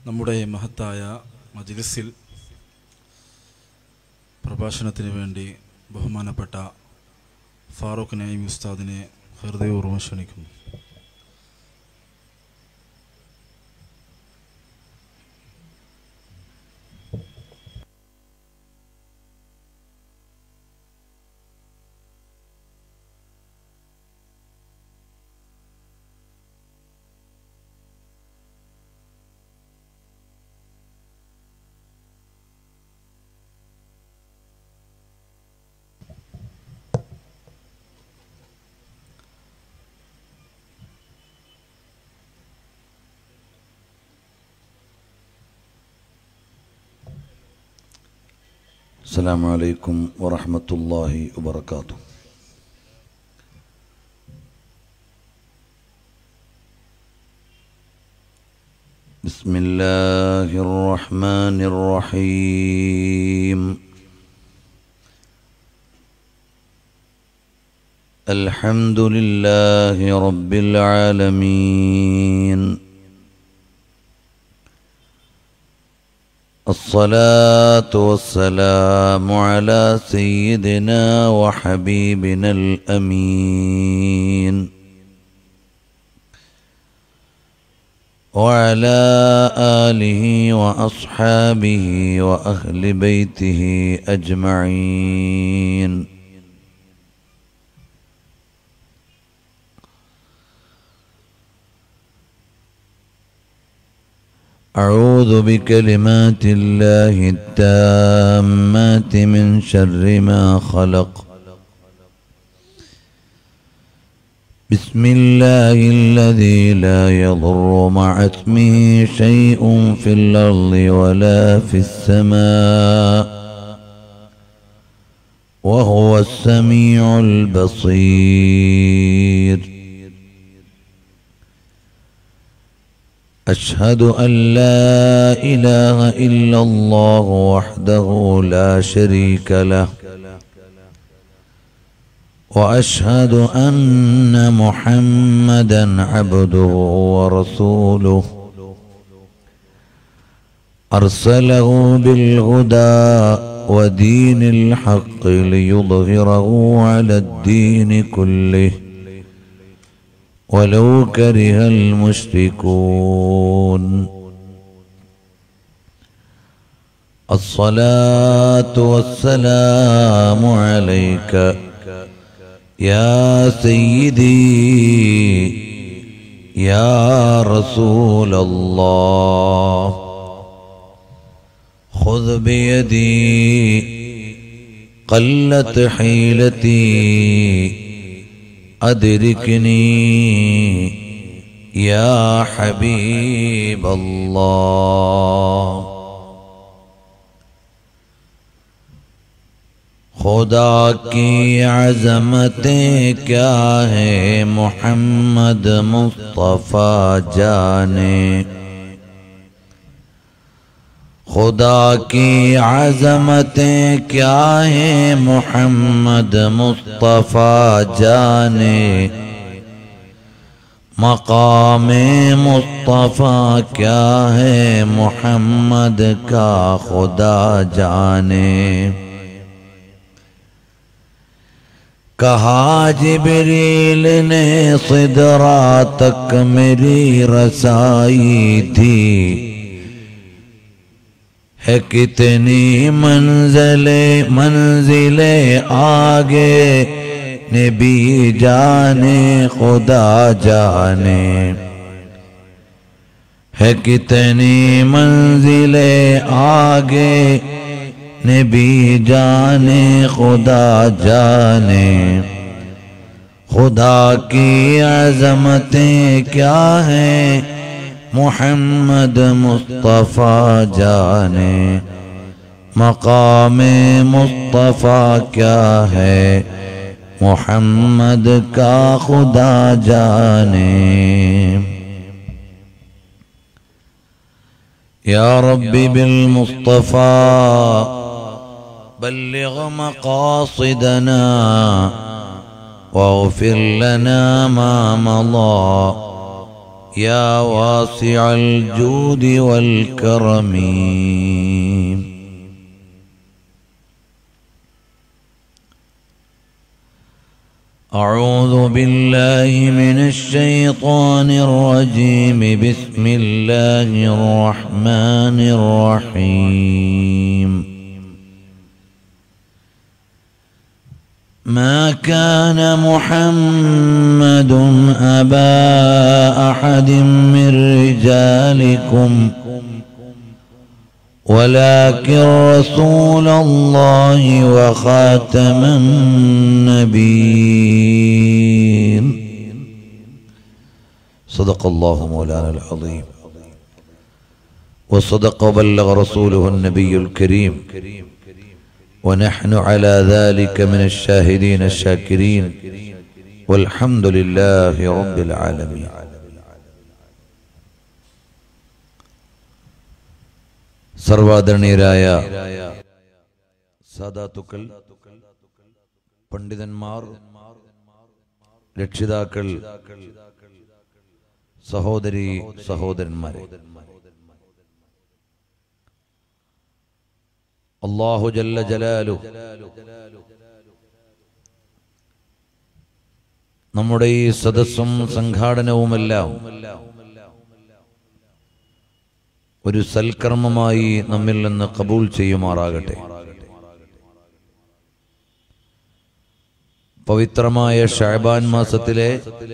നമ്മുടെ മഹത്തായ മജ്ലിസിൽ പ്രഭാഷണത്തിന് വേണ്ടി ബഹുമാനപ്പെട്ട ഫാറൂഖ് നയീം ഉസ്താദിനെ ഹൃദയപൂർവ്വം ക്ഷണിക്കുന്നു السلام عليكم ورحمة الله وبركاته بسم الله الرحمن الرحيم الحمد لله رب العالمين الصلاة والسلام على سيدنا وحبيبنا الأمين وعلى آله وأصحابه وأهل بيته أجمعين أعوذ بكلمات الله التامات من شر ما خلق بسم الله الذي لا يضر مع اسمه شيء في الأرض ولا في السماء وهو السميع البصير أشهد أن لا إله إلا الله وحده لا شريك له وأشهد أن محمدا عبده ورسوله أرسله بالهدى ودين الحق ليظهره على الدين كله ولو كره المشركون الصلاة والسلام عليك يا سيدي يا رسول الله خذ بيدي قلت حيلتي أدركني يا حبيب الله खुदा की अजमतें क्या है मोहम्मद मुस्तफ़ा जाने खुदा की अजमतें क्या है मोहम्मद मुस्तफ़ा जाने मकाम मुस्तफ़ा क्या है मोहम्मद का खुदा जाने कहा जिबरील ने सिदरा तक मेरी रसाई थी है कितनी मंजिले मंजिले आगे नबी जाने खुदा जाने है कितनी मंजिले आगे नबी जाने खुदा जाने खुदा की अजमतें क्या हैं मोहम्मद मुस्तफ़ा जाने मकाम मुस्तफ़ा क्या है मोहम्मद का खुदा जाने या रब्बी बिलमुस्तफ़ा बल्लिग मकासिदना واغفر لنا ما مضى يا واسع الجود والكرم أعوذ بالله من الشيطان الرجيم بسم الله الرحمن الرحيم ما كان محمد أبا أحد من رجالكم ولكن رسول الله وخاتم النبيين صدق الله مولانا العظيم وصدق وبلغ رسوله النبي الكريم ونحن على ذلك من الشاهدين الشاكرين والحمد لله رب العالمين സർവാദരണീയരായ സാദാത്തുക്കൾ പണ്ഡിതന്മാർ രക്ഷിതാക്കൾ സഹോദരി സഹോദരന്മാരെ അള്ളാഹു ജല്ല ജലാലു നമ്മുടെ ഈ സദസ്സും സംഘാടനവുമെല്ലാം ഒരു സൽക്കർമ്മമായി നമ്മിൽ നിന്ന് കബൂൽ ചെയ്യുമാറാകട്ടെ പവിത്രമായ ഷാബാൻ മാസത്തിലെ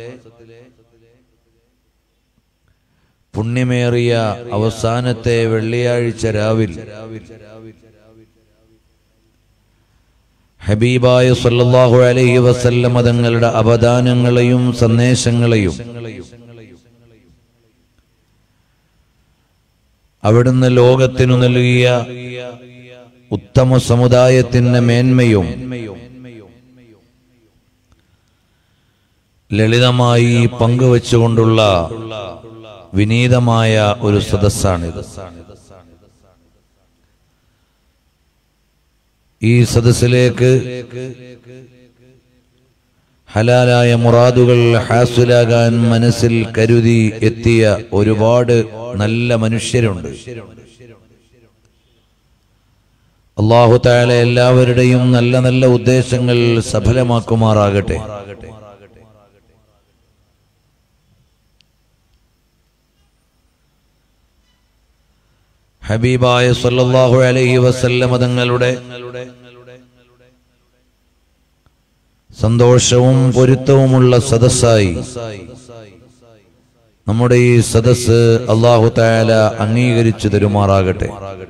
പുണ്യമേറിയ അവസാനത്തെ വെള്ളിയാഴ്ച രാവിൽ ഹബീബായ സല്ലല്ലാഹു അലൈഹി വസല്ലമ തങ്ങളുടെ അവദാനങ്ങളെയും സന്ദേശങ്ങളെയും അവിടുന്ന് ലോകത്തിനു നൽകിയ ഉത്തമ സമുദായത്തിന്റെ മേന്മയും ലളിതമായി പങ്കുവച്ചുകൊണ്ടുള്ള വിനീതമായ ഒരു സദസ്സാണിത് ഈ സദസ്സിലേക്ക് ഹലാലായ മുറാദുകൾ ഹാസുലാകാൻ മനസ്സിൽ കരുതി എത്തിയ ഒരുപാട് നല്ല മനുഷ്യരുണ്ട് അള്ളാഹു താല എല്ലാവരുടെയും നല്ല നല്ല ഉദ്ദേശങ്ങൾ സഫലമാക്കുമാറാകട്ടെ ഹബീബായ സല്ലല്ലാഹു അലൈഹി വസല്ലമ തങ്ങളുടെ സന്തോഷവും പൊരുത്തവുമുള്ള സദസ്സായി നമ്മുടെ ഈ സദസ്സ് അള്ളാഹു താല അംഗീകരിച്ചു തരുമാറാകട്ടെ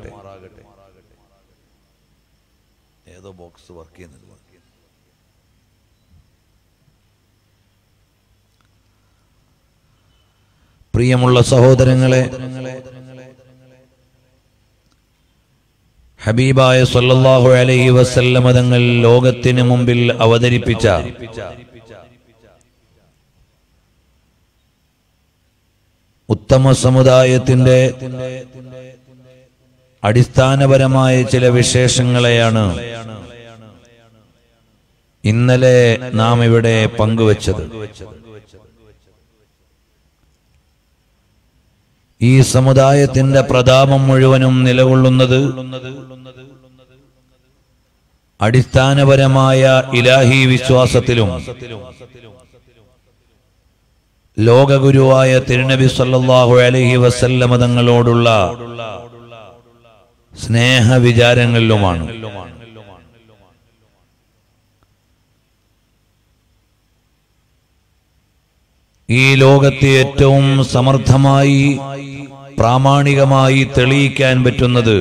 ഏതോ ബോക്സ് വർക്ക് ചെയ്യുന്നില്ല പ്രിയമുള്ള സഹോദരങ്ങളെ ഹബീബായ സല്ലല്ലാഹു അലൈഹി വസല്ലമ തങ്ങൾ ലോകത്തിന് മുമ്പിൽ അവതരിപ്പിച്ച ഉത്തമ സമുദായത്തിന്റെ അടിസ്ഥാനപരമായ ചില വിശേഷങ്ങളെയാണ് ഇന്നലെ നാം ഇവിടെ പങ്കുവച്ചത് ഈ സമുദായത്തിന്റെ പ്രതാപം മുഴുവനും നിലകൊള്ളുന്നത് അടിസ്ഥാനപരമായ ഇലാഹി വിശ്വാസത്തിലും ലോകഗുരുവായ തിരുനബി സല്ലല്ലാഹു അലൈഹി വസല്ലമ തങ്ങളോടുള്ള സ്നേഹവിചാരങ്ങളിലുമാണ് ഈ ലോകത്തെ ഏറ്റവും സമർത്ഥമായി പ്രാമാണികമായി തെളിയിക്കാൻ പറ്റുന്നത്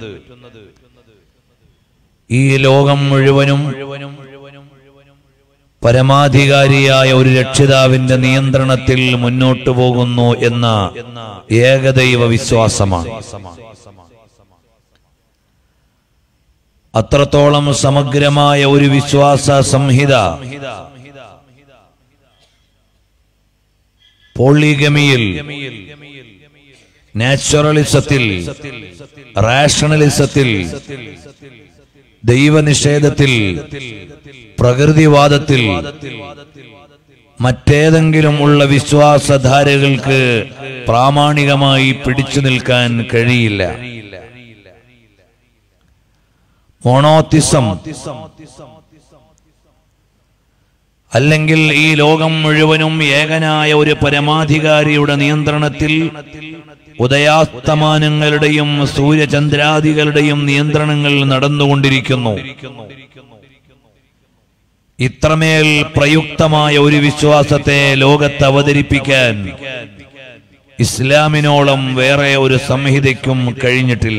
ഈ ലോകം മുഴുവനും പരമാധികാരിയായ ഒരു രക്ഷിതാവിന്റെ നിയന്ത്രണത്തിൽ മുന്നോട്ടു പോകുന്നു എന്ന ഏകദൈവ വിശ്വാസമാണ് അത്രത്തോളം സമഗ്രമായ ഒരു വിശ്വാസ സംഹിത പോളിഗമിയിൽ നാച്ചുറലിസത്തിൽ റാഷണലിസത്തിൽ ദൈവനിഷേധത്തിൽ പ്രകൃതിവാദത്തിൽ മറ്റേതെങ്കിലും ഉള്ള വിശ്വാസധാരകൾക്ക് പ്രാമാണികമായി പിടിച്ചു നിൽക്കാൻ കഴിയില്ല മോണോത്തിസം അല്ലെങ്കിൽ ഈ ലോകം മുഴുവനും ഏകനായ ഒരു പരമാധികാരിയുടെ നിയന്ത്രണത്തിൽ ഉദയാസ്തമാനങ്ങളുടെയും സൂര്യചന്ദ്രാദികളുടെയും നിയന്ത്രണങ്ങൾ നടന്നുകൊണ്ടിരിക്കുന്നു ഇത്രമേൽ പ്രയുക്തമായ ഒരു വിശ്വാസത്തെ ലോകത്ത് അവതരിപ്പിക്കാൻ ഇസ്ലാമിനോളം വേറെ ഒരു സംഹിതയ്ക്കും കഴിഞ്ഞിട്ടില്ല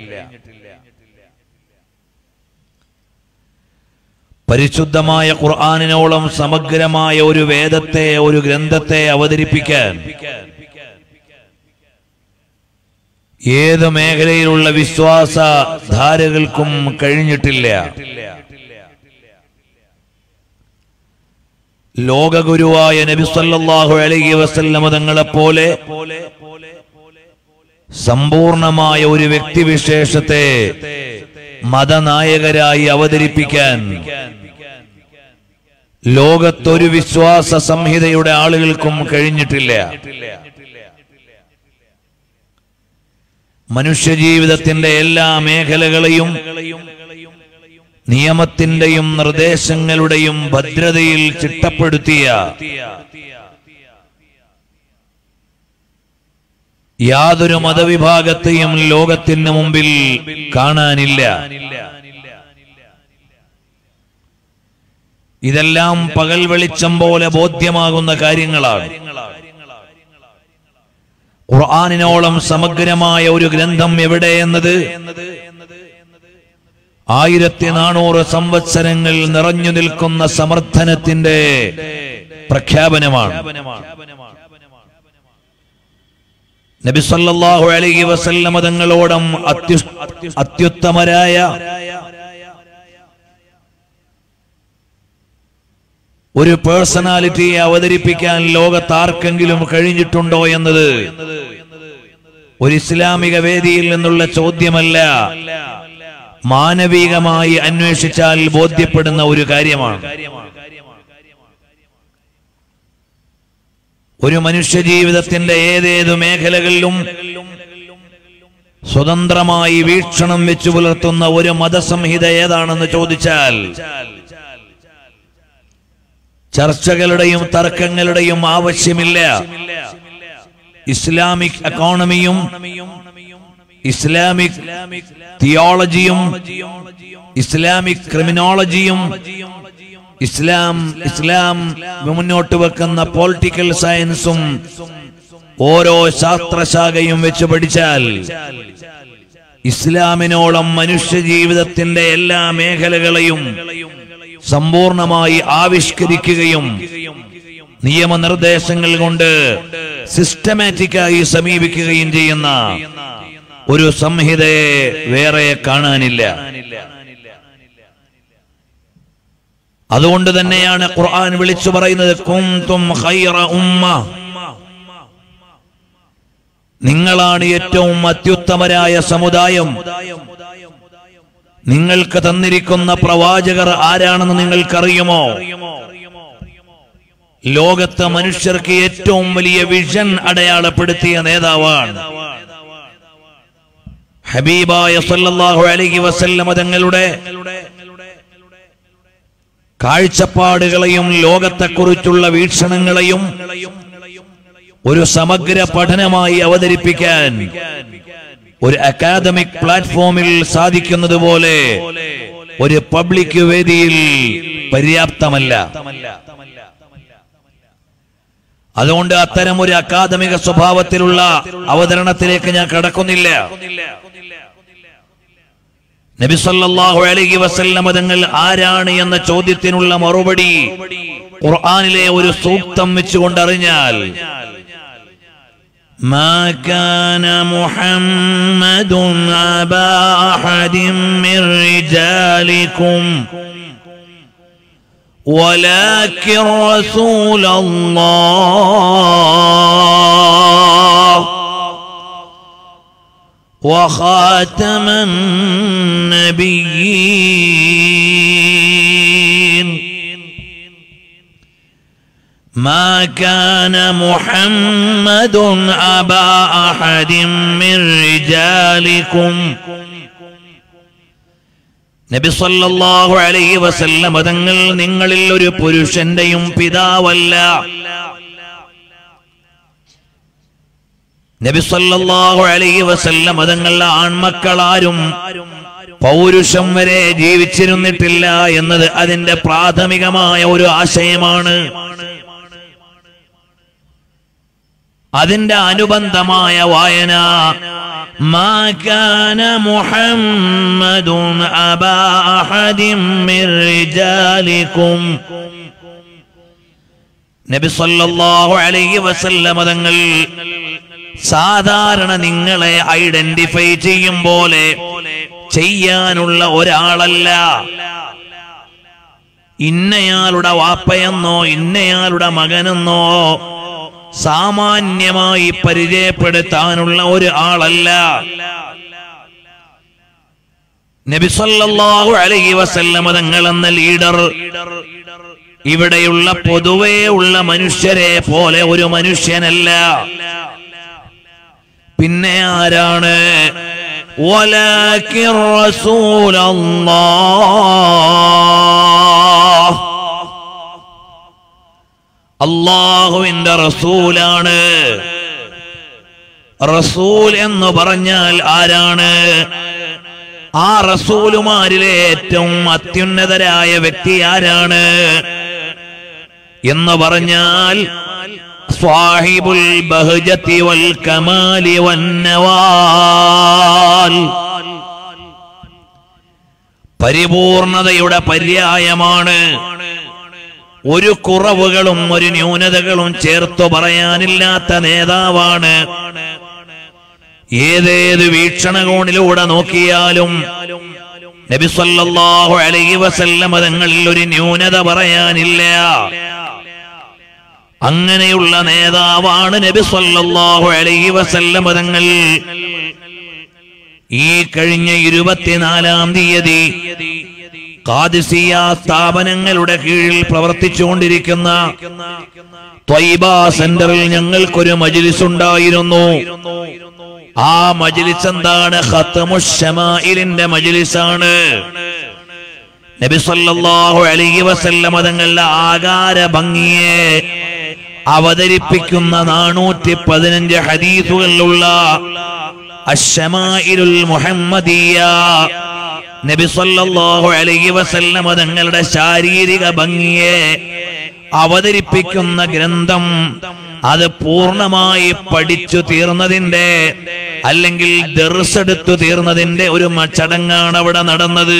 പരിശുദ്ധമായ ഖുർആാനിനോളം സമഗ്രമായ ഒരു വേദത്തെ ഒരു ഗ്രന്ഥത്തെ അവതരിപ്പിക്കാൻ ഏത് മേഖലയിലുള്ള വിശ്വാസ ധാരകൾക്കും കഴിഞ്ഞിട്ടില്ല ലോകഗുരുവായ നബിസല്ലാഹു അലൈഹി വസല്ലമ തങ്ങളെ പോലെ സമ്പൂർണമായ ഒരു വ്യക്തിവിശേഷത്തെ മതനായകരായി അവതരിപ്പിക്കാൻ ലോകത്തൊരു വിശ്വാസ സംഹിതയുടെ ആളുകൾക്കും കഴിഞ്ഞിട്ടില്ല മനുഷ്യജീവിതത്തിന്റെ എല്ലാ മേഖലകളെയും നിയമത്തിന്റെയും നിർദ്ദേശങ്ങളുടെയും ഭദ്രതയിൽ ചിട്ടപ്പെടുത്തിയ യാതൊരു മതവിഭാഗത്തെയും ലോകത്തിന് മുമ്പിൽ കാണാനില്ല ഇതെല്ലാം പകൽ വെളിച്ചം പോലെ ബോധ്യമാകുന്ന കാര്യങ്ങളാണ് ഖുർആാനിനോളം സമഗ്രമായ ഒരു ഗ്രന്ഥം എവിടെയെന്നത് ആയിരത്തി നാനൂറ് സംവത്സരങ്ങൾ നിറഞ്ഞു നിൽക്കുന്ന സമർത്ഥനത്തിന്റെ പ്രഖ്യാപനമാണ് നബി സല്ലല്ലാഹു അലൈഹി വസല്ലമ തങ്ങളോടം അത്യു- അത്യുത്തമരായ ഒരു പേഴ്സണാലിറ്റിയെ അവതരിപ്പിക്കാൻ ലോകത്ത് ആർക്കെങ്കിലും കഴിഞ്ഞിട്ടുണ്ടോ എന്നത് ഒരു ഇസ്ലാമിക വേദിയിൽ നിന്നുള്ള ചോദ്യമല്ല മാനവികമായി അന്വേഷിച്ചാൽ ബോധ്യപ്പെടുന്ന ഒരു കാര്യമാണ് ഒരു മനുഷ്യ ജീവിതത്തിന്റെ ഏതേതു മേഖലകളിലും സ്വതന്ത്രമായി വീക്ഷണം വെച്ചു പുലർത്തുന്ന ഒരു മതസംഹിത ഏതാണെന്ന് ചോദിച്ചാൽ ചർച്ചകളുടെയും തർക്കങ്ങളുടെയും ആവശ്യമില്ല ഇസ്ലാമിക് എക്കോണമിയും ഇസ്ലാമിക് തിയോളജിയും ഇസ്ലാമിക് ക്രിമിനോളജിയും ഇസ്ലാം ഇസ്ലാം മുന്നോട്ട് വെക്കുന്ന പൊളിറ്റിക്കൽ സയൻസും ഓരോ ശാസ്ത്രശാഖയും വെച്ച് പഠിച്ചാൽ ഇസ്ലാമിനോളം മനുഷ്യ ജീവിതത്തിന്റെ എല്ലാ മേഖലകളെയും സമ്പൂർണമായി ആവിഷ്കരിക്കുകയും നിയമനിർദ്ദേശങ്ങൾ കൊണ്ട് സിസ്റ്റമാറ്റിക്കായി സമീപിക്കുകയും ചെയ്യുന്ന ഒരു സംഹിതയെ വേറെ കാണാനില്ല അതുകൊണ്ട് തന്നെയാണ് ഖുർആൻ വിളിച്ചു പറയുന്നത് കുന്തും ഖൈറ ഉമ്മ നിങ്ങളാണ് ഏറ്റവും അത്യുത്തമരായ സമുദായം നിങ്ങൾക്ക് തന്നിരിക്കുന്ന പ്രവാചകർ ആരാണെന്ന് നിങ്ങൾക്കറിയുമോ ലോകത്ത് മനുഷ്യർക്ക് ഏറ്റവും വലിയ വിഷൻ അടയാളപ്പെടുത്തിയ നേതാവാണ് ഹബീബായ സല്ലല്ലാഹു അലൈഹി വസല്ലമ തങ്ങളുടെ കാഴ്ചപ്പാടുകളെയും ലോകത്തെക്കുറിച്ചുള്ള വീക്ഷണങ്ങളെയും ഒരു സമഗ്ര പഠനമായി അവതരിപ്പിക്കാൻ ഒരു അക്കാദമിക് പ്ലാറ്റ്ഫോമിൽ സാധിക്കുന്നത് പോലെ ഒരു പബ്ലിക് വേദിയിൽ പര്യാപ്തമല്ല അതുകൊണ്ട് അത്തരം ഒരു അക്കാദമിക സ്വഭാവത്തിലുള്ള അവതരണത്തിലേക്ക് ഞാൻ കടക്കുന്നില്ല നബി സല്ലല്ലാഹു അലൈഹി വസല്ലമ തങ്ങൾ ആരാണ് എന്ന ചോദ്യത്തിനുള്ള മറുപടി ഖുർആനിലെ ഒരു സൂക്തം വെച്ചുകൊണ്ട് അറിഞ്ഞാൽ ما كان محمد أبا أحد من رجالكم ولكن رسول الله وخاتم النبيين ما كان محمد أبا أحد من رجالكم നബി സല്ലല്ലാഹു അലൈഹി വസല്ലം തങ്ങൾ നിങ്ങളിൽ ഒരു പുരുഷന്റെയും പിതാവല്ല നബി സല്ലല്ലാഹു അലൈഹി വസല്ലം തങ്ങളുടെ ആൺമക്കളാരും പൗരുഷം വരെ ജീവിച്ചിരുന്നിട്ടില്ല എന്നത് അതിന്റെ പ്രാഥമികമായ ഒരു ആശയമാണ് അതിന്റെ അനുബന്ധമായ വായന ما كان محمد أبا أحد من رجالكم നബി സല്ലല്ലാഹു അലൈഹി വസല്ലമ തങ്ങൾ സാധാരണ നിങ്ങളെ ഐഡന്റിഫൈ ചെയ്യും പോലെ ചെയ്യാനുള്ള ഒരാളല്ല ഇന്നയാളുടെ വാപ്പയെന്നോ ഇന്നയാളുടെ മകനെന്നോ സാമാന്യമായി പരിചയപ്പെടുത്താനുള്ള ഒരു ആളല്ല നബി സല്ലല്ലാഹു അലൈഹി വസല്ലമ തങ്ങൾ എന്ന ലീഡർ ഇവിടെയുള്ള പൊതുവേ ഉള്ള മനുഷ്യരെ പോലെ ഒരു മനുഷ്യനല്ല പിന്നെ ആരാണ് ولكن رسول الله അള്ളാഹുവിന്റെ റസൂലാണ് റസൂൽ എന്ന് പറഞ്ഞാൽ ആരാണ് ആ റസൂലുമാരിലെ ഏറ്റവും അത്യുന്നതരായ വ്യക്തി ആരാണ് എന്ന് പറഞ്ഞാൽ സ്വാഹിബുൽ ബഹജത്തി വൽ കമാലി വന്നവാൽ പരിപൂർണതയുടെ പര്യായമാണ് ഒരു കുറവുകളും ഒരു ന്യൂനതകളും ചേർത്തു പറയാനില്ലാത്ത നേതാവാണ് ഏതേത് വീക്ഷണകോണിലൂടെ നോക്കിയാലും നബി സല്ലല്ലാഹു അലൈഹി വസല്ലമ തങ്ങളിൽ ഒരു ന്യൂനത പറയാനില്ല അങ്ങനെയുള്ള നേതാവാണ് നബി സല്ലല്ലാഹു അലൈഹി വസല്ലമ തങ്ങൾ ഈ കഴിഞ്ഞ ഇരുപത്തിനാലാം തീയതി കാദിസിയ സ്ഥാപനങ്ങളുടെ കീഴിൽ പ്രവർത്തിച്ചുകൊണ്ടിരിക്കുന്ന ത്വയ്ബ സെന്ററിൽ ഞങ്ങൾക്കൊരു മജിലിസ് ഉണ്ടായിരുന്നു ആ മജിലിസ് എന്താണ് ഖത്തമുഷമായിലിന്റെ മജിലിസാണ് നബി സല്ലല്ലാഹു അലൈഹി വസല്ലമ തങ്ങളുടെ ആകാര ഭംഗിയെ അവതരിപ്പിക്കുന്ന നാനൂറ്റി പതിനഞ്ച് ഹദീസുകളിലുള്ള അഷമായിലുൽ മുഹമ്മദിയ നബി സല്ലല്ലാഹു അലൈഹി വസല്ലമ തങ്ങളുടെ ശാരീരിക ഭംഗിയെ അവതരിപ്പിക്കുന്ന ഗ്രന്ഥം അത് പൂർണ്ണമായി പഠിച്ചു തീർന്നതിന്റെ അല്ലെങ്കിൽ ദർസെടുത്തു തീർന്നതിന്റെ ഒരു മ- ചടങ്ങാണ് അവിടെ നടന്നത്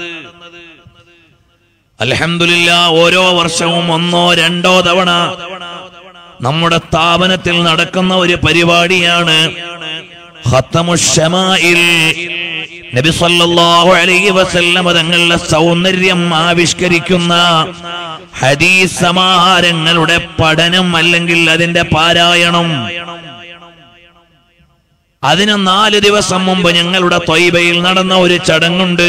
അൽഹംദുലില്ലാ ഓരോ വർഷവും ഒന്നോ രണ്ടോ തവണ നമ്മുടെ സ്ഥാപനത്തിൽ നടക്കുന്ന ഒരു പരിപാടിയാണ് ഖത്തമുഷമായിൽ നബി സല്ലല്ലാഹു അലൈഹി വസല്ലമ തങ്ങളുടെ സൗന്ദര്യം ആവിഷ്കരിക്കുന്ന ഹദീസ് സമാഹാരങ്ങളുടെ പഠനം അല്ലെങ്കിൽ അതിന്റെ പാരായണം അതിന് നാല് ദിവസം മുമ്പ് ഞങ്ങളുടെ ത്വയ്ബയിൽ നടന്ന ഒരു ചടങ്ങുണ്ട്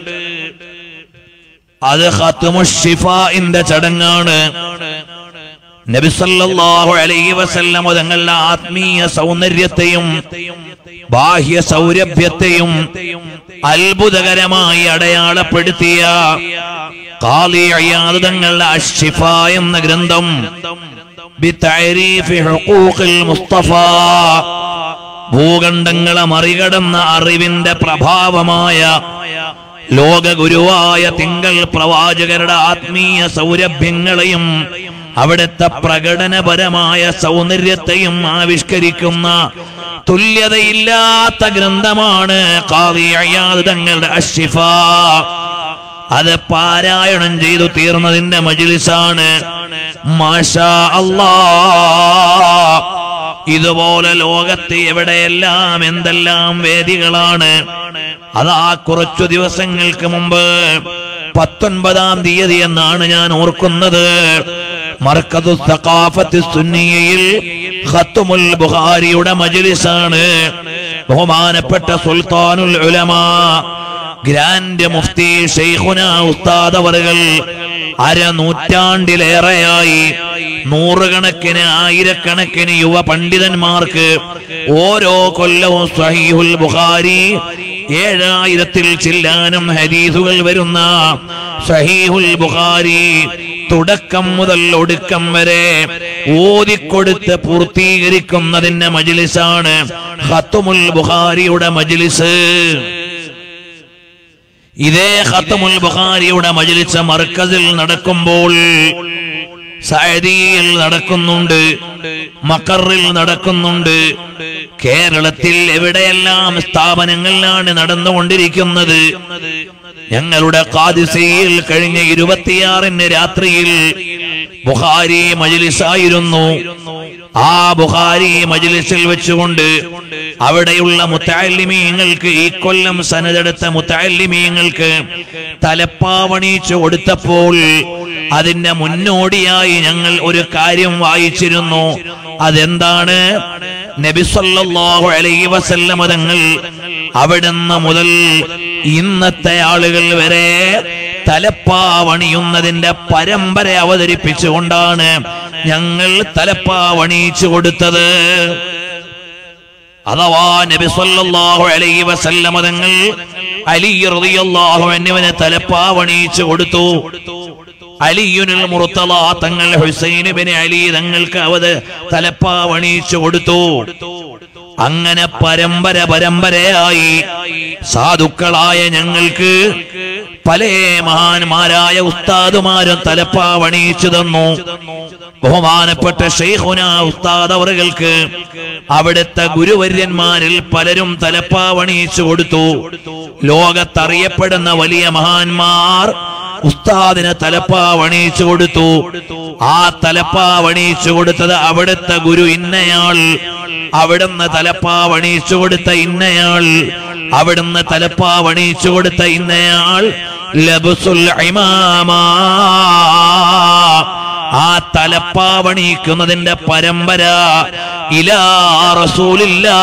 അത് ഖത്തമുഷിഫിന്റെ ചടങ്ങാണ് നബി സല്ലല്ലാഹു അലൈഹി വസല്ലം തങ്ങളുടെ ആത്മീയ സൗന്ദര്യത്തെയും ബാഹ്യ സൗരഭ്യത്തെയും അത്ഭുതകരമായി അടയാളപ്പെടുത്തിയ ഖാലി അയ്യാദ് തങ്ങളുടെ അഷിഫ എന്ന ഗ്രന്ഥം ബിതഅരീഫി ഹുഖൂഖിൽ മുസ്തഫ ഭൂഖണ്ഡങ്ങളെ മറികടന്ന അറിവിന്റെ പ്രഭാവമായ ലോകഗുരുവായ തിങ്കൾ പ്രവാചകരുടെ ആത്മീയ സൗരഭ്യങ്ങളെയും അവിടുത്തെ പ്രകടനപരമായ സൗന്ദര്യത്തെയും ആവിഷ്കരിക്കുന്ന തുല്യതയില്ലാത്ത ഗ്രന്ഥമാണ് ഖാദി അയ്യാദ് തങ്ങളുടെ അഷിഫ അത് പാരായണം ചെയ്തു തീർന്നതിന്റെ മജിലിസാണ് മാഷാ അല്ലാ ഇതുപോലെ ലോകത്ത് എവിടെയെല്ലാം എന്തെല്ലാം വേദികളാണ് അതാ കുറച്ചു ദിവസങ്ങൾക്ക് മുമ്പ് പത്തൊൻപതാം തീയതി എന്നാണ് ഞാൻ ഓർക്കുന്നത് മർക്കതു സഖാഫത്ത് സുന്നിയയിൽ ഖത്തുമുൽ ബുഖാരിയുടെ മജ്ലിസാണ് ബഹുമാനപ്പെട്ട സുൽത്താനുൽ ഉലമാ ഗ്രാൻഡ് മുഫ്തി ഷെയ്ഖുന ഉസ്താദ് അവറുകൾ അരനൂറ്റാണ്ടിലേറെയായി നൂറുകണക്കിന് ആയിരക്കണക്കിന് യുവ പണ്ഡിതന്മാർക്ക് ഓരോ കൊല്ലവും സഹീഹുൽ ബുഖാരി ഏഴായിരത്തിൽ ചില്ലാനും ഹദീസുകൾ വരുന്ന സഹീഹുൽ ബുഖാരി തുടക്കം മുതൽ ഒടുക്കം വരെ ഓതിക്കൊടുത്ത് പൂർത്തീകരിക്കുന്നതിന്റെ മജിലിസാണ് ഖത്തുമുൽ ബുഖാരിയുടെ മജിലിസ് ഇതേ ഖത്തുമുൽ ബുഖാരിയുടെ മജിലിസ് മർക്കസിൽ നടക്കുമ്പോൾ സഅദിയിൽ നടക്കുന്നുണ്ട് മക്കറിൽ നടക്കുന്നുണ്ട് കേരളത്തിൽ എവിടെയെല്ലാം സ്ഥാപനങ്ങളിലാണ് നടന്നുകൊണ്ടിരിക്കുന്നത് ഞങ്ങളുടെ കാദിസയിൽ കഴിഞ്ഞ ഇരുപത്തിയാറിന് രാത്രിയിൽ ബുഖാരി മജിലിസായിരുന്നു ആ ബുഖാരി മജിലിസിൽ വെച്ചുകൊണ്ട് അവിടെയുള്ള മുത്താലിമീങ്ങൾക്ക് ഈ കൊല്ലം സനതെടുത്ത മുത്താലിമീങ്ങൾക്ക് തലപ്പാവണിച്ചു കൊടുത്തപ്പോൾ അതിന്റെ മുന്നോടിയായി ഞങ്ങൾ ഒരു കാര്യം വായിച്ചിരുന്നു അതെന്താണ് നബിസല്ലാഹു അലൈഹി വസല്ലമ തങ്ങൾ അവിടുന്ന് മുതൽ ഇന്നത്തെ ആളുകൾ വരെ തലപ്പാവണിയുന്നതിന്റെ പരമ്പര അവതരിപ്പിച്ചുകൊണ്ടാണ് ഞങ്ങൾ തലപ്പാവണിയിച്ചു കൊടുത്തത് അഥവാ നബി സല്ലല്ലാഹു അലൈഹി വസല്ലമ തങ്ങൾ അലി റളിയല്ലാഹു അൻഹുവിനെ തലപ്പാവണിയിച്ചു കൊടുത്തു അലിയുനിൽ മുർത്തള തങ്ങൾ ഹുസൈൻ ബിൻ അലി തങ്ങൾക്ക് അവത് തലപ്പാവണിയിച്ചു കൊടുത്തു അങ്ങനെ പരമ്പര പരമ്പരയായി സാധുക്കളായ ഞങ്ങൾക്ക് പല മഹാന്മാരായ ഉസ്താദുമാരും തലപ്പാവണിയിച്ചു തന്നു ബഹുമാനപ്പെട്ട ഷെയ്ഖുന ഉസ്താദ് അവറുകൾക്ക് അവിടുത്തെ ഗുരുവര്യന്മാരിൽ പലരും തലപ്പാവണിയിച്ചു കൊടുത്തു ലോകത്തറിയപ്പെടുന്ന വലിയ മഹാന്മാർ ഉസ്താദിന് തലപ്പാവണിയിച്ചു കൊടുത്തു ആ തലപ്പാവണിയിച്ചു കൊടുത്തത് അവിടുത്തെ ഗുരു ഇന്നയാൾ അവിടുന്ന് തലപ്പാവണിയിച്ചു കൊടുത്ത ഇന്നയാൾ അവിടുന്ന് തലപ്പാവണിയിച്ചു കൊടുത്ത ഇന്നയാൾ ലബുസുൽ ഇമാമാ ആ തലപ്പാവണിക്കുന്നതിന്റെ പരമ്പര ഇലാ റസൂലില്ലാ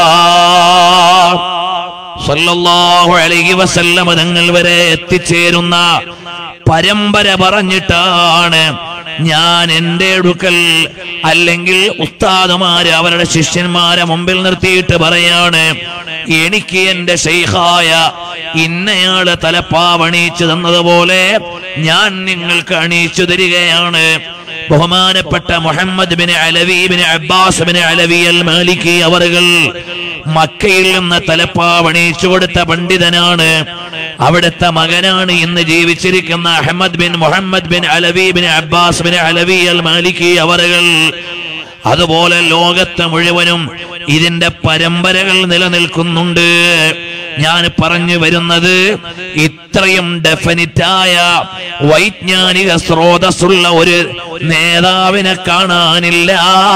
സല്ലല്ലാഹു അലൈഹി വസല്ലമ തങ്ങൾ വരെ എത്തിച്ചേരുന്ന പരമ്പര പറഞ്ഞിട്ടാണ് ഞാൻ എന്റെ അടുക്കൽ അല്ലെങ്കിൽ ഉസ്താദുമാര് അവരുടെ ശിഷ്യന്മാരെ മുമ്പിൽ നിർത്തിയിട്ട് പറയാണ് എനിക്ക് എന്റെ ഷെയ്ഖായ ഇന്നയാള് തലപ്പാവണിയിച്ചു തന്നതുപോലെ ഞാൻ നിങ്ങൾക്ക് അണിയിച്ചു തരികയാണ് ബഹുമാനപ്പെട്ട Muhammad bin Alawi bin Abbas bin Alawi al Maliki അവറുകൾ മക്കയിൽ നിന്ന് തലപ്പാവണിയിച്ചു കൊടുത്ത പണ്ഡിതനാണ് അവിടുത്തെ മകനാണ് ഇന്ന് ജീവിച്ചിരിക്കുന്ന Ahmad bin Muhammad bin Alawi bin Abbas bin Alawi al Maliki അവറുകൾ അതുപോലെ ലോകത്ത് മുഴുവനും ഇതിന്റെ പരമ്പരകൾ നിലനിൽക്കുന്നുണ്ട് ഞാൻ പറഞ്ഞു വരുന്നത് ഇത്രയും ഡെഫിനിറ്റായ വൈജ്ഞാനിക സ്രോതസ്സുള്ള ഒരു നേതാവിനെ കാണാനില്ല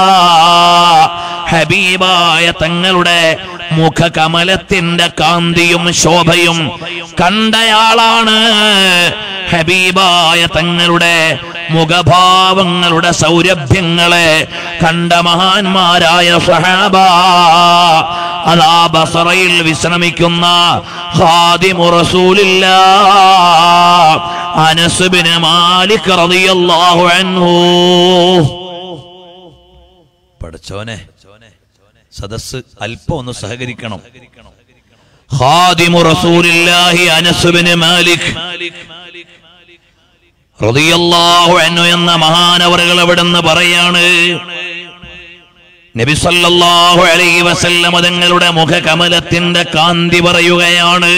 ഹബീബായ തങ്ങളുടെ മുഖകമലത്തിന്റെ കാന്തിയും ശോഭയും കണ്ടയാളാണ് ഹബീബായ തങ്ങളുടെ മുഖഭാവങ്ങളുടെ സൗരഭ്യങ്ങളെ കണ്ട മഹാന്മാരായ സഹാബ അതാ ബസറയിൽ വിശ്രമിക്കുന്ന ഖാദിമു റസൂലില്ല അനസുബിന് മാലിക് റളിയല്ലാഹു അൻഹു പഠിച്ചോനെ സദസ് അല്പം ഒന്ന് സഹകരിക്കണം ഖാദിമു റസൂലില്ലാഹി അനസുബിന് മാലിക് റളിയല്ലാഹു അൻഹു എന്ന മഹാനവറുകൾ അവിടുന്ന് പറയാണ് നബി സല്ലല്ലാഹു അലൈഹി വസല്ലമ തങ്ങളുടെ മുഖകമലത്തിന്റെ കാന്തി പറയുകയാണ്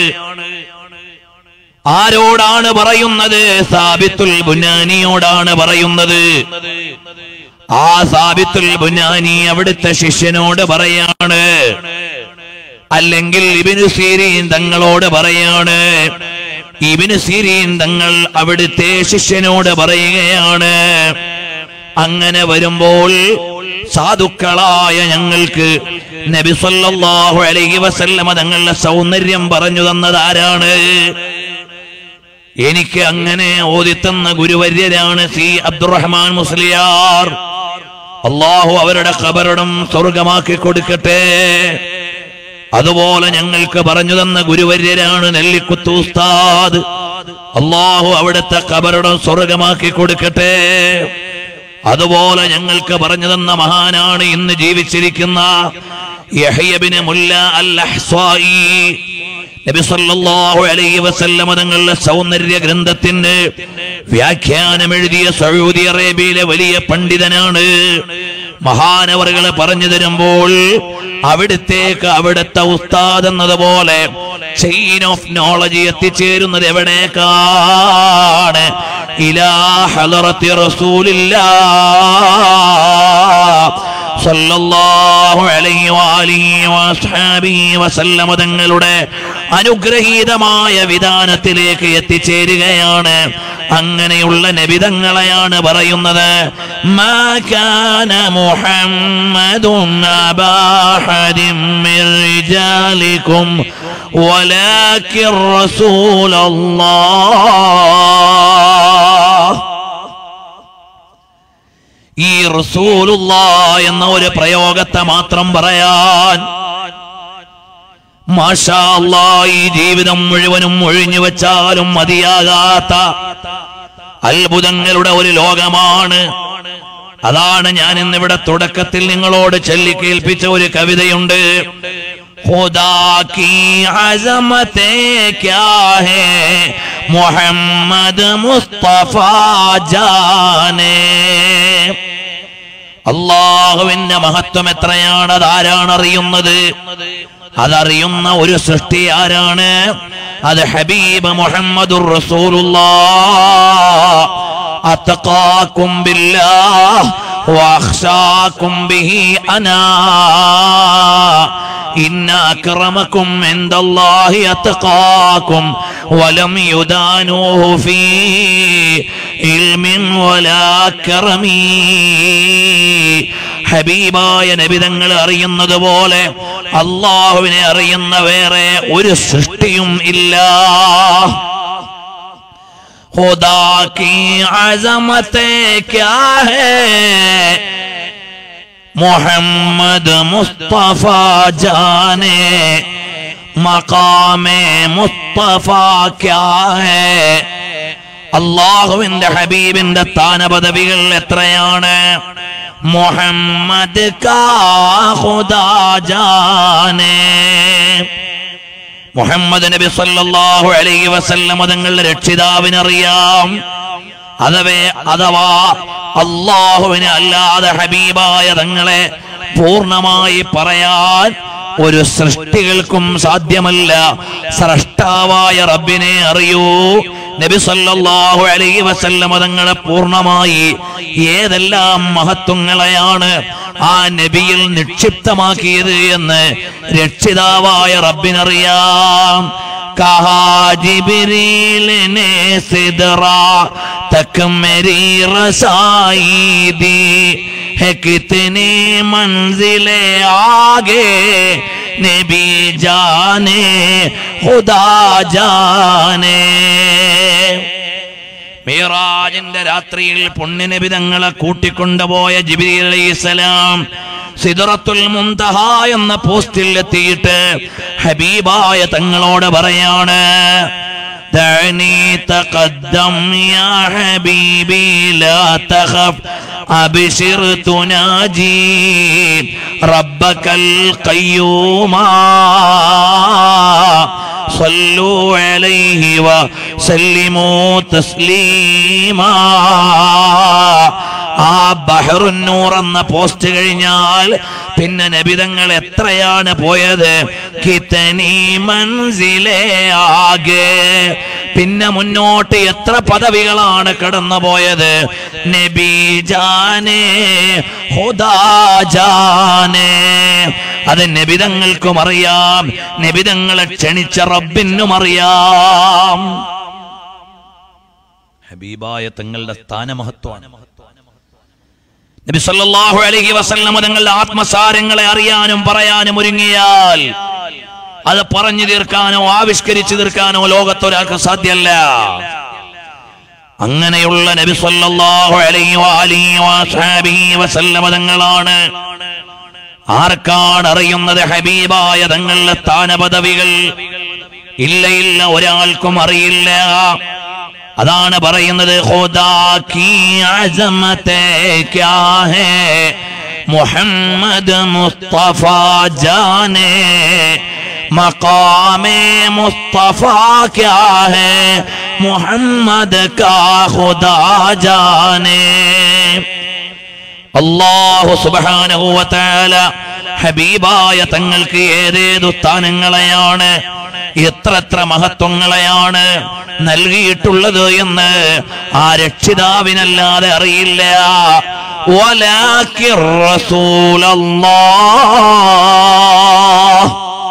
ആരോടാണ് പറയുന്നത് സാബിത്തുൽ ബുനാനിയോടാണ് പറയുന്നത് ആ സാബിത്തുൽ ബുനാനി അവിടുത്തെ ശിഷ്യനോട് പറയാണ് അല്ലെങ്കിൽ ഇബിനു സീരീൻ തങ്ങളോട് പറയാണ് ഇബിനു സീരീൻ തങ്ങൾ അവിടുത്തെ ശിഷ്യനോട് പറയുകയാണ് അങ്ങനെ വരുമ്പോൾ സാധുക്കളായ ഞങ്ങൾക്ക് നബി സല്ലല്ലാഹു അലൈഹി വസല്ലമ തങ്ങളുടെ സൗന്ദര്യം പറഞ്ഞു തന്നത് ആരാണ് എനിക്ക് അങ്ങനെ ഓതിത്തന്ന ഗുരുവര്യരാണ് സി അബ്ദുറഹ്മാൻ മുസ്ലിയാർ അള്ളാഹു അവരുടെ ഖബറിടം സ്വർഗമാക്കി കൊടുക്കട്ടെ അതുപോലെ ഞങ്ങൾക്ക് പറഞ്ഞു തന്ന ഗുരുവര്യരാണ് നെല്ലിക്കുത്ത് ഉസ്താദ് അള്ളാഹു അവിടുത്തെ കബറിടം സ്വർഗമാക്കി കൊടുക്കട്ടെ അതുപോലെ ഞങ്ങൾക്ക് പറഞ്ഞു തന്ന മഹാനാണ് ഇന്ന് ജീവിച്ചിരിക്കുന്ന യഹ്യബിന് മുല്ല അൽ അഹ്സ്വായി നബി സല്ലല്ലാഹു അലൈഹി വസല്ലമ തങ്ങളുടെ സൗന്ദര്യ ഗ്രന്ഥത്തിന്റെ വ്യാഖ്യാനം എഴുതിയ സൗദി അറേബ്യയിലെ വലിയ പണ്ഡിതനാണ് മഹാനവറുകളെ പറഞ്ഞു തരുമ്പോൾ അവിടത്തേക്ക് അവിടുത്തെ ഉസ്താദ് എന്നതുപോലെ ചെയിൻ ഓഫ് നോളജ് എത്തിച്ചേരുന്നത് എവിടേക്കാണ് ഇലാ ഹലറത്തി റസൂലില്ലാ സല്ലല്ലാഹു അലൈഹി വാലിഹി വസ്ഹാബിഹി വസല്ലമ തങ്ങളുടെ അനുഗ്രഹീതമായ വിധാനത്തിലേക്ക് എത്തിച്ചേരുകയാണ് അങ്ങനെയുള്ള നബിതങ്ങളെയാണ് പറയുന്നത് മാ കാന മുഹമ്മദുൻ അബാ അഹദിൻ മിൻ റിജാലികും വലാകിൻ റസൂലല്ലാഹ് ഈ റസൂലുള്ള എന്ന ഒരു പ്രയോഗത്തെ മാത്രം പറയാൻ മാഷാ അല്ലാ, ഈ ജീവിതം മുഴുവനും ഒഴിഞ്ഞു വെച്ചാലും മതിയാകാത്ത അത്ഭുതങ്ങളുടെ ഒരു ലോകമാണ് അതാണ് ഞാൻ ഇന്നിവിടെ തുടക്കത്തിൽ നിങ്ങളോട് ചൊല്ലിക്കേൽപ്പിച്ച ഒരു കവിതയുണ്ട് खुदा की अजमते क्या है मोहम्मद मुस्तफा जाने അള്ളാഹുവിന്റെ മഹത്വം എത്രയാണ് അതാരാണ് അറിയുന്നത് അതറിയുന്ന ഒരു സൃഷ്ടി ആരാണ് അത് ഹബീബ് മുഹമ്മദുർ റസൂലുള്ളാഹ് അത്തഖാക്കും ബില്ലാഹ് വഅഖ്ശാക്കും ബിഹി അനാ إن أكرمكم عند الله أتقاكم ولم يدانوه في علم ولا كرم ഹബീബായ നബിതങ്ങൾ അറിയുന്നത് പോലെ അള്ളാഹുവിനെ അറിയുന്ന വേറെ ഒരു സൃഷ്ടിയും ഇല്ല खुदा की अजमत क्या है मोहम्मद मुस्तफा जाने मकाम मुस्तफा क्या है അള്ളാഹുവിന്റെ ഹബീബിന്റെ സ്ഥാനപദവികൾ എത്രയാണ് മുഹമ്മദ് കാ ഖുദാ ജാനേ മുഹമ്മദ് നബി സല്ലല്ലാഹു അലൈഹി വസല്ലം തങ്ങളുടെ രക്ഷിതാവിനറിയാം അഥവേ അഥവാ അള്ളാഹുവിനെ അല്ലാതെ ഹബീബായ തങ്ങളെ പൂർണ്ണമായി പറയാൻ ഒരു സൃഷ്ടികൾക്കും സാധ്യമല്ല സ്രഷ്ടാവായ റബ്ബിനെ അറിയൂ നബി സല്ലല്ലാഹു അലൈഹി വസല്ലം തങ്ങളെ പൂർണ്ണമായി ഏതെല്ലാം മഹത്വങ്ങളെയാണ് ആ നബിയിൽ നിക്ഷിപ്തമാക്കിയത് എന്ന് രക്ഷിതാവായ റബ്ബിനറിയാം कहा जिबरील ने सिदरा तक मेरी रसाई दी है कितनी मंजिले आगे नबी जाने खुदा जाने മീറാജിന്റെ രാത്രിയിൽ പുണ്യനബിതങ്ങളെ കൂട്ടിക്കൊണ്ടുപോയ ജിബിരി അലൈഹിസ്സലാം സിദറത്തുൽ മുന്തഹ എന്ന പോസ്റ്റിൽ എത്തിയിട്ട് ഹബീബായ തങ്ങളോട് പറയാണ് دعني تقدم يا حبيبي لا تخف أبشر تناجي ربك القيوم صلوا عليه وسلموا تسليما ആ ബഹറുന്നൂർ എന്ന പോസ്റ്റ് കഴിഞ്ഞാൽ പിന്നെ നബിതങ്ങൾ എത്രയാണ് പോയത് കിത്തനി മൻസിലെ ആകെ പിന്നെ മുന്നോട്ട് എത്ര പദവികളാണ് കടന്നു പോയത് നബി ജാനേ ഹുദാ ജാനേ അത് നബിതങ്ങൾക്കും അറിയാം നബിതങ്ങളെ ക്ഷണിച്ച റബ്ബിനും അറിയാം ഹബീബായ തങ്ങളുടെ സ്ഥാനമഹത്വമാണ് നബി സല്ലല്ലാഹു അലൈഹി വസല്ലം തങ്ങളുടെ ആത്മസാരങ്ങളെ അറിയാനും പറയാനും ഒരുങ്ങിയാൽ അത് പറഞ്ഞു തീർക്കാനോ ആവിഷ്കരിച്ചു തീർക്കാനോ ലോകത്തൊരാൾക്ക് സാധ്യമല്ല അങ്ങനെയുള്ള നബി സല്ലല്ലാഹു അലൈഹി വഅലിഹി വസഹബിഹി വസല്ലം തങ്ങളാണ് ആർക്കാണ് അറിയുന്നത് ഹബീബായ തങ്ങളുടെ സ്ഥാനപദവികൾ ഇല്ല ഇല്ല ഒരാൾക്കും അറിയില്ല അതാണ് പറയുന്നത് ഖുദാ കി അസമത്തെ ക്യാ ഹേ മുഹമ്മദ് മുസ്തഫ ജാനേ मकाम मुस्तफा क्या है मोहम्मद का खुदा जाने അള്ളാഹു സുബ്ഹാനഹു വ തആല ഹബീബായ തങ്ങൾക്ക് ഏതേതു സ്ഥാനങ്ങളെയാണ് എത്ര എത്ര മഹത്വങ്ങളെയാണ് നൽകിയിട്ടുള്ളത് എന്ന് ആ രക്ഷിതാവിനല്ലാതെ അറിയില്ല വലാകിർ റസൂലല്ലാഹ്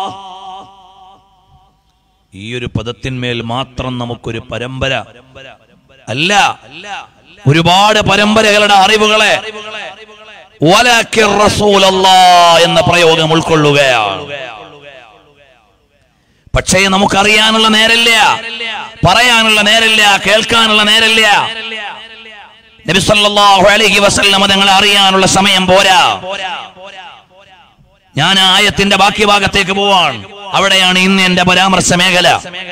ഈ ഒരു പദത്തിന്മേൽ മാത്രം നമുക്കൊരു പരമ്പര അല്ല ഒരുപാട് പരമ്പരകളുടെ അറിവുകളെ വലാക്കിർ റസൂലല്ലാ എന്ന പ്രയോഗം ഉൾക്കൊള്ളുകയാണ് പക്ഷേ നമുക്കറിയാനുള്ള നേരല്ല പറയാനുള്ള നേരല്ല കേൾക്കാനുള്ള നേരല്ല നബി സല്ലല്ലാഹു അലൈഹി വസല്ലം തങ്ങളെ അറിയാനുള്ള സമയം പോരാ ഞാൻ ആ ആയത്തിന്റെ ബാക്കി ഭാഗത്തേക്ക് പോവാൻ അവിടെയാണ് ഇന്ന് എന്റെ പരാമർശ മേഖല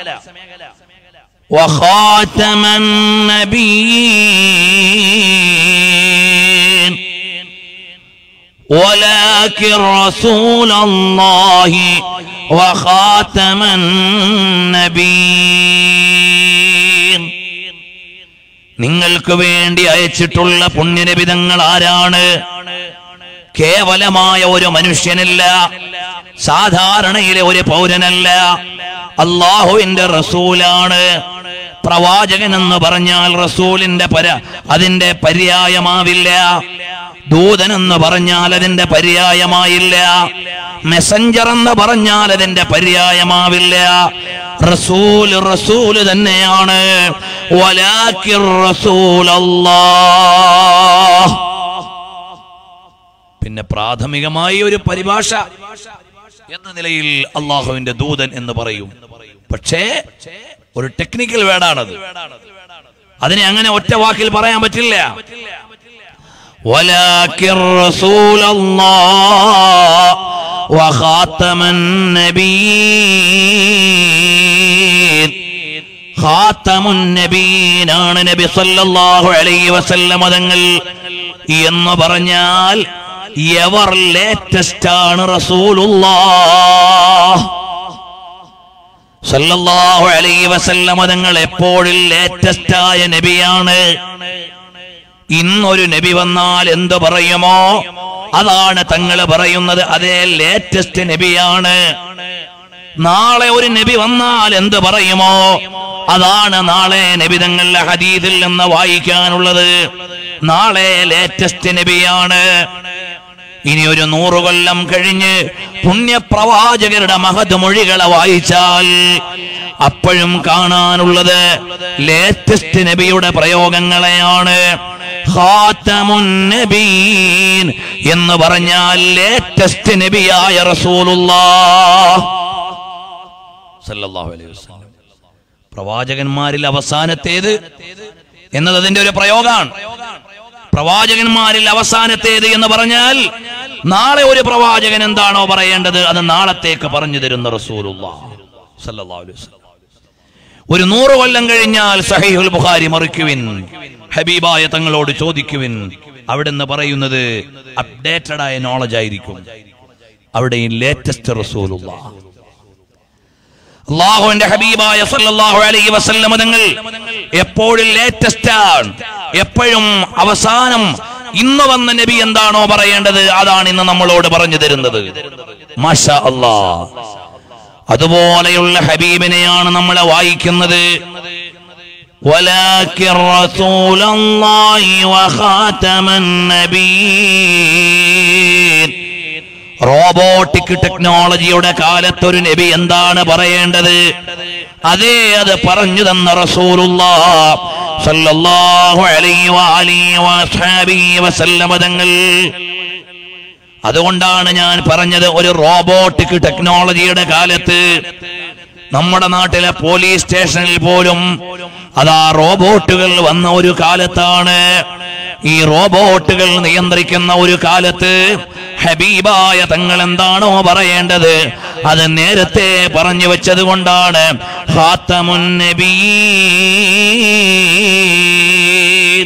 وخاتم النبيين ولكن رسول الله وخاتم النبيين നിങ്ങൾക്ക് വേണ്ടി അയച്ചിട്ടുള്ള പുണ്യനിബിതങ്ങൾ ആരാണ് കേവലമായ ഒരു മനുഷ്യനല്ല സാധാരണയിലെ ഒരു പൗരനല്ല അള്ളാഹുവിന്റെ റസൂലാണ് പ്രവാചകൻ എന്ന് പറഞ്ഞാൽ റസൂലിന്റെ പര അതിന്റെ പര്യായമാവില്ല ദൂതൻ എന്ന് പറഞ്ഞാൽ അതിന്റെ പര്യായമായില്ല മെസ്സഞ്ചർ എന്ന് പറഞ്ഞാൽ അതിന്റെ പര്യായമാവില്ല റസൂൽ റസൂല് തന്നെയാണ് വലാക്കിർ റസൂൽ അല്ലാഹ് പിന്നെ പ്രാഥമികമായി ഒരു പരിഭാഷ എന്ന നിലയിൽ അള്ളാഹുവിന്റെ ദൂതൻ എന്ന് പറയും പക്ഷേ ഒരു ടെക്നിക്കൽ വേർഡാണത് അതിനെ അങ്ങനെ ഒറ്റ വാക്കിൽ പറയാൻ പറ്റില്ല ولكن رسول الله وخاتم النبيين ഖാത്തമുൻ നബീനാണ് നബി സല്ലല്ലാഹു അലൈഹി വസല്ലം തങ്ങൾ എന്ന് പറഞ്ഞാൽ എവർ ലേറ്റസ്റ്റ് ആണ് റസൂലുള്ളാഹ് സല്ലല്ലാഹു അലൈഹി വസല്ലം തങ്ങൾ എപ്പോഴും ലേറ്റസ്റ്റ് ആയ നബിയാണ് ഇന്നൊരു നബി വന്നാൽ എന്തു പറയുമോ അതാണ് തങ്ങൾ പറയുന്നത് അതേ ലേറ്റസ്റ്റ് നബിയാണ് നാളെ ഒരു നബി വന്നാൽ എന്ത് പറയുമോ അതാണ് നാളെ നബി തങ്ങളുടെ ഹദീദിൽ നിന്ന് വായിക്കാനുള്ളത് നാളെ ലേറ്റസ്റ്റ് നബിയാണ് ഇനി ഒരു നൂറു കൊല്ലം കഴിഞ്ഞ് പുണ്യപ്രവാചകരുടെ മഹത് മൊഴികളെ വായിച്ചാൽ അപ്പോഴും കാണാനുള്ളത് ലേറ്റസ്റ്റ് നബിയുടെ പ്രയോഗങ്ങളെയാണ് ഖാത്തമുൻ നബീൻ എന്ന് പറഞ്ഞാൽ ലേറ്റസ്റ്റ് നബിയായ റസൂലുള്ളാഹ് സല്ലല്ലാഹു അലൈഹി വസല്ലം പ്രവാചകന്മാരിൽ അവസാനത്തേത് എന്നത് അതിന്റെ ഒരു പ്രയോഗമാണ് പ്രവാചകന്മാരിൽ അവസാനത്തേത് എന്ന് പറഞ്ഞാൽ നാളെ ഒരു പ്രവാചകൻ എന്താണോ പറയേണ്ടത് അത് നാളത്തേക്ക് പറഞ്ഞു തരുന്ന റസൂലുള്ളാഹ് സല്ലല്ലാഹു അലൈഹി വസല്ലം ഒരു നൂറ് കൊല്ലം കഴിഞ്ഞാൽ സഹീഹുൽ ബുഖാരി മറിക്കുവിൻ ഹബീബായ തങ്ങളോട് ചോദിക്കുവിൻ അവിടുന്ന് പറയുന്നത് അപ്ഡേറ്റഡ് ആയ നോളജ് ആയിരിക്കും അവിടെ ലേറ്റസ്റ്റ് റസൂലുള്ള അള്ളാഹുവിന്റെ ഹബീബായ സല്ലല്ലാഹു അലൈഹി വസല്ലം തങ്ങൾ എപ്പോഴും ലേറ്റസ്റ്റ് ആണ് എപ്പോഴും അവസാനം ഇന്ന് വന്ന നബി എന്താണോ പറയേണ്ടത് അതാണ് ഇന്ന് നമ്മളോട് പറഞ്ഞു തരുന്നത് മാഷാ അല്ലാ അതുപോലെയുള്ള ഹബീബിനെയാണ് നമ്മളെ വായിക്കുന്നത് ولكن رسول الله وخاتم النبيين റോബോട്ടിക് ടെക്നോളജിയുടെ കാലത്ത് ഒരു നബി എന്താണ് പറയേണ്ടത് അതേ അത് പറഞ്ഞു തന്ന റസൂലുള്ളാഹ് സല്ലല്ലാഹു അലൈഹി വഅലിഹി വഅസ്ഹാബിഹി വസല്ലമ തങ്ങൾ അതുകൊണ്ടാണ് ഞാൻ പറഞ്ഞത് ഒരു റോബോട്ടിക് ടെക്നോളജിയുടെ കാലത്ത് നമ്മുടെ നാട്ടിലെ പോലീസ് സ്റ്റേഷനിൽ പോലും അതാ റോബോട്ടുകൾ വന്ന ഒരു കാലത്താണ് ഈ റോബോട്ടുകൾ നിയന്ത്രിക്കുന്ന ഒരു കാലത്ത് ഹബീബായ തങ്ങൾ എന്താണോ പറയേണ്ടത് അത് നേരത്തെ പറഞ്ഞു വെച്ചത് കൊണ്ടാണ് ഖാത്തമുൻ നബീൻ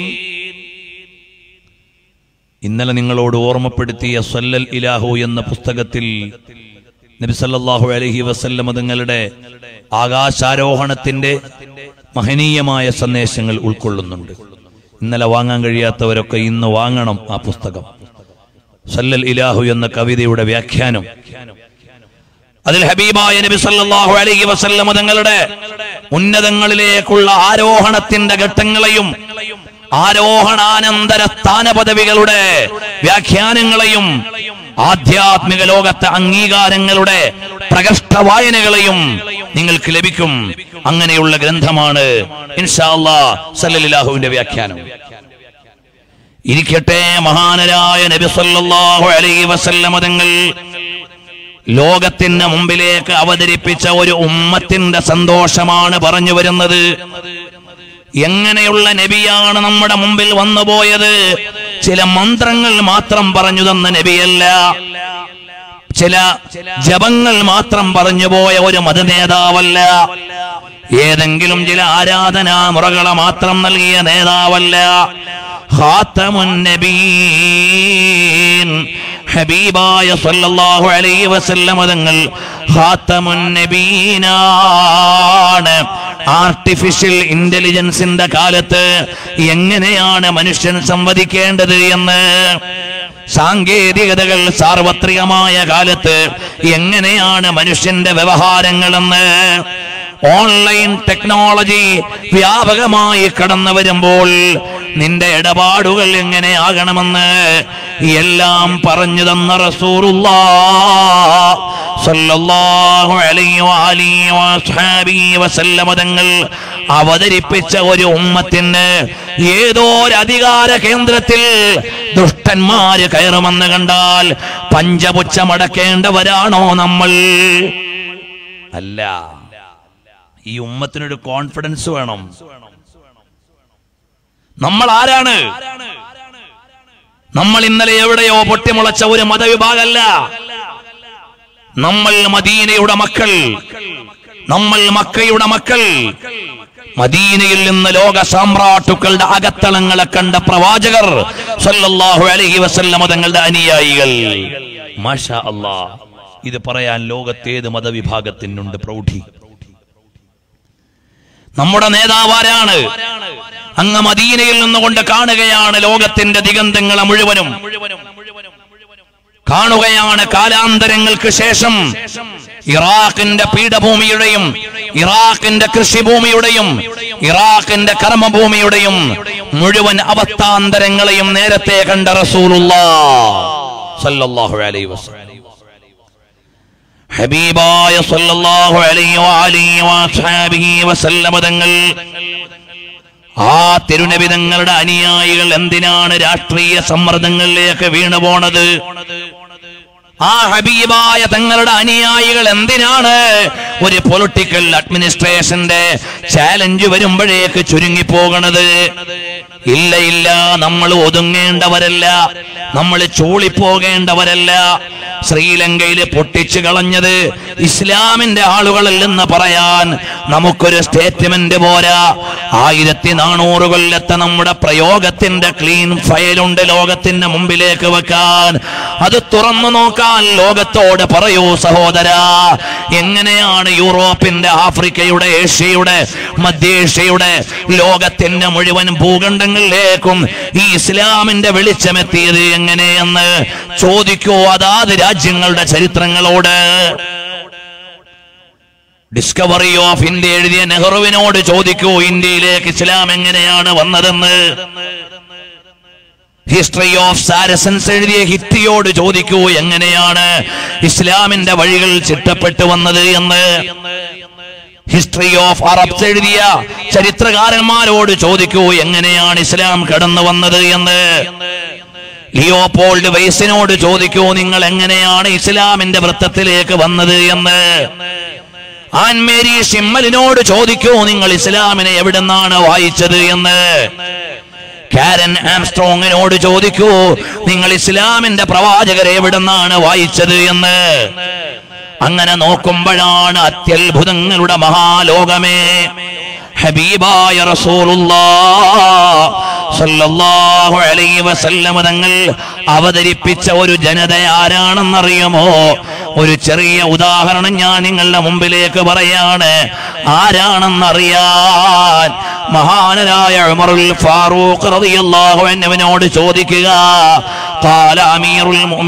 ഇന്നലെ നിങ്ങളോട് ഓർമ്മപ്പെടുത്തിയ സല്ലൽ ഇലാഹു എന്ന പുസ്തകത്തിൽ നബി സല്ലല്ലാഹു അലൈഹി വസല്ലമ തങ്ങളുടെ ആകാശാരോഹണത്തിന്റെ മഹനീയമായ സന്ദേശങ്ങൾ ഉൾക്കൊള്ളുന്നുണ്ട് ഇന്നലെ വാങ്ങാൻ കഴിയാത്തവരൊക്കെ ഇന്ന് വാങ്ങണം ആ പുസ്തകം സല്ലൽ ഇലാഹു എന്ന കവിതയുടെ വ്യാഖ്യാനം അതിൽ ഹബീബായ നബി സല്ലല്ലാഹു അലൈഹി വസല്ലമ തങ്ങളുടെ ഉന്നതങ്ങളിലേക്കുള്ള ആരോഹണത്തിന്റെ ഘട്ടങ്ങളെയും ആരോഹണാനന്തര സ്ഥാനപദവികളുടെ വ്യാഖ്യാനങ്ങളെയും ആധ്യാത്മിക ലോകത്തെ അംഗീകാരങ്ങളുടെ പ്രകഷ്ട വായനകളെയും നിങ്ങൾക്ക് ലഭിക്കും അങ്ങനെയുള്ള ഗ്രന്ഥമാണ് ഇൻഷാ അല്ലാ സല്ലല്ലാഹുവിന്റെ വ്യാഖ്യാനം ഇരിക്കട്ടെ മഹാനരായ നബി സല്ലല്ലാഹു അലൈഹി വസല്ലമ തങ്ങൾ ലോകത്തിന് മുമ്പിലേക്ക് അവതരിപ്പിച്ച ഒരു ഉമ്മത്തിന്റെ സന്തോഷമാണ് പറഞ്ഞു വരുന്നത് എങ്ങനെയുള്ള നബിയാണ് നമ്മുടെ മുമ്പിൽ വന്നുപോയത് ചില മന്ത്രങ്ങൾ മാത്രം പറഞ്ഞു തന്ന നബിയല്ല ചില ജപങ്ങൾ മാത്രം പറഞ്ഞു പോയ ഒരു മതനേതാവല്ല ഏതെങ്കിലും ചില ആരാധനാ മുറകളെ മാത്രം നൽകിയ നേതാവല്ല ഖാത്തമുൻ നബീൻ ഹബീബായ സല്ലല്ലാഹു അലൈഹി വസല്ലമ തങ്ങൾ ഖാത്തമുൻ നബീനാണ് ആർട്ടിഫിഷ്യൽ ഇന്റലിജൻസിന്റെ കാലത്ത് എങ്ങനെയാണ് മനുഷ്യൻ സംവദിക്കേണ്ടത് എന്ന് സാങ്കേതികതകൾ സാർവത്രികമായ കാലത്ത് എങ്ങനെയാണ് മനുഷ്യന്റെ വ്യവഹാരങ്ങളെന്ന് ഓൺലൈൻ ടെക്നോളജി വ്യാപകമായി കടന്നു വരുമ്പോൾ നിന്റെ ഇടപാടുകൾ എങ്ങനെയാകണമെന്ന് എല്ലാം പറഞ്ഞു തന്ന റസൂറുള്ള സല്ലല്ലാഹു അലൈഹി വആലിഹി വസ്ഹാബിഹി വസല്ലമ തങ്ങൾ അവതരിപ്പിച്ച ഒരു ഉമ്മത്തിന് ഏതോ ഒരു അധികാര കേന്ദ്രത്തിൽ ദുഷ്ടന്മാര് കയറുമെന്ന് കണ്ടാൽ പഞ്ചപുച്ഛമടക്കേണ്ടവരാണോ നമ്മൾ അല്ല ഈ ഉമ്മത്തിനൊരു കോൺഫിഡൻസ് വേണം നമ്മൾ ആരാണ് നമ്മൾ ഇന്നലെ എവിടെയോ പൊട്ടിമുളച്ച ഒരു മതവിഭാഗമല്ല നമ്മൾ മദീനയുടെ മക്കൾ നമ്മൾ മക്കയുടെ മക്കൾ മദീനയിൽ നിന്ന് ലോക സാമ്രാട്ടുക്കളുടെ അകത്തളങ്ങളെ കണ്ട പ്രവാചകർ സല്ലല്ലാഹു അലൈഹി വസല്ലമ തങ്ങളുടെ അനുയായികൾ മാഷാ അല്ലാ ഇത് പറയാൻ ലോകത്തേത് മതവിഭാഗത്തിനുണ്ട് പ്രൗഢി നമ്മുടെ നേതാവാരാണ് അങ്ങ് മദീനയിൽ നിന്നുകൊണ്ട് കാണുകയാണ് ലോകത്തിന്റെ ദിഗന്ധങ്ങളെ മുഴുവനും കാണുകയാണ് കാലാന്തരങ്ങൾക്ക് ശേഷം ഇറാഖിന്റെ പീഠഭൂമിയുടെയും ഇറാഖിന്റെ കൃഷിഭൂമിയുടെയും ഇറാഖിന്റെ കർമ്മഭൂമിയുടെയും മുഴുവൻ അവസ്ഥാന്തരങ്ങളെയും നേരത്തെ കണ്ട റസൂലുള്ള സല്ലല്ലാഹു അലൈഹി വസല്ലം ഹബീബായ സല്ലല്ലാഹു അലൈഹി വഅലിഹി വസ്ഹാബിഹി വസല്ലമ തങ്ങൾ ആ തിരുനബി തങ്ങളുടെ അനുയായികൾ എന്തിനാണ് രാഷ്ട്രീയ സമ്മർദ്ദങ്ങളിലേക്ക് വീണു പോണത് ആ ഹബീബായ തങ്ങളുടെ അനുയായികൾ എന്തിനാണ് ഒരു പൊളിറ്റിക്കൽ അഡ്മിനിസ്ട്രേഷന്റെ ചാലഞ്ച് വരുമ്പോഴേക്ക് ചുരുങ്ങിപ്പോകണത് ഇല്ല ഇല്ല നമ്മൾ ഒതുങ്ങേണ്ടവരല്ല നമ്മൾ ചൂളിപ്പോകേണ്ടവരല്ല ശ്രീലങ്കയിൽ പൊട്ടിച്ചു കളഞ്ഞത് ഇസ്ലാമിന്റെ ആളുകളല്ലെന്ന് പറയാൻ നമുക്കൊരു സ്റ്റേറ്റ്മെന്റ് പോരാ ആയിരത്തി നാനൂറ് കൊല്ലത്തെ നമ്മുടെ പ്രയോഗത്തിന്റെ ക്ലീൻ ഫയലുണ്ട് ലോകത്തിന്റെ മുമ്പിലേക്ക് വെക്കാൻ അത് തുറന്നു നോക്കാൻ ലോകത്തോട് പറയൂ സഹോദര എങ്ങനെയാണ് യൂറോപ്പിന്റെ ആഫ്രിക്കയുടെ ഏഷ്യയുടെ മധ്യേഷ്യയുടെ ലോകത്തിന്റെ മുഴുവൻ ഭൂഖണ്ഡങ്ങളിലേക്കും ഈ ഇസ്ലാമിന്റെ വെളിച്ചമെത്തിയത് എങ്ങനെയെന്ന് ചോദിക്കൂ അതാത് രാജ്യങ്ങളുടെ ചരിത്രങ്ങളോട് ഡിസ്കവറി ഓഫ് ഇന്ത്യ എഴുതിയ നെഹ്റുവിനോട് ചോദിക്കൂ ഇന്ത്യയിലേക്ക് ഇസ്ലാം എങ്ങനെയാണ് വന്നതെന്ന് ഹിസ്റ്ററി ഓഫ് സാരസൻസ് എഴുതിയ ഹിറ്റിയോട് ചോദിക്കൂ എങ്ങനെയാണ് ഇസ്ലാമിന്റെ വഴികൾ ചിട്ടപ്പെട്ടു വന്നത് എന്ന് ഹിസ്റ്ററി ഓഫ് അറബ്സ് എഴുതിയ ചരിത്രകാരന്മാരോട് ചോദിക്കൂ എങ്ങനെയാണ് ഇസ്ലാം കടന്നു വന്നത് എന്ന് ലിയോപോൾഡ് വൈസിനോട് ചോദിക്കൂ നിങ്ങൾ എങ്ങനെയാണ് ഇസ്ലാമിന്റെ വൃത്തത്തിലേക്ക് വന്നത് എന്ന് ആൻമേരി ഷിമ്മലിനോട് ചോദിക്കൂ നിങ്ങൾ ഇസ്ലാമിനെ എവിടെന്നാണ് വായിച്ചത് എന്ന് കാരൻ ആംസ്ട്രോങ്ങിനോട് ചോദിക്കൂ നിങ്ങൾ ഇസ്ലാമിന്റെ പ്രവാചകരെ എവിടെന്നാണ് വായിച്ചത് എന്ന് അങ്ങനെ നോക്കുമ്പോഴാണ് അത്യത്ഭുതങ്ങളുടെ മഹാലോകമേ ഹബീബായ റസൂലുള്ളാഹു അലൈഹി വസല്ലമ തങ്ങൾ അവതരിപ്പിച്ച ഒരു ജനത ആരാണെന്നറിയുമോ ഒരു ചെറിയ ഉദാഹരണം ഞാൻ നിങ്ങളുടെ മുമ്പിലേക്ക് പറയാണ് ആരാണെന്നറിയാൻ മഹാനരായ ഉമറുൽ ഫാറൂഖ് റളിയല്ലാഹു അൻഹുവിനോട് ചോദിക്കുക قال أمير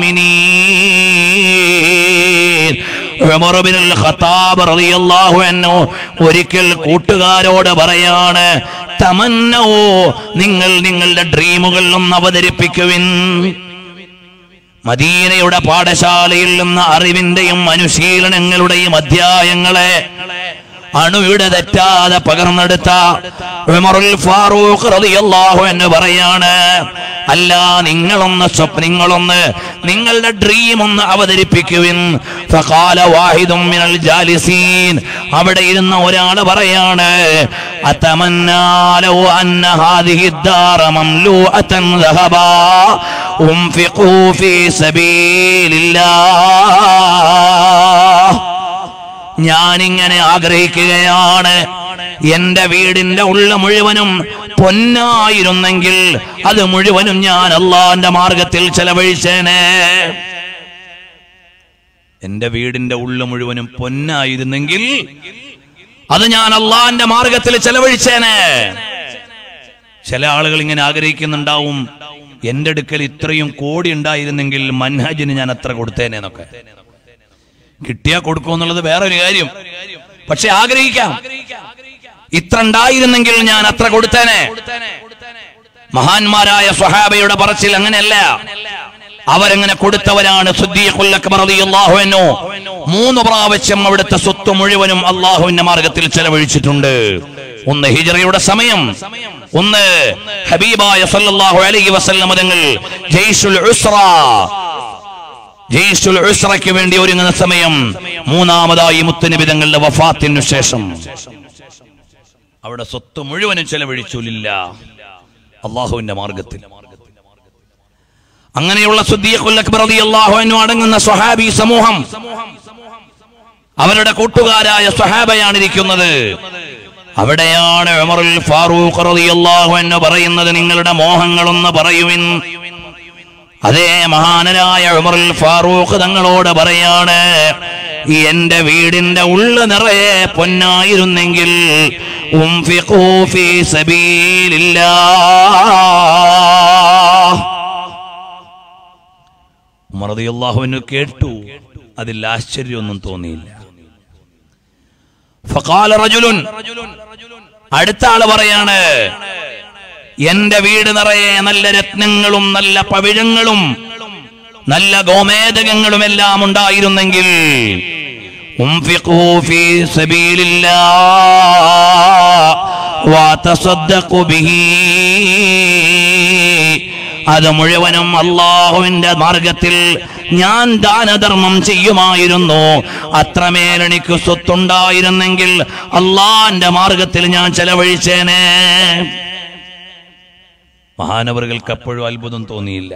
المؤمنين ഉമർ ബിനുൽ ഖത്താബ് റളിയല്ലാഹു അൻഹു ഒരിക്കൽ കൂട്ടുകാരോട് പറയാണ് തമന്നോ നിങ്ങൾ നിങ്ങളുടെ ഡ്രീമുകൾ ഒന്ന് അവതരിപ്പിക്കുവിൻ മദീനയുടെ പാഠശാലയിൽ നിന്ന് അറിവിന്റെയും അനുശീലനങ്ങളുടെയും അധ്യായങ്ങളെ അണുവിടെ തെറ്റാതെ പകർന്നെടുത്ത ഉമറുൽ ഫാറൂഖ് റളിയല്ലാഹു എന്ന് പറയാണ് അല്ല നിങ്ങളൊന്ന് സ്വപ്നങ്ങളൊന്ന് നിങ്ങളുടെ ഡ്രീം ഒന്ന് അവതരിപ്പിക്കുവിൻ ഫഖാല വാഹിദും മിനൽ ജാലിസീൻ അവിടെ ഇരുന്ന ഒരാൾ പറയാണ് അതമന്നാ ലൗ അന്ന ഹാദിഹി الدار مملوءة ذهبا انفقوا في سبيل الله ഞാനിങ്ങനെ ആഗ്രഹിക്കുകയാണ് എന്റെ വീടിന്റെ ഉള്ള മുഴുവനും പൊന്നായിരുന്നെങ്കിൽ അത് മുഴുവനും ഞാൻ അള്ളാന്റെ മാർഗത്തിൽ ചെലവഴിച്ചേനെ എന്റെ വീടിന്റെ ഉള്ള മുഴുവനും പൊന്നായിരുന്നെങ്കിൽ അത് ഞാൻ അള്ളാന്റെ മാർഗത്തിൽ ചെലവഴിച്ചേനെ ചില ആളുകൾ ഇങ്ങനെ ആഗ്രഹിക്കുന്നുണ്ടാവും എന്റെ അടുക്കൽ ഇത്രയും കോടി ഉണ്ടായിരുന്നെങ്കിൽ മൻഹജിന് ഞാൻ അത്ര കൊടുത്തേനെ എന്നൊക്കെ കിട്ടിയാ കൊടുക്കും എന്നുള്ളത് വേറൊരു കാര്യം പക്ഷെ ആഗ്രഹിക്കാം ഇത്ര ഉണ്ടായിരുന്നെങ്കിൽ ഞാൻ അത്ര കൊടുത്തേനെ മഹാന്മാരായ സ്വഹാബയുടെ പറച്ചിൽ അങ്ങനെയല്ല അവരങ്ങനെ കൊടുത്തവരാണ് സുദ്ദീഖുൽ അക്ബർ റളിയല്ലാഹു അൻഹു മൂന്ന് പ്രാവശ്യം അവിടുത്തെ സ്വത്ത് മുഴുവനും അള്ളാഹുവിന്റെ മാർഗത്തിൽ ചെലവഴിച്ചിട്ടുണ്ട് ഒന്ന് ഹിജറയുടെ സമയം ഒന്ന് ഹബീബായ സല്ലല്ലാഹു അലൈഹി വസല്ലം തങ്ങൾ ജയ്ഷുൽ ഉസ്ര ജയ്ഷുൽ ഉസ്രയ്ക്ക് വേണ്ടി ഒരുങ്ങുന്ന സമയം മൂന്നാമതായി മുത്തനബി തങ്ങളുടെ വഫാത്തിനു ശേഷം അവിടെ സ്വത്ത് മുഴുവനും ചെലവഴിച്ചുലില്ല അള്ളാഹുവിന്റെ മാർഗത്തിൽ അങ്ങനെയുള്ള സുദ്ദീഖുൽ അക്ബർ റളിയല്ലാഹു അൻഹു അടങ്ങുന്ന സ്വഹാബി സമൂഹം അവരുടെ കൂട്ടുകാരായ സ്വഹാബയാണ് ഇരിക്കുന്നത് അവിടെയാണ് ഉമറുൽ ഫാറൂഖ് റളിയല്ലാഹു അൻഹു പറയുന്നത് നിങ്ങളുടെ മോഹങ്ങളൊന്ന് പറയുവിൻ അതേ മഹാനരായ ഉമറുൽ ഫാറൂഖ് തങ്ങളോട് പറയാണ് എന്റെ വീടിന്റെ ഉള്ളു നിറയെ പൊന്നായിരുന്നെങ്കിൽ ഉംഫിഖൂ ഫീ സബീലില്ലാഹ് ഉമർ റളിയല്ലാഹുവിന് കേട്ടു അതിൽ ആശ്ചര്യമൊന്നും തോന്നിയില്ല ഫഖാല റജുലുൻ അടുത്ത ആള് പറയാണ് എന്റെ വീട് നിറയെ നല്ല രത്നങ്ങളും നല്ല പവിഴങ്ങളും നല്ല ഗോമേതകങ്ങളും എല്ലാം ഉണ്ടായിരുന്നെങ്കിൽ ഉംഫിഖൂ ഫീ സബീലില്ലാഹ് വതസദ്ദഖു ബിഹി അത് മുഴുവനും അള്ളാഹുവിന്റെ മാർഗത്തിൽ ഞാൻ ദാനധർമ്മം ചെയ്യുമായിരുന്നു അത്രമേൽ എനിക്ക് സ്വത്തുണ്ടായിരുന്നെങ്കിൽ അള്ളാന്റെ മാർഗത്തിൽ ഞാൻ ചെലവഴിച്ചേനെ മഹാനവറുകൾക്ക് അപ്പോഴും അത്ഭുതം തോന്നിയില്ല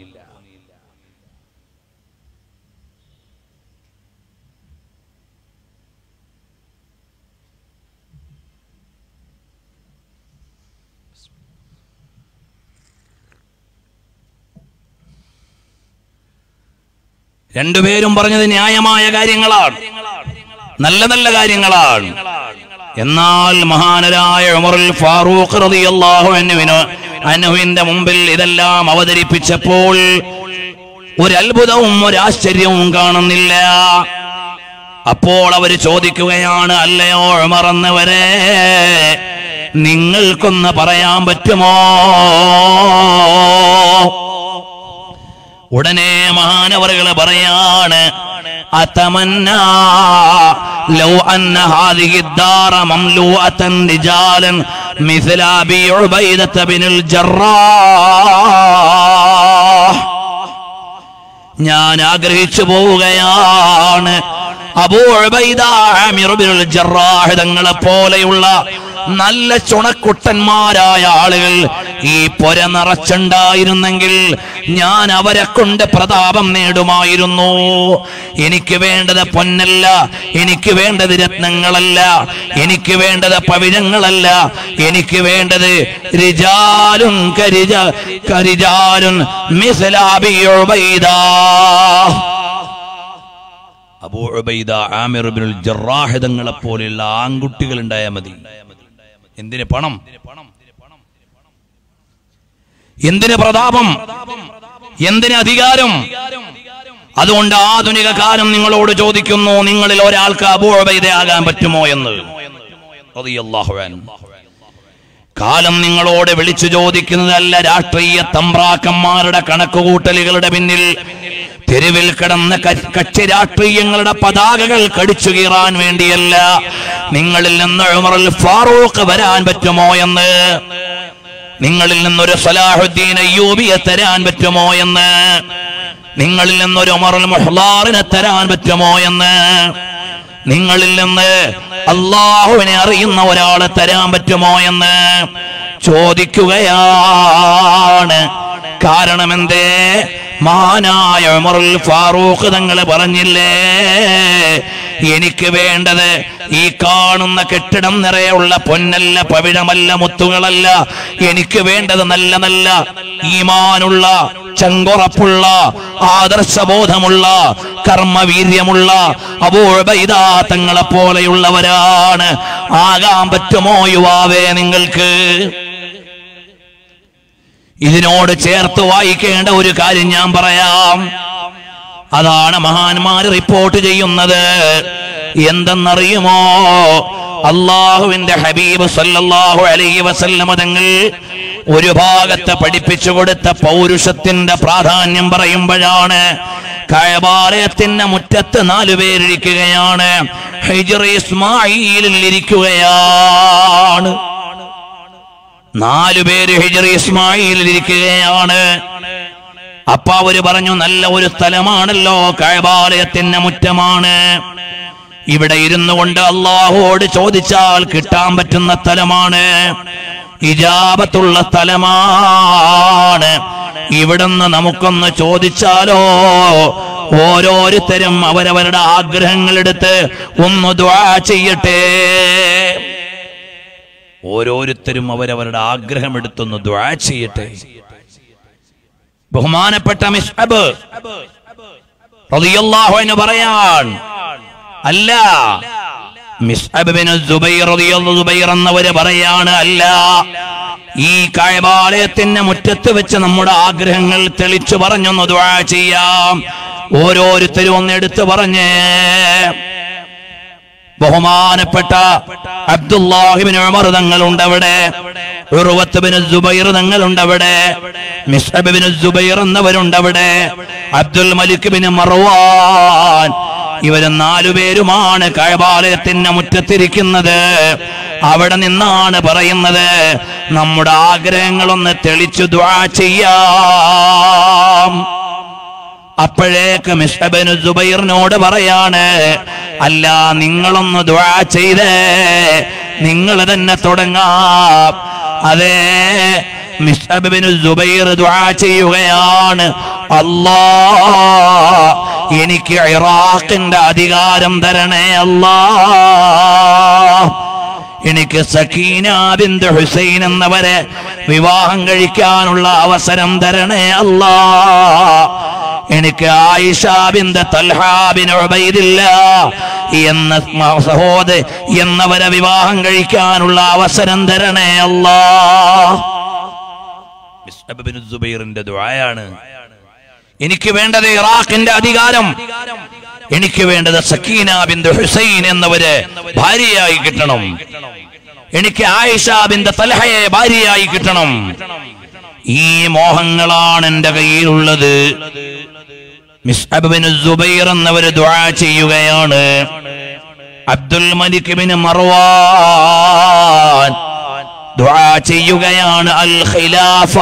രണ്ടുപേരും പറഞ്ഞത് ന്യായമായ കാര്യങ്ങളാണ് നല്ല നല്ല കാര്യങ്ങളാണ് എന്നാൽ മഹാനരായ ഉമറുൽ ഫാറൂഖ് റളിയല്ലാഹു അൻഹുവിന് അൻഹുവിന്റെ മുമ്പിൽ ഇതെല്ലാം അവതരിപ്പിച്ചപ്പോൾ ഒരു അത്ഭുതവും ഒരു ആശ്ചര്യവും കാണുന്നില്ല അപ്പോൾ അവര് ചോദിക്കുകയാണ് അല്ലയോ ഉമറന്നവരെ നിങ്ങൾക്കൊന്ന് പറയാൻ പറ്റുമോ ഉടനെ മഹാനവറുകൾ പറയാണ് أتمنى لو أن هذه الدار مملوءة رجالا مثل أبي عبيدة بن الجراح ഞാൻ ആഗ്രഹിച്ചു പോവുകയാണ് അബൂ ഉബൈദ ആമിർ ബിനുൽ ജറാഹ് തങ്ങളെ പോലെയുള്ള നല്ല ചുണക്കുട്ടന്മാരായ ആളുകൾ ഈ പൊര നിറച്ചുണ്ടായിരുന്നെങ്കിൽ ഞാൻ അവരെ കൊണ്ട് പ്രതാപം നേടുമായിരുന്നു എനിക്ക് വേണ്ടത് പൊന്നല്ല എനിക്ക് വേണ്ടത് രത്നങ്ങളല്ല എനിക്ക് വേണ്ടത് പവിഴങ്ങളല്ല എനിക്ക് വേണ്ടത് റിജാലും കരിജ കരിജാലും മിസ്ലാബി ഉബൈദാ അബൂ ഉബൈദ ആമിർ ഇബ്നുൽ ജറാഹ് തങ്ങളെ പോലെയുള്ള ആൺകുട്ടികൾ ഉണ്ടായാൽ മതി എന്തിന് പണം എന്തിന് പ്രതാപം എന്തിന് അധികാരം അതുകൊണ്ട് ആധുനിക കാലം നിങ്ങളോട് ചോദിക്കുന്നു നിങ്ങളിൽ ഒരാൾക്ക് അബൂ ഉബൈദ ആകാൻ പറ്റുമോ എന്ന് റളിയല്ലാഹു അൻഹു. കാലം നിങ്ങളോട് വിളിച്ചു ചോദിക്കുന്നതല്ല രാഷ്ട്രീയ തമ്പ്രാക്കന്മാരുടെ കണക്കുകൂട്ടലുകളുടെ പിന്നിൽ തെരുവിൽ കിടന്ന ക- കക്ഷി രാഷ്ട്രീയങ്ങളുടെ പതാകകൾ കടിച്ചു കീറാൻ വേണ്ടിയല്ല നിങ്ങളിൽ നിന്ന് ഉമറുൽ ഫാറൂഖ് വരാൻ പറ്റുമോ എന്ന് നിങ്ങളിൽ നിന്നൊരു സലാഹുദ്ദീൻ അയ്യൂബിയെ തരാൻ പറ്റുമോ എന്ന് നിങ്ങളിൽ നിന്നൊരു ഉമറുൽ മുഹ്ലാറിനെ തരാൻ പറ്റുമോ എന്ന് നിങ്ങളിൽ നിന്ന് അള്ളാഹുവിനെ അറിയുന്ന ഒരാളെ തരാൻ പറ്റുമോ എന്ന് ചോദിക്കുകയാണ് കാരണം എന്തേ മാനായ ഉമറുൽ ഫാറൂഖ് തങ്ങൾ പറഞ്ഞില്ലേ എനിക്ക് വേണ്ടത് ഈ കാണുന്ന കെട്ടിടം നിറയുള്ള പൊന്നല്ല പവിഴമല്ല മുത്തുകളല്ല എനിക്ക് വേണ്ടത് നല്ല നല്ല ഈമാനുള്ള ചങ്കുറപ്പുള്ള ആദർശബോധമുള്ള കർമ്മവീര്യമുള്ള അബൂബൈദാ തങ്ങളെ പോലെയുള്ളവരാണ് ആകാൻ പറ്റുമോ യുവാവേ നിങ്ങൾക്ക് ഇതിനോട് ചേർത്ത് വായിക്കേണ്ട ഒരു കാര്യം ഞാൻ പറയാം അതാണ് മഹാന്മാർ റിപ്പോർട്ട് ചെയ്യുന്നത് എന്തെന്നറിയുമോ അള്ളാഹുവിന്റെ ഹബീബ് സല്ലല്ലാഹു അലൈഹി വസല്ലമ തങ്ങൾ ഒരു ഭാഗത്ത് പഠിപ്പിച്ചു കൊടുത്ത പൗരുഷത്തിന്റെ പ്രാധാന്യം പറയുമ്പോഴാണ് കഴബാലയത്തിന്റെ മുറ്റത്ത് നാലുപേരിരിക്കുകയാണ് ഹിജ്ർ ഇസ്മായിലിൽ ഇരിക്കുകയാണ് നാലു പേര് ഹിജർ ഇസ്മായിലിൽ ഇരിക്കുകയാണ് അപ്പ അവര് പറഞ്ഞു നല്ല ഒരു സ്ഥലമാണല്ലോ കഴബാലയത്തിന്റെ മുറ്റമാണ് ഇവിടെ ഇരുന്നു കൊണ്ട് അള്ളാഹുവോട് ചോദിച്ചാൽ കിട്ടാൻ പറ്റുന്ന സ്ഥലമാണ് ഇജാബത്തുള്ള സ്ഥലമാണ് ഇവിടുന്ന് നമുക്കൊന്ന് ചോദിച്ചാലോ ഓരോരുത്തരും അവരവരുടെ ആഗ്രഹങ്ങളെടുത്ത് ഒന്ന് ദ്വാ ചെയ്യട്ടെ ഓരോരുത്തരും അവരവരുടെ ആഗ്രഹം എടുത്തൊന്ന് ദ്വാ ചെയ്യട്ടെ ബഹുമാനപ്പെട്ട മിസ്ഹബ് റളിയല്ലാഹു അൻഹു പറയാൻ അല്ല മിസ്ഹബ് ബിൻ സുബൈർ റളിയല്ലാഹു സുബൈർ എന്നവര് പറയാണ് അല്ല ഈ കഴബാലയത്തിന്റെ മുറ്റത്ത് വെച്ച് നമ്മുടെ ആഗ്രഹങ്ങൾ തെളിച്ചു പറഞ്ഞൊന്ന് ദ്വാ ചെയ്യാം ഓരോരുത്തരും ഒന്ന് എടുത്തു പറഞ്ഞേ ബഹുമാനപ്പെട്ട അബ്ദുല്ലാഹിബിൻ ഉമർ തങ്ങളുണ്ട് അവിടെ ഉറുവത്തുബിന് സുബൈർ തങ്ങളുണ്ട് അവിടെ മിസ്ഹബിന് സുബൈർ എന്നവരുണ്ട് അവിടെ അബ്ദുൽ മലിക് ബിൻ മർവാൻ ഇവര് നാലുപേരുമാണ് കഴബാലയത്തിന്റെ മുറ്റത്തിരിക്കുന്നത് അവിടെ നിന്നാണ് പറയുന്നത് നമ്മുടെ ആഗ്രഹങ്ങളൊന്ന് തെളിച്ചു ദ്വാ ചെയ്യാം അപ്പോഴേക്ക് മിസ്ഹബിന് സുബൈറിനോട് പറയാണ് അല്ല നിങ്ങളൊന്ന് ദ്വാ ചെയ്തേ നിങ്ങൾ തന്നെ തുടങ്ങാം അതെ മിസ്ഹബിന് സുബൈർ ദ്വാ ചെയ്യുകയാണ് അല്ലാ എനിക്ക് ഇറാഖിന്റെ അധികാരം തരണേ അല്ലാ എനിക്ക് സക്കീന ബിന്ദു ഹുസൈൻ എന്നവരെ വിവാഹം കഴിക്കാനുള്ള അവസരം തരണേ അല്ലാ എനിക്ക് ആയിഷ ബിന്ദ തൽഹാബിൻ ഉബൈദില്ല എന്ന മ- സഹോദരി എന്നവരെ വിവാഹം കഴിക്കാനുള്ള അവസരം തരണേ അല്ലാ മിസ്അബ് ബിൻ സുബൈറിന്റെ ദുആയാണ് എനിക്ക് വേണ്ടത് ഇറാഖിന്റെ അധികാരം എനിക്ക് വേണ്ടത് സക്കീന ബിന്ദു ഹുസൈൻ എന്നവര് ഭാര്യയായി കിട്ടണം എനിക്ക് ആയിഷ ബിന്ദ തലഹയെ ഭാര്യയായി കിട്ടണം ഈ മോഹങ്ങളാണ് എന്റെ കയ്യിലുള്ളത് മിസ്അബ് ബിൻ സുബൈർ എന്നവര് ദുആ ചെയ്യുകയാണ് അബ്ദുൽ മലിക് ബിൻ മർവാൻ ദുആ ചെയ്യുകയാണ് അൽ ഖിലാഫ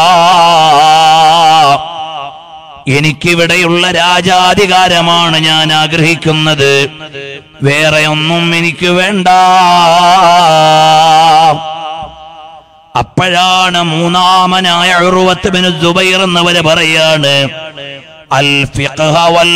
എനിക്കിവിടെയുള്ള രാജാധികാരമാണ് ഞാൻ ആഗ്രഹിക്കുന്നത് വേറെ ഒന്നും എനിക്ക് വേണ്ട അപ്പോഴാണ് മൂന്നാമനായ ഉറുവത്ത് ബിൻ സുബൈർ എന്നവര് പറയാണ് അൽ ഫിഖ്ഹ വൽ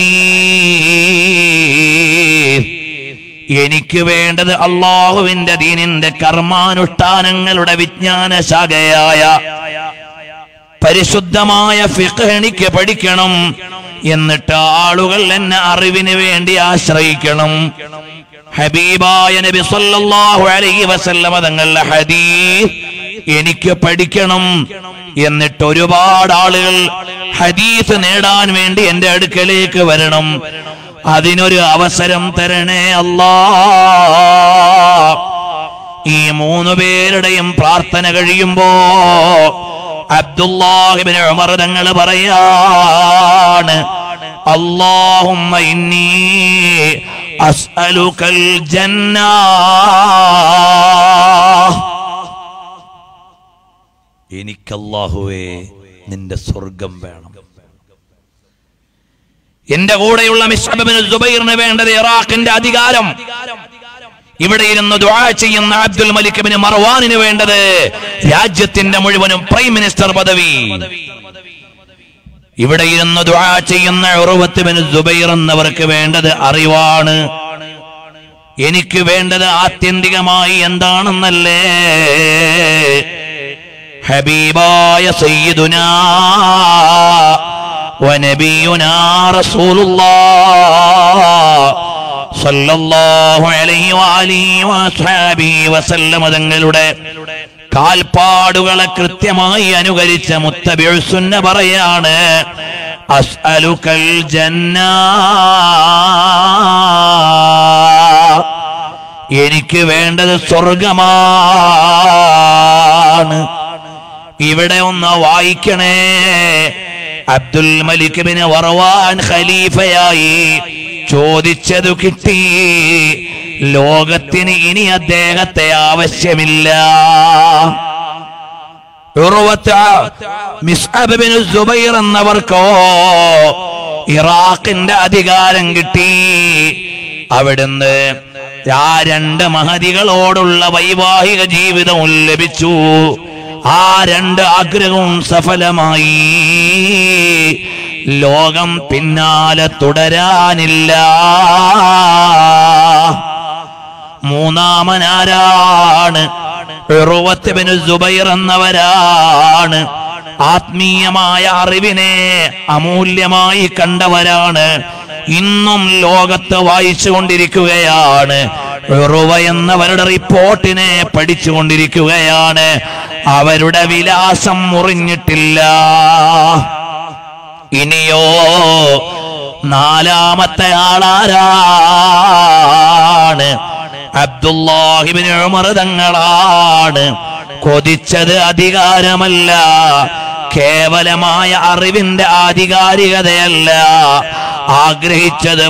ഹദീസ് എനിക്ക് വേണ്ടത് അള്ളാഹുവിന്റെ ദീനിന്റെ കർമാനുഷ്ഠാനങ്ങളുടെ വിജ്ഞാന ശാഖയായ പരിശുദ്ധമായ ഫിഖ് എനിക്ക് പഠിക്കണം എന്നിട്ട് ആളുകൾ എന്നെ അറിവിന് വേണ്ടി ആശ്രയിക്കണം ഹബീബായ നബി സല്ലല്ലാഹു അലൈഹി വസല്ലമ തങ്ങളുടെ ഹദീസ് എനിക്ക് പഠിക്കണം എന്നിട്ട് ഒരുപാട് ആളുകൾ ഹദീസ് നേടാൻ വേണ്ടി എന്റെ അടുക്കലേക്ക് വരണം അതിനൊരു അവസരം തരണേ അല്ലാ ഈ മൂന്ന് പേരുടെയും പ്രാർത്ഥന കഴിയുമ്പോ അബ്ദുല്ലാഹിബിന് ഉമർ തങ്ങൾ പറയാണ് അല്ലാഹുമ്മ ഇന്നി അസ്അലുക്കൽ ജന്ന എനിക്കല്ലാഹുവേ നിന്റെ സ്വർഗം വേണം എന്റെ കൂടെയുള്ള മിസ്ബിന് സുബൈറിന് വേണ്ടത് ഇറാഖിന്റെ അധികാരം ഇവിടെ ഇരുന്ന് ദുആ ചെയ്യുന്ന അബ്ദുൽ മലിക്കിന് മർവാനിന് വേണ്ടത് രാജ്യത്തിന്റെ മുഴുവനും പ്രൈം മിനിസ്റ്റർ പദവി ഇവിടെ ഇരുന്ന് ദുആ ചെയ്യുന്ന ഉറുവത്തുബിന് സുബൈർ എന്നവർക്ക് വേണ്ടത് അറിവാണ് എനിക്ക് വേണ്ടത് ആത്യന്തികമായി എന്താണെന്നല്ലേ ഹബീബായ സയ്യിദുനാ ونبينا رسول الله صلى الله عليه وآله وصحبه وسلم തങ്ങളുടെ കാൽപ്പാടുകളെ കൃത്യമായി അനുകരിച്ച മുത്തബിഴുസുന്ന പറയാണ് അസ്അലുക്കൽ ജന്ന എനിക്ക് വേണ്ടത് സ്വർഗമാണ് ഇവിടെ ഒന്ന് വായിക്കണേ അബ്ദുൽ മലിക് ബിൻ വർവാൻ ഖലീഫയായി ചോദിച്ചതു കിട്ടി ലോകത്തിന് ഇനി അദ്ദേഹത്തെ ആവശ്യമില്ല ഉറുവത്ത് മിസ്അബ് ബിൻ സുബൈർ എന്നവർക്കോ ഇറാഖിന്റെ അധികാരം കിട്ടി അവിടുന്ന് ആ രണ്ട് മഹതികളോടുള്ള വൈവാഹിക ജീവിതവും ലഭിച്ചു ആ രണ്ട് ആഗ്രഹവും സഫലമായി ലോകം പിന്നാലെ തുടരാനില്ല മൂന്നാമനാരാണ് ഉറുവത്ത് ബിൻ സുബൈർ എന്നവരാണ് ആത്മീയമായ അറിവിനെ അമൂല്യമായി കണ്ടവരാണ് ഇന്നും ലോകത്ത് വായിച്ചു കൊണ്ടിരിക്കുകയാണ് ഉറുവ എന്നവരുടെ റിപ്പോർട്ടിനെ പഠിച്ചുകൊണ്ടിരിക്കുകയാണ് അവരുടെ വിലാസം മുറിഞ്ഞിട്ടില്ല ഇനിയോ നാലാമത്തെ ആളാരാണ് അബ്ദുല്ലാഹിബിന് ഉമർ തങ്ങളാണ് കൊതിച്ചത് അധികാരമല്ല കേവലമായ അറിവിന്റെ ആധികാരികതയല്ല ആഗ്രഹിച്ചത്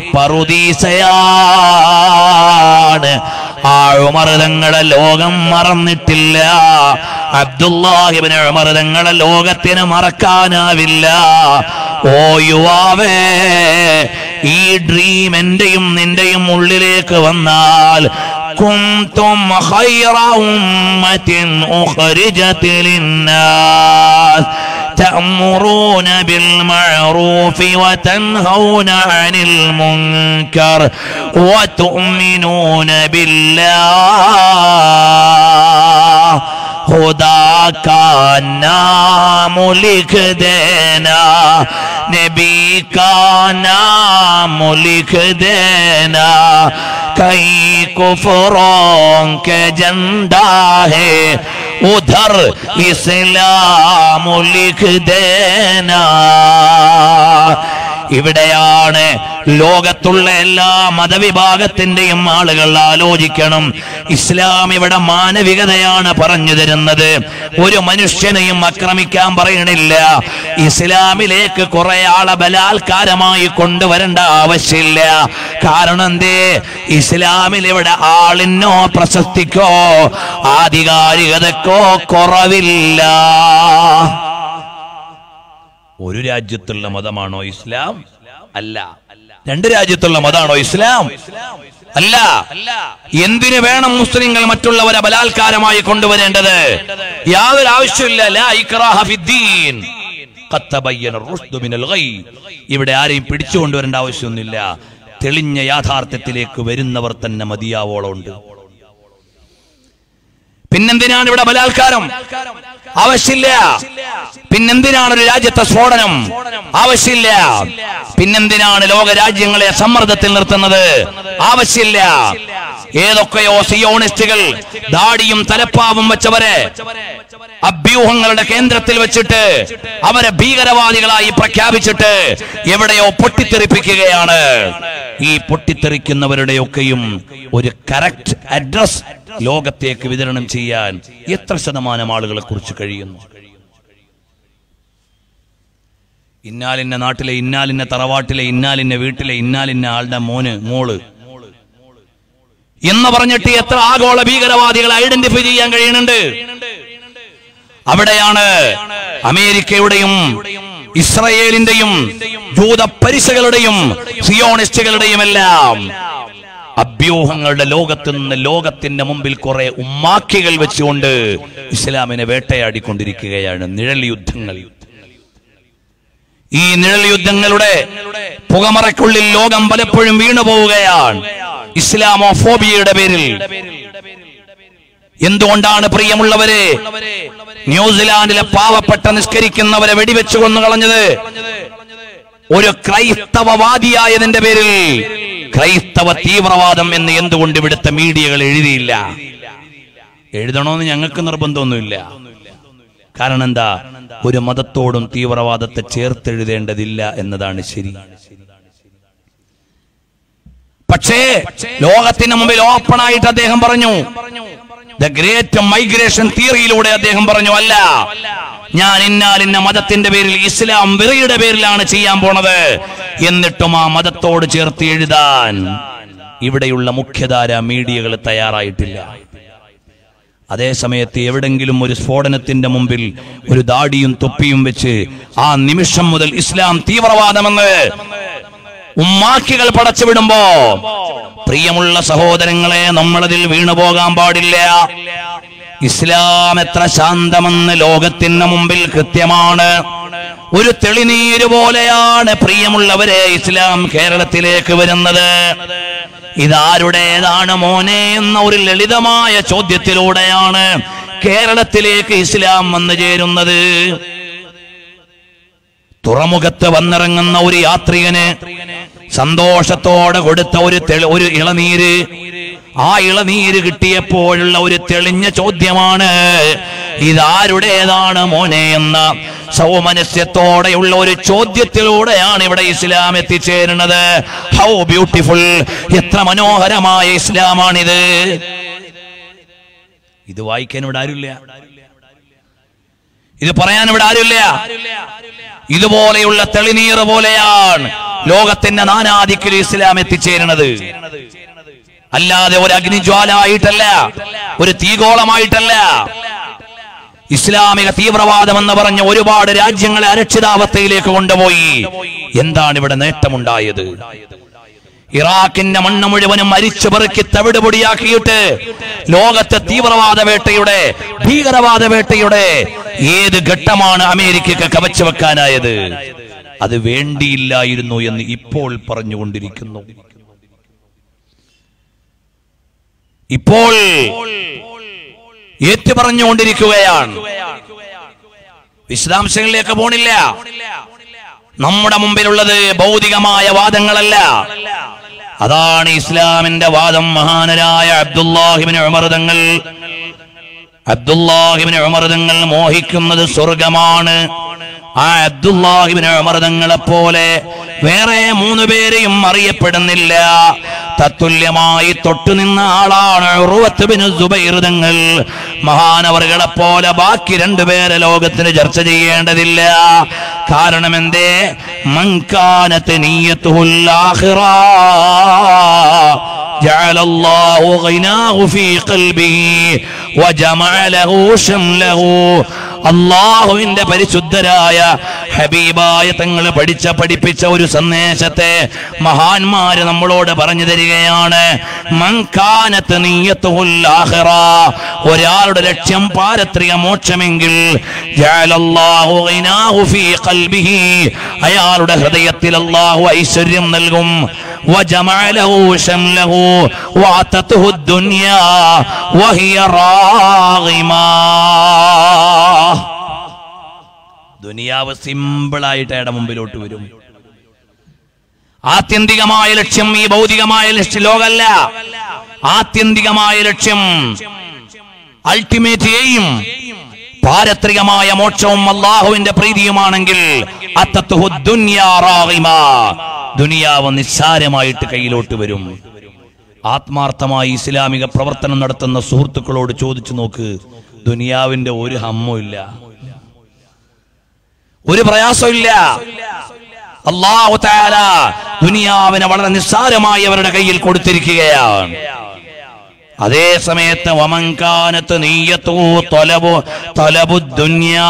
പറുദീസയാണ് ആ ഉമർ തങ്ങളെ ലോകം മറന്നിട്ടില്ല അബ്ദുല്ലാഹിബിന് ഉമർ തങ്ങളെ ലോകത്തിന് മറക്കാനാവില്ല ഓ യുവാവേ ഈ ഡ്രീം എന്റെയും നിന്റെയും ഉള്ളിലേക്ക് വന്നാൽ كنتم خير أمة أخرجت للناس تأمرون بالمعروف وتنهون عن المنكر وتؤمنون بالله खुदा का नाम लिख देना नबी का नाम लिख देना कई कुफरों के झंडा है उधर इस्लाम लिख देना ഇവിടെയാണ് ലോകത്തുള്ള എല്ലാ മതവിഭാഗത്തിന്റെയും ആളുകൾ ആലോചിക്കണം ഇസ്ലാം ഇവിടെ മാനവികതയാണ് പറഞ്ഞു തരുന്നത് ഒരു മനുഷ്യനെയും ആക്രമിക്കാൻ പറയണില്ല ഇസ്ലാമിലേക്ക് കുറെ ആളെ ബലാത്കാരമായി കൊണ്ടുവരേണ്ട ആവശ്യമില്ല കാരണം എന്തേ ഇസ്ലാമിൽ ഇവിടെ ആളിനോ പ്രശസ്തിക്കോ ആധികാരികതക്കോ കുറവില്ല ഒരു രാജ്യത്തുള്ള മതമാണോ ഇസ്ലാം അല്ല രണ്ട് രാജ്യത്തുള്ള മതമാണോ ഇസ്ലാം അല്ല എന്തിനു വേണം മുസ്ലിങ്ങൾ മറ്റുള്ളവരെ ബലാത്കാരമായി കൊണ്ടുവരേണ്ടത് യാതൊരു ആവശ്യമില്ല ലാ ഇക്റാഹ ഫിദ്ദീൻ. ഖദ് തബയ്യന റുഷ്ദു മിനൽ ഗൈ. ഇവിടെ ആരെയും പിടിച്ചുകൊണ്ടുവരേണ്ട ആവശ്യമൊന്നുമില്ല തെളിഞ്ഞ യാഥാർത്ഥ്യത്തിലേക്ക് വരുന്നവർ തന്നെ മതിയാവോളം ഉണ്ട് പിന്നെന്തിനാണ് ഇവിടെ ബലാത്കാരം ആവശ്യമില്ല പിന്നെന്തിനാണ് ഒരു രാജ്യത്തെ സ്ഫോടനം ആവശ്യമില്ല പിന്നെന്തിനാണ് ലോക രാജ്യങ്ങളെ സമ്മർദ്ദത്തിൽ നിർത്തുന്നത് ആവശ്യമില്ല ഏതൊക്കെയോ സിയോണിസ്റ്റുകൾ ദാടിയും തലപ്പാവും വെച്ചവരെ അഭ്യൂഹങ്ങളുടെ കേന്ദ്രത്തിൽ വെച്ചിട്ട് അവരെ ഭീകരവാദികളായി പ്രഖ്യാപിച്ചിട്ട് എവിടെയോ പൊട്ടിത്തെറിപ്പിക്കുകയാണ് ഈ പൊട്ടിത്തെറിക്കുന്നവരുടെയൊക്കെയും ഒരു കറക്റ്റ് അഡ്രസ് ലോകത്തേക്ക് വിതരണം ചെയ്യാൻ എത്ര ശതമാനം ആളുകളെ കുറിച്ച് കഴിയുന്നു ഇന്നാലിന്ന നാട്ടിലെ ഇന്നാലിന്ന തറവാട്ടിലെ ഇന്നാലിന്ന വീട്ടിലെ ഇന്നാലിന്ന ആളുടെ മോന് മോള് എന്ന് പറഞ്ഞിട്ട് എത്ര ആഗോള ഭീകരവാദികളെ ഐഡന്റിഫൈ ചെയ്യാൻ കഴിയുന്നുണ്ട് അവിടെയാണ് അമേരിക്കയുടെയും ഇസ്രയേലിന്റെയും ജൂത പരിശകളുടെയും സിയോണിസ്റ്റുകളുടെയും എല്ലാം അഭ്യൂഹങ്ങളുടെ ലോകത്ത് നിന്ന് ലോകത്തിന്റെ മുമ്പിൽ കുറെ ഉമ്മാക്കികൾ വെച്ചുകൊണ്ട് ഇസ്ലാമിനെ വേട്ടയാടിക്കൊണ്ടിരിക്കുകയാണ് നിഴൽ യുദ്ധങ്ങൾ ഈ നിഴൽ യുദ്ധങ്ങളുടെ പുകമറയ്ക്കുള്ളിൽ ലോകം പലപ്പോഴും വീണു പോവുകയാണ് ഇസ്ലാമോ ഫോബിയയുടെ പേരിൽ എന്തുകൊണ്ടാണ് പ്രിയമുള്ളവരെ ന്യൂസിലാൻഡിലെ പാവപ്പെട്ട നിസ്കരിക്കുന്നവരെ വെടിവെച്ചു കൊന്നു കളഞ്ഞത് ഒരു ക്രൈസ്തവവാദിയായതിന്റെ പേരിൽ ക്രൈസ്തവ തീവ്രവാദം എന്ന് എന്തുകൊണ്ട് ഇവിടുത്തെ മീഡിയകൾ എഴുതിയില്ല എഴുതണമെന്ന് ഞങ്ങൾക്ക് നിർബന്ധമൊന്നുമില്ല കാരണം എന്താ ഒരു മതത്തോടും തീവ്രവാദത്തെ ചേർത്തെഴുതേണ്ടതില്ല എന്നതാണ് ശരി പക്ഷേ ലോകത്തിന് മുമ്പിൽ ഓപ്പൺ ആയിട്ട് അദ്ദേഹം പറഞ്ഞു ദ ഗ്രേറ്റ് മൈഗ്രേഷൻ തിയറിയിലൂടെ അദ്ദേഹം പറഞ്ഞു അല്ല ഞാൻ ഇന്നാലിന്ന മതത്തിന്റെ പേരിൽ ഇസ്ലാം വെറിയുടെ പേരിലാണ് ചെയ്യാൻ പോണത് എന്നിട്ടും ആ മതത്തോട് ചേർത്ത് എഴുതാൻ ഇവിടെയുള്ള മുഖ്യധാര മീഡിയകൾ തയ്യാറായിട്ടില്ല അതേ സമയത്ത് എവിടെങ്കിലും ഒരു സ്ഫോടനത്തിന്റെ മുമ്പിൽ ഒരു ദാടിയും തൊപ്പിയും വെച്ച് ആ നിമിഷം മുതൽ ഇസ്ലാം തീവ്രവാദമെന്ന് ഉമ്മാക്കികൾ പടച്ചുവിടുമ്പോ പ്രിയമുള്ള സഹോദരങ്ങളെ നമ്മളതിൽ വീണുപോകാൻ പാടില്ല ഇസ്ലാം എത്ര ശാന്തമെന്ന് ലോകത്തിന് മുമ്പിൽ കൃത്യമാണ് ഒരു തെളിനീര് പോലെയാണ് പ്രിയമുള്ളവരെ ഇസ്ലാം കേരളത്തിലേക്ക് വരുന്നത് ഇതാരുടേതാണ് മോനെ എന്ന ഒരു ലളിതമായ ചോദ്യത്തിലൂടെയാണ് കേരളത്തിലേക്ക് ഇസ്ലാം വന്നു ചേരുന്നത് തുറമുഖത്ത് വന്നിറങ്ങുന്ന ഒരു യാത്രികന് സന്തോഷത്തോടെ കൊടുത്ത ഒരു തെളി ഒരു ഇളനീര് ആ ഇളനീര് കിട്ടിയപ്പോഴുള്ള ഒരു തെളിഞ്ഞ ചോദ്യമാണ് ഇതാരുടേതാണ് മോനെ എന്ന സൗമനസ്യത്തോടെയുള്ള ഒരു ചോദ്യത്തിലൂടെയാണ് ഇവിടെ ഇസ്ലാം എത്തിച്ചേരുന്നത് ഹൗ ബ്യൂട്ടിഫുൾ എത്ര മനോഹരമായ ഇസ്ലാമാണിത് ഇത് വായിക്കാൻ ഇവിടെ ആരുമില്ല ഇത് പറയാൻ ഇവിടെ ആരുമില്ല ഇതുപോലെയുള്ള തെളിനീർ പോലെയാണ് ലോകത്തിന്റെ നാനാദിക്കിൽ ഇസ്ലാം എത്തിച്ചേരുന്നത് അല്ലാതെ ഒരു അഗ്നിജ്വാല ആയിട്ടല്ല ഒരു തീഗോളമായിട്ടല്ല ഇസ്ലാമിക തീവ്രവാദം എന്ന് പറഞ്ഞ ഒരുപാട് രാജ്യങ്ങളെ അരക്ഷിതാവസ്ഥയിലേക്ക് കൊണ്ടുപോയി എന്താണ് ഇവിടെ നേട്ടമുണ്ടായത് ഇറാഖിന്റെ മണ്ണ് മുഴുവനും മരിച്ചു പെറുക്കി തവിട് പൊടിയാക്കിയിട്ട് ലോകത്തെ തീവ്രവാദ വേട്ടയുടെ ഭീകരവാദ വേട്ടയുടെ ഏത് ഘട്ടമാണ് അമേരിക്കക്ക് കവച്ചു വെക്കാനായത് അത് വേണ്ടിയില്ലായിരുന്നു എന്ന് ഇപ്പോൾ പറഞ്ഞുകൊണ്ടിരിക്കുന്നു ഇപ്പോൾ ഏറ്റു പറഞ്ഞുകൊണ്ടിരിക്കുകയാണ് വിശദാംശങ്ങളിലേക്ക് പോണില്ല നമ്മുടെ മുമ്പിലുള്ളത് ഭൗതികമായ വാദങ്ങളല്ല അതാണ് ഇസ്ലാമിന്റെ വാദം മഹാനരായ അബ്ദുല്ലാഹിബിന് ഉമർതങ്ങൾ അബ്ദുല്ലാഹിബിന് ഉമർതങ്ങൾ മോഹിക്കുന്നത് സ്വർഗമാണ് ആ അബ്ദുല്ലാഹിബിന് ഉമർതങ്ങളെ പോലെ വേറെ മൂന്ന് പേരെയും അറിയപ്പെടുന്നില്ല തത്തുല്യമായി തൊട്ടുനിന്ന ആളാണ് ഉറുവത്തുബിന് സുബൈറുതങ്ങൾ മഹാനവറുകളെ പോലെ ബാക്കി രണ്ടുപേരെ ലോകത്തിന് ചർച്ച ചെയ്യേണ്ടതില്ല കാരണം എന്തേ മങ്കാനത്ത് നീയത്തുൽ ആഖിറ جعل الله غناه في قلبه وجمع له شمله അള്ളാഹുവിന്റെ പരിശുദ്ധരായ ഹബീബായ തങ്ങൾ പഠിച്ച പഠിപ്പിച്ച ഒരു സന്ദേശത്തെ മഹാന്മാര് നമ്മളോട് പറഞ്ഞു തരികയാണ് മങ്കാനത്ത് നീയത്തുൽ ആഖിറ ഒരാളുടെ ലക്ഷ്യം പാരത്രിക മോക്ഷമെങ്കിൽ ജഅലല്ലാഹു ഗിനാഹു ഫീ ഖൽബിഹി അയാളുടെ ഹൃദയത്തിൽ അല്ലാഹു ഐശ്വര്യം നൽകും وجمع له شمله واتته الدنيا وهي راغمة ദുനിയാവ് സിമ്പിളായിട്ട് അയാളുടെ മുമ്പിലോട്ട് വരും ആത്യന്തികമായ ലക്ഷ്യം ഈ ഭൗതികമായ ലക്ഷ്യം ലോകല്ല ആത്യന്തികമായ ലക്ഷ്യം അൾട്ടിമേറ്റ് എയിം പാരത്രികമായ മോക്ഷവും അള്ളാഹുവിന്റെ പ്രീതിയുമാണെങ്കിൽ അത്തത്തുഹു ദുന്യാ റാഗിമ. ദുനിയാവ് നിസ്സാരമായിട്ട് കയ്യിലോട്ട് വരും ആത്മാർത്ഥമായി ഇസ്ലാമിക പ്രവർത്തനം നടത്തുന്ന സുഹൃത്തുക്കളോട് ചോദിച്ചു നോക്ക് ദുനിയാവിന്റെ ഒരു ഹമ്മും ഇല്ല ഒരു പ്രയാസമില്ല അള്ളാഹു താല ദുനിയാവിനെ വളരെ നിസ്സാരമായി അവരുടെ കയ്യിൽ കൊടുത്തിരിക്കുകയാണ് അതേ സമയത്ത് വമങ്കാനത്ത് നീയത്തൂ തൊലബു തൊലബു ദുന്യാ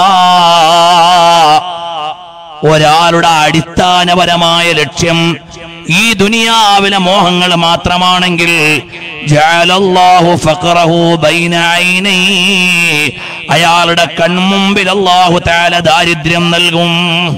ഒരാളുടെ അടിസ്ഥാനപരമായ ലക്ഷ്യം ഈ ദുനിയാവിലെ മോഹങ്ങൾ മാത്രമാണെങ്കിൽ ജഅലല്ലാഹു ഫഖറഹു ബൈന ഐനൈ. അയാളുടെ കൺമുമ്പിൽ അല്ലാഹു തആല ദാരിദ്ര്യം നൽകും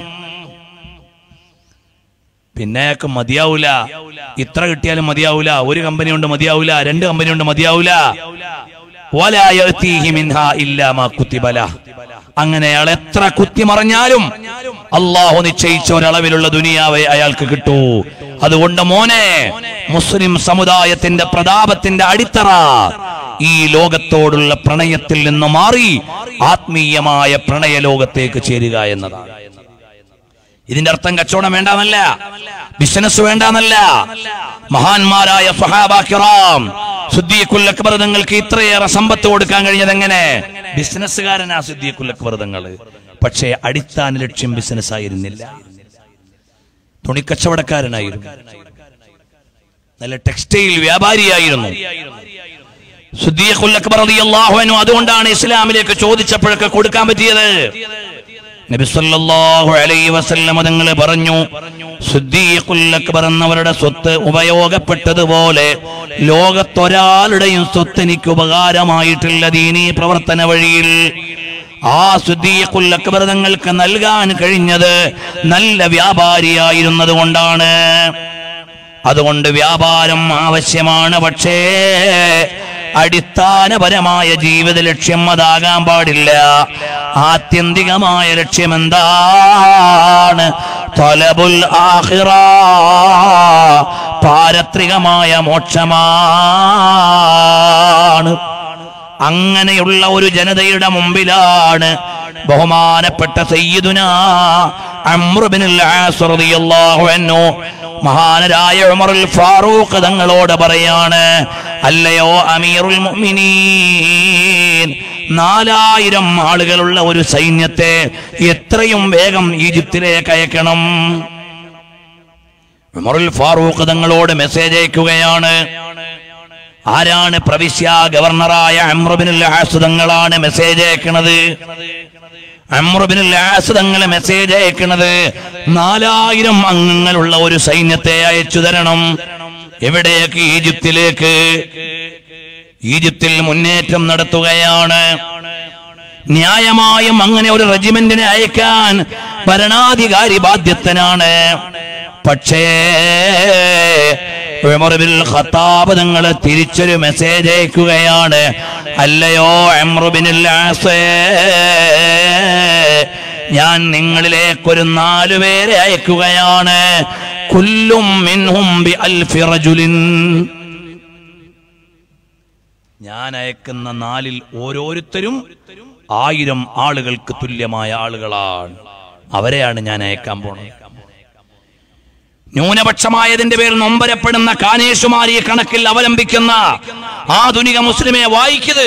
പിന്നെ അയാൾക്ക് മതിയാവൂല ഇത്ര കിട്ടിയാലും മതിയാവൂല ഒരു കമ്പനി കൊണ്ട് മതിയാവൂല രണ്ട് കമ്പനി കൊണ്ട് മതിയാവൂല വലാ യഅ്തീഹി മിൻഹാ ഇല്ലാ മാ കുത്തിബ ലഹ്. അങ്ങനെ അയാൾ എത്ര കുത്തിമറിഞ്ഞാലും അള്ളാഹു നിശ്ചയിച്ച ഒരളവിലുള്ള ദുനിയാവെ അയാൾക്ക് കിട്ടൂ അതുകൊണ്ട് മോനെ മുസ്ലിം സമുദായത്തിന്റെ പ്രതാപത്തിന്റെ അടിത്തറ ഈ ലോകത്തോടുള്ള പ്രണയത്തിൽ നിന്ന് മാറി ആത്മീയമായ പ്രണയ ലോകത്തേക്ക് ചേരുക എന്നതാണ് ഇതിന്റെ അർത്ഥം കച്ചവടം വേണ്ടാന്നല്ല ബിസിനസ് വേണ്ടാന്നല്ല മഹാന്മാരായ സഹാബ കിറാം സുദ്ദീഖുൽ അക്ബർ തങ്ങൾക്ക് ഇത്രയേറെ സമ്പത്ത് കൊടുക്കാൻ കഴിഞ്ഞത് എങ്ങനെ ബിസിനസ്സുകാരനാ സുദ്ദീഖുൽ അക്ബർ തങ്ങൾ പക്ഷേ അടിസ്ഥാന ലക്ഷ്യം ബിസിനസ് ആയിരുന്നില്ല തുണിക്കച്ചവടക്കാരനായിരുന്നു നല്ല ടെക്സ്റ്റൈൽ വ്യാപാരിയായിരുന്നു സുദ്ദീഖുൽ അക്ബർ റളിയല്ലാഹു അൻഹു അതുകൊണ്ടാണ് ഇസ്ലാമിലേക്ക് ചോദിച്ചപ്പോഴൊക്കെ കൊടുക്കാൻ പറ്റിയത് നബി സല്ലല്ലാഹു അലൈഹി വസല്ലം തങ്ങൾ പറഞ്ഞു സുദ്ദീഖുൽ അക്ബർ എന്നവരുടെ സ്വത്ത് ഉപയോഗപ്പെട്ടതുപോലെ ലോകത്തൊരാളുടെയും സ്വത്ത് എനിക്ക് ഉപകാരമായിട്ടില്ല ദീനീ പ്രവർത്തന വഴിയിൽ ആ സുദ്ദീഖുൽ അക്ബർ തങ്ങൾക്ക് നൽകാൻ കഴിഞ്ഞത് നല്ല വ്യാപാരിയായിരുന്നത് കൊണ്ടാണ് അതുകൊണ്ട് വ്യാപാരം ആവശ്യമാണ് പക്ഷേ അടിസ്ഥാനപരമായ ജീവിത ലക്ഷ്യം അതാകാൻ പാടില്ല ആത്യന്തികമായ ലക്ഷ്യം എന്താണ് തൊലബുൽ ആഹിറ പാരത്രികമായ മോക്ഷമാണ് അങ്ങനെയുള്ള ഒരു ജനതയുടെ മുമ്പിലാണ് ബഹുമാനപ്പെട്ട സയ്യിദുന അമ്രുബിനുൽ ആസ് റളിയല്ലാഹു അൻഹു മഹാനരായ ഉമറുൽ ഫാറൂഖ് തങ്ങളോട് പറയാണ് അല്ലയോ അമീറുൽ മുഅ്മിനീൻ നാലായിരം ആളുകളുള്ള ഒരു സൈന്യത്തെ എത്രയും വേഗം ഈജിപ്തിലേക്ക് അയക്കണം ഉമറുൽ ഫാറൂഖ് തങ്ങളോട് മെസ്സേജ് അയക്കുകയാണ് ആരാണ് പ്രവിശ്യ ഗവർണറായ അമ്രുബിനുൽ ആസ് തങ്ങളാണ് മെസ്സേജ് അയക്കുന്നത് അമ്രുബിനുൽ ആസ് തങ്ങളെ മെസ്സേജ് അയക്കുന്നത് നാലായിരം അംഗങ്ങളുള്ള ഒരു സൈന്യത്തെ അയച്ചു തരണം എവിടേക്ക് ഈജിപ്തിലേക്ക് ഈജിപ്തിൽ മുന്നേറ്റം നടത്തുകയാണ് ന്യായമായും അങ്ങനെ ഒരു റെജിമെന്റിനെ അയക്കാൻ ഭരണാധികാരി ബാധ്യസ്ഥനാണ് പക്ഷേ ഉമർ ബിൻ ഖത്താബ് നിങ്ങൾ തിരിച്ചൊരു മെസ്സേജ് അയക്കുകയാണ് അല്ലയോ അമ്രുബിനിൽ ഞാൻ നിങ്ങളിലേക്കൊരു നാലുപേരെ അയക്കുകയാണ് കുല്ലും മിൻഹും ബി അൽഫി റജുലിൻ ഞാൻ അയക്കുന്ന നാലിൽ ഓരോരുത്തരും ആയിരം ആളുകൾക്ക് തുല്യമായ ആളുകളാണ് അവരെയാണ് ഞാൻ അയക്കാൻ പോണത് ന്യൂനപക്ഷമായതിന്റെ പേരിൽ നൊമ്പരപ്പെടുന്ന കാനേഷുമാരി കണക്കിൽ അവലംബിക്കുന്ന ആധുനിക മുസ്ലിമെ വായിക്കത്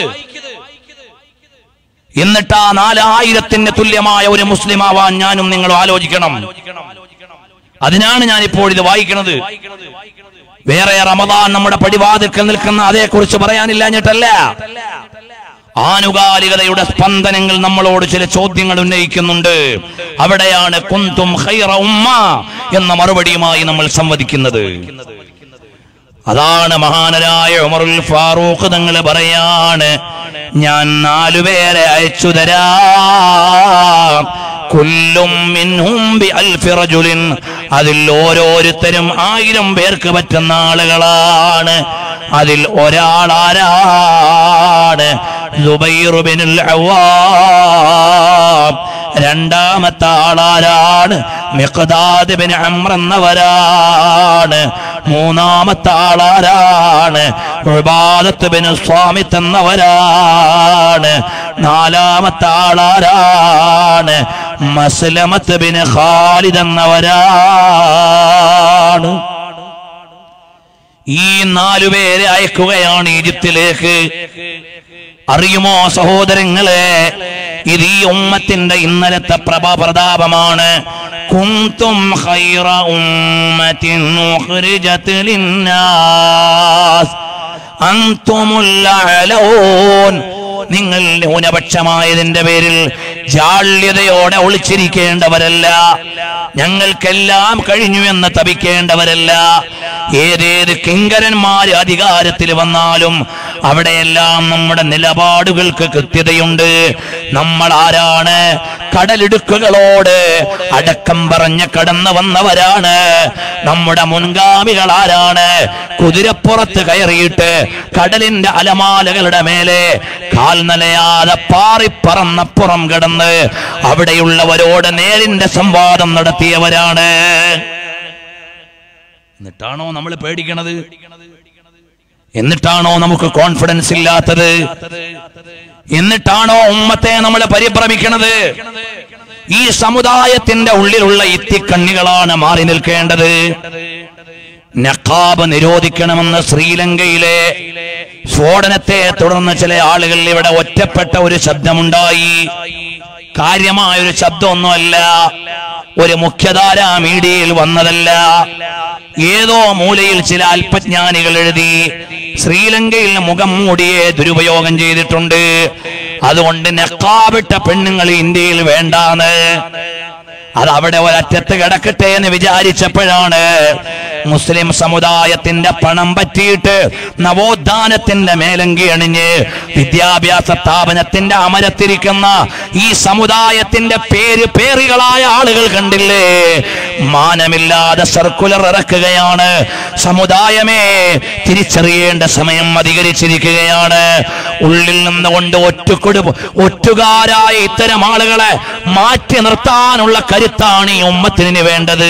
എന്നിട്ട് ആ നാലായിരത്തിന് തുല്യമായ ഒരു മുസ്ലിം ആവാൻ ഞാനും നിങ്ങളും ആലോചിക്കണം അതിനാണ് ഞാൻ ഇപ്പോൾ ഇത് വായിക്കുന്നത് വേറെ റമദാൻ നമ്മുടെ പടിവാതിൽക്കൽ നിൽക്കുന്ന അതേക്കുറിച്ച് പറയാനില്ലാഞ്ഞിട്ടല്ല ആനുകാലികതയുടെ സ്പന്ദനങ്ങൾ നമ്മളോട് ചില ചോദ്യങ്ങൾ ഉന്നയിക്കുന്നുണ്ട് അവിടെയാണ് കുന്തും ഖൈറ ഉമ്മ എന്ന മറുപടിയുമായി നമ്മൾ സംവദിക്കുന്നത് അതാണ് മഹാനരായ ഉമറുൽ ഫാറൂഖ് തങ്ങൾ പറയാണ് ഞാൻ നാലുപേരെ അയച്ചു തരാം കുല്ലും മിൻഹും ബി അൽഫി റജുലിൻ അതിൽ ഓരോരുത്തരും ആയിരം പേർക്ക് പറ്റുന്ന ആളുകളാണ് അതിൽ ഒരാളാരാണ് സുബൈർ ബിനുൽ അവ്വാം രണ്ടാമത്തെ ആളാരാണ് മിഖ്ദാദ് ബിൻ അംർ എന്നവരാണ് മൂന്നാമത്തെ ആളാരാണ് ഉബാദത്ത് ബിൻ സ്വാമിത്ത് എന്നവരാണ് നാലാമത്തെ ആളാരാണ് മസ്ലമത്ത് ബിൻ ഖാലിദ് എന്നവരാണ് ഈ നാലുപേരെ അയക്കുകയാണ് ഈജിപ്തിലേക്ക് അറിയുമോ സഹോദരങ്ങളെ ഇത് ഈ ഉമ്മത്തിന്റെ ഇന്നലത്തെ പ്രഭാ പ്രതാപമാണ് കുന്തും ഖൈറ ഉമ്മത്തിൻ ഉഖ്രിജത് ലിന്നാസ് അൻതുമുൽ അഅലൂൻ നിങ്ങൾ ന്യൂനപക്ഷമായതിന്റെ പേരിൽ ജാള്യതയോടെ ഒളിച്ചിരിക്കേണ്ടവരല്ല ഞങ്ങൾക്കെല്ലാം കഴിഞ്ഞു എന്ന് തപിക്കേണ്ടവരല്ല ഏതേത് കിങ്കരന്മാര് അധികാരത്തിൽ വന്നാലും അവിടെയെല്ലാം നമ്മുടെ നിലപാടുകൾക്ക് കൃത്യതയുണ്ട് നമ്മൾ ആരാണ് കടലിടുക്കുകളോട് അടക്കം പറഞ്ഞ് കടന്നു വന്നവരാണ് നമ്മുടെ മുൻഗാമികൾ ആരാണ് കുതിരപ്പുറത്ത് കയറിയിട്ട് കടലിന്റെ അലമാലകളുടെ മേലെ കാൽനലയാതെ പാറിപ്പറന്നപ്പുറം കിടന്ന് അവിടെയുള്ളവരോട് നേരിന്റെ സംവാദം നടത്തിയവരാണ് എന്നിട്ടാണോ നമ്മൾ പേടിക്കണത് എന്നിട്ടാണോ നമുക്ക് കോൺഫിഡൻസ് ഇല്ലാത്തത് എന്നിട്ടാണോ ഉമ്മത്തെ നമ്മൾ പരിഭ്രമിക്കണത് ഈ സമുദായത്തിന്റെ ഉള്ളിലുള്ള ഇത്തിക്കണ്ണികളാണ് മാറി നിൽക്കേണ്ടത് നഖാബ് നിരോധിക്കണമെന്ന് ശ്രീലങ്കയിലെ സ്ഫോടനത്തെ തുടർന്ന് ചില ആളുകൾ ഇവിടെ ഒറ്റപ്പെട്ട ഒരു ശബ്ദമുണ്ടായി കാര്യമായ ഒരു ശബ്ദമൊന്നുമല്ല ഒരു മുഖ്യധാര മീഡിയയിൽ വന്നതല്ല ഏതോ മൂലയിൽ ചില അല്പജ്ഞാനികൾ എഴുതി ശ്രീലങ്കയിൽ മുഖം മൂടിയെ ദുരുപയോഗം ചെയ്തിട്ടുണ്ട് അതുകൊണ്ട് നെക്കാവിട്ട പെണ്ണുങ്ങൾ ഇന്ത്യയിൽ വേണ്ടാന്ന് അത് അവിടെ ഒരറ്റത്ത് കിടക്കട്ടെ എന്ന് വിചാരിച്ചപ്പോഴാണ് മുസ്ലിം സമുദായത്തിന്റെ പണം പറ്റിയിട്ട് നവോത്ഥാനത്തിന്റെ മേലങ്കി അണിഞ്ഞ് വിദ്യാഭ്യാസ സ്ഥാപനത്തിന്റെ അമരത്തിരിക്കുന്ന ഈ സമുദായത്തിന്റെ പേര് പേറികളായ ആളുകൾ കണ്ടില്ലേ മാനമില്ലാതെ സർക്കുലർ ഇറക്കുകയാണ് സമുദായമേ തിരിച്ചറിയേണ്ട സമയം അധികരിച്ചിരിക്കുകയാണ് ഉള്ളിൽ നിന്നുകൊണ്ട് ഒറ്റുകൊടു ഒറ്റുകാരായ ഇത്തരം ആളുകളെ മാറ്റി നിർത്താനുള്ള കരുത്താണ് ഈ ഉമ്മത്തിന് വേണ്ടത്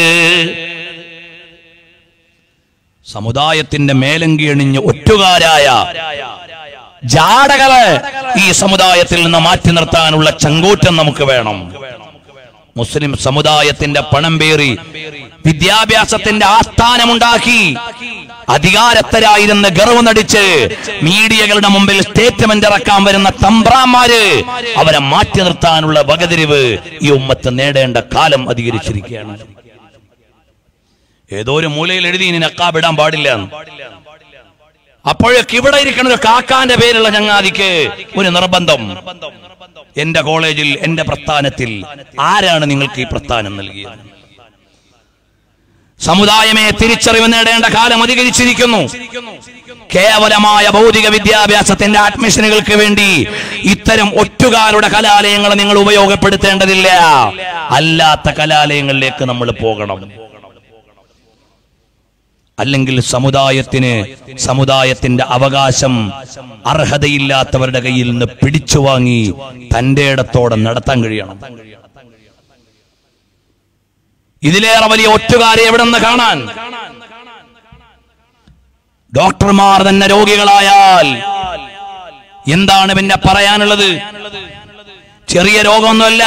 സമുദായത്തിന്റെ മേലങ്കി അണിഞ്ഞ് ഒറ്റുകാരായ ജാടകളെ ഈ സമുദായത്തിൽ നിന്ന് മാറ്റി നിർത്താനുള്ള ചങ്കൂറ്റം നമുക്ക് വേണം മുസ്ലിം സമുദായത്തിന്റെ പണം പേറി വിദ്യാഭ്യാസത്തിന്റെ ആസ്ഥാനമുണ്ടാക്കി അധികാരത്തരായിരുന്ന ഗർവ് നടിച്ച് മീഡിയകളുടെ മുമ്പിൽ സ്റ്റേറ്റ്മെന്റ് ഇറക്കാൻ വരുന്ന തമ്പ്രാന്മാര് അവരെ മാറ്റി നിർത്താനുള്ള വകതിരിവ് ഈ ഉമ്മത്ത് നേടേണ്ട കാലം അധികരിച്ചിരിക്കുകയാണ് ഏതോ ഒരു മൂലയിൽ എഴുതി ഇനി നക്കാബ് ഇടാൻ പാടില്ല എന്ന്. അപ്പോഴേക്ക് ഇവിടെ ഇരിക്കുന്ന ഒരു കാക്കാന്റെ പേരുള്ള ചങ്ങാതിക്ക് ഒരു നിർബന്ധം എന്റെ കോളേജിൽ എന്റെ പ്രസ്ഥാനത്തിൽ ആരാണ് നിങ്ങൾക്ക് ഈ പ്രസ്ഥാനം നൽകിയത് സമുദായമേ തിരിച്ചറിവ് നേടേണ്ട കാലം അധികരിച്ചിരിക്കുന്നു കേവലമായ ഭൗതിക വിദ്യാഭ്യാസത്തിന്റെ അഡ്മിഷനുകൾക്ക് വേണ്ടി ഇത്തരം ഒറ്റുകാരുടെ കലാലയങ്ങൾ നിങ്ങൾ ഉപയോഗപ്പെടുത്തേണ്ടതില്ല അല്ലാത്ത കലാലയങ്ങളിലേക്ക് നമ്മൾ പോകണം അല്ലെങ്കിൽ സമുദായത്തിന് സമുദായത്തിന്റെ അവകാശം അർഹതയില്ലാത്തവരുടെ കയ്യിൽ നിന്ന് പിടിച്ചു വാങ്ങി തന്റെ ഇടത്തോടെ നടത്താൻ കഴിയണം ഇതിലേറെ വലിയ ഒറ്റുകാരെ എവിടെ നിന്ന് കാണാൻ ഡോക്ടർമാർ തന്നെ രോഗികളായാൽ എന്താണ് പിന്നെ പറയാനുള്ളത് ചെറിയ രോഗമൊന്നുമല്ല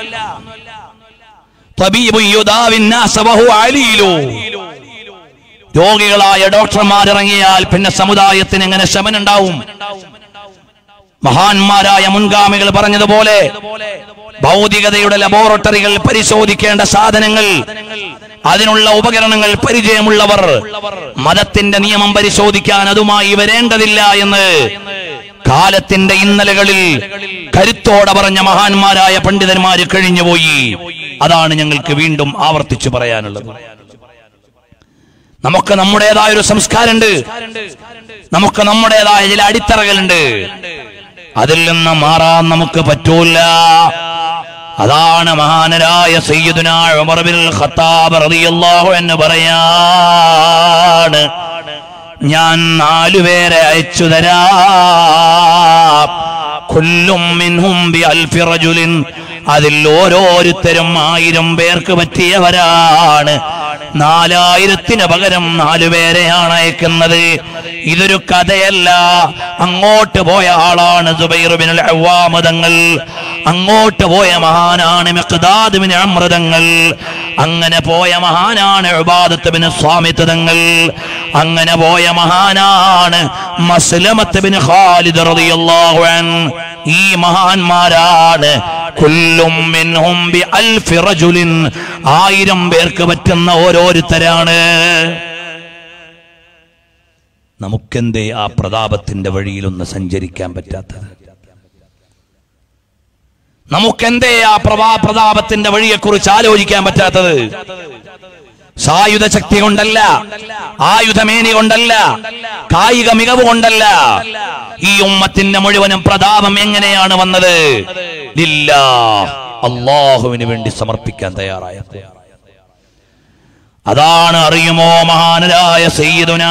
തബീബു യുദാവിൻ നാസ വഹു അലീലു. രോഗികളായ ഡോക്ടർമാർ ഇറങ്ങിയാൽ പിന്നെ സമുദായത്തിന് എങ്ങനെ ശമനുണ്ടാവും മഹാന്മാരായ മുൻഗാമികൾ പറഞ്ഞതുപോലെ ഭൗതികതയുടെ ലബോറട്ടറികൾ പരിശോധിക്കേണ്ട സാധനങ്ങൾ അതിനുള്ള ഉപകരണങ്ങൾ പരിചയമുള്ളവർ മതത്തിന്റെ നിയമം പരിശോധിക്കാൻ അതുമായി വരേണ്ടതില്ല എന്ന് കാലത്തിന്റെ ഇന്നലകളിൽ കരുത്തോടെ പറഞ്ഞ മഹാന്മാരായ പണ്ഡിതന്മാര് കഴിഞ്ഞുപോയി അതാണ് ഞങ്ങൾക്ക് വീണ്ടും ആവർത്തിച്ചു പറയാനുള്ളത് നമുക്ക് നമ്മുടേതായ ഒരു സംസ്കാരമുണ്ട് നമുക്ക് നമ്മുടേതായ ചില അടിത്തറകളുണ്ട് അതിൽ നിന്ന് മാറാൻ നമുക്ക് പറ്റൂല അതാണ് മഹാനരായ സയ്യിദുന ഉമർ ബിൻ ഖത്താബ് റളിയല്ലാഹു എന്ന് പറയാണ് ഞാൻ നാലുപേരെ അയച്ചു തരാം കുല്ലും മിൻഹും ബി അൽഫി റജുലിൻ അതിൽ ഓരോരുത്തരും ആയിരം പേർക്ക് പറ്റിയവരാണ് നാലായിരത്തിന് പകരം നാലുപേരെയാണ് അയക്കുന്നത് ഇതൊരു കഥയല്ല അങ്ങോട്ട് പോയ ആളാണ് സുബൈറുബിൻ അവ്വാമതങ്ങൾ അങ്ങോട്ട് പോയ മഹാനാണ് മിഖ്ദാദ് ബിൻ അമൃതങ്ങൾ അങ്ങനെ പോയ മഹാനാണ് ഉബാദത്ത് ബിൻ സ്വാമിത്ത് തങ്ങൾ അങ്ങനെ പോയ മഹാനാണ് മസ്ലമത്ത് ബിൻ ഖാലിദ് റളിയല്ലാഹു അൻ ഈ മഹാന്മാരാണ് കുല്ലും മിൻഹും ബി അൽഫി റജുലിൻ ആയിരം പേർക്ക് പറ്റുന്ന ഓരോരുത്തരാണ് നമുക്കെന്തേ ആ പ്രതാപത്തിന്റെ വഴിയിലൊന്ന് സഞ്ചരിക്കാൻ പറ്റാത്തത് നമുക്കെന്തേ ആ പ്രഭാ പ്രതാപത്തിന്റെ വഴിയെക്കുറിച്ച് ആലോചിക്കാൻ പറ്റാത്തത് സായുധ ശക്തി കൊണ്ടല്ല ആയുധമേനി കൊണ്ടല്ല കായിക മികവ് കൊണ്ടല്ല ഈ ഉമ്മത്തിന്റെ മുഴുവനും പ്രതാപം എങ്ങനെയാണ് വന്നത് ഇല്ല അള്ളാഹുവിന് വേണ്ടി സമർപ്പിക്കാൻ തയ്യാറായ അതാണ് അറിയുമോ മഹാനരായ സയ്യിദുനാ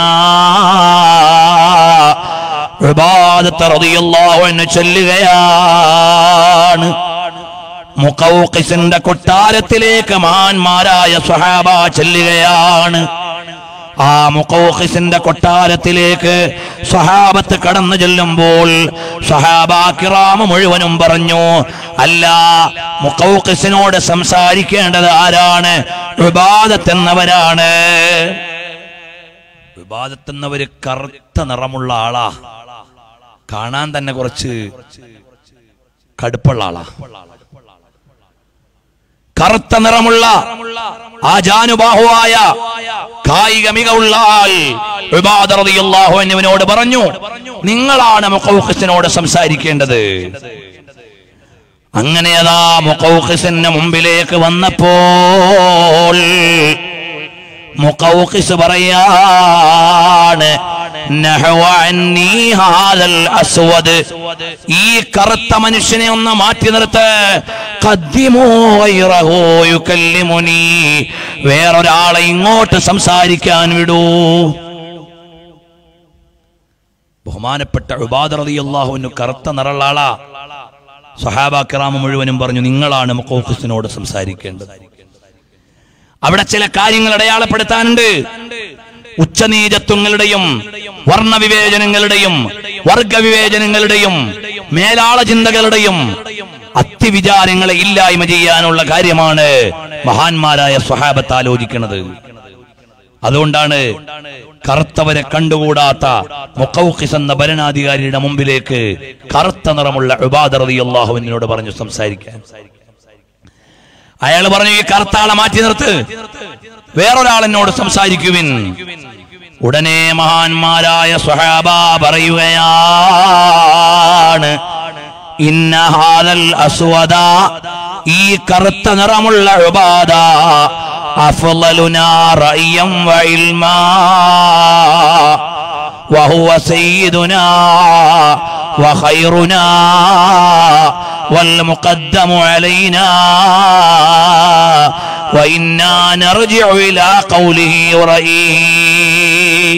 ഇബാദത്ത് റളിയല്ലാഹു അൻഹു ചൊല്ലുകയാണ് മുഖൗഖിസിന്റെ കൊട്ടാരത്തിലേക്ക് മഹാന്മാരായ സ്വഹാബ ചെല്ലുകയാണ് ആ മുഖൗഖിസിന്റെ കൊട്ടാരത്തിലേക്ക് സ്വഹാബത്ത് കടന്നു ചെല്ലുമ്പോൾ സ്വഹാബാക്കിറാമ മുഴുവനും പറഞ്ഞു അല്ല മുഖൗഖിസിനോട് സംസാരിക്കേണ്ടത് ആരാണ് വിവാദത്ത് എന്നവരാണ് വിവാദത്ത് എന്നവര് കറുത്ത നിറമുള്ള ആളാ കാണാൻ തന്നെ കുറച്ച് കടുപ്പുള്ള ആളാ കറുത്ത നിറമുള്ള ആജാനുബാഹുവായ കായിക മികവുള്ള ആൾ ഉബാദ റളിയല്ലാഹു അൻഹുവിനോട് പറഞ്ഞു നിങ്ങളാണ് മുഖൗഖിസിനോട് സംസാരിക്കേണ്ടത് അങ്ങനെ അതാ മുഖൗഖിസിന്റെ മുമ്പിലേക്ക് വന്നപ്പോൾ മുഖൗഖിസ് പറയാണ് നഹവ അന്നീ ഹാദൽ അസ്വദ് ഈ കറുത്ത മനുഷ്യനെ ഒന്ന് മാറ്റി നിർത്ത് ഖദ്ദിമൂ ഗൈറഹു യുകല്ലിമുനി വേറൊരാളെ ഇങ്ങോട്ട് സംസാരിക്കാൻ വിടൂ ബഹുമാനപ്പെട്ട ഉബാദ് റളിയല്ലാഹുവിന് കറുത്ത നിറമുള്ള ആളാ സഹാബ കിറാമ മുഴുവനും പറഞ്ഞു നിങ്ങളാണ് മുഖോഖിസിനോട് സംസാരിക്കേണ്ടത് അവിടെ ചില കാര്യങ്ങൾ അടയാളപ്പെടുത്താനുണ്ട് ഉച്ചനീചത്വങ്ങളുടെയും വർണ്ണവിവേചനങ്ങളുടെയും വർഗവിവേചനങ്ങളുടെയും മേലാള ചിന്തകളുടെയും അത്യവിചാരങ്ങളെ ഇല്ലായ്മ ചെയ്യാനുള്ള കാര്യമാണ് മഹാന്മാരായ സ്വഹാബത്ത് ആലോചിക്കുന്നത് അതുകൊണ്ടാണ് കറുത്തവരെ കണ്ടുകൂടാത്ത മുഖൌഖിസ് എന്ന ഭരണാധികാരിയുടെ മുമ്പിലേക്ക് കറുത്ത നിറമുള്ള ഉബാദറതി അള്ളാഹുവിനോട് പറഞ്ഞു സംസാരിക്കാൻ അയാൾ പറഞ്ഞു ഈ കറുത്ത ആളെ മാറ്റി നിർത്ത് വേറൊരാൾ എന്നോട് സംസാരിക്കുവിൻ ഉടനെ മഹാന്മാരായ സ്വഹാബ പറയുകയാണ് ഇന്ന ഹാദൽ അസ്വദ ഈ കറുത്ത നിറമുള്ള ഉബാദ അഫ്ളലുനാ റഅയം വഇൽമാ وهو سيدنا وخيرنا والمقدم علينا وإنا نرجع إلى قوله ورأيه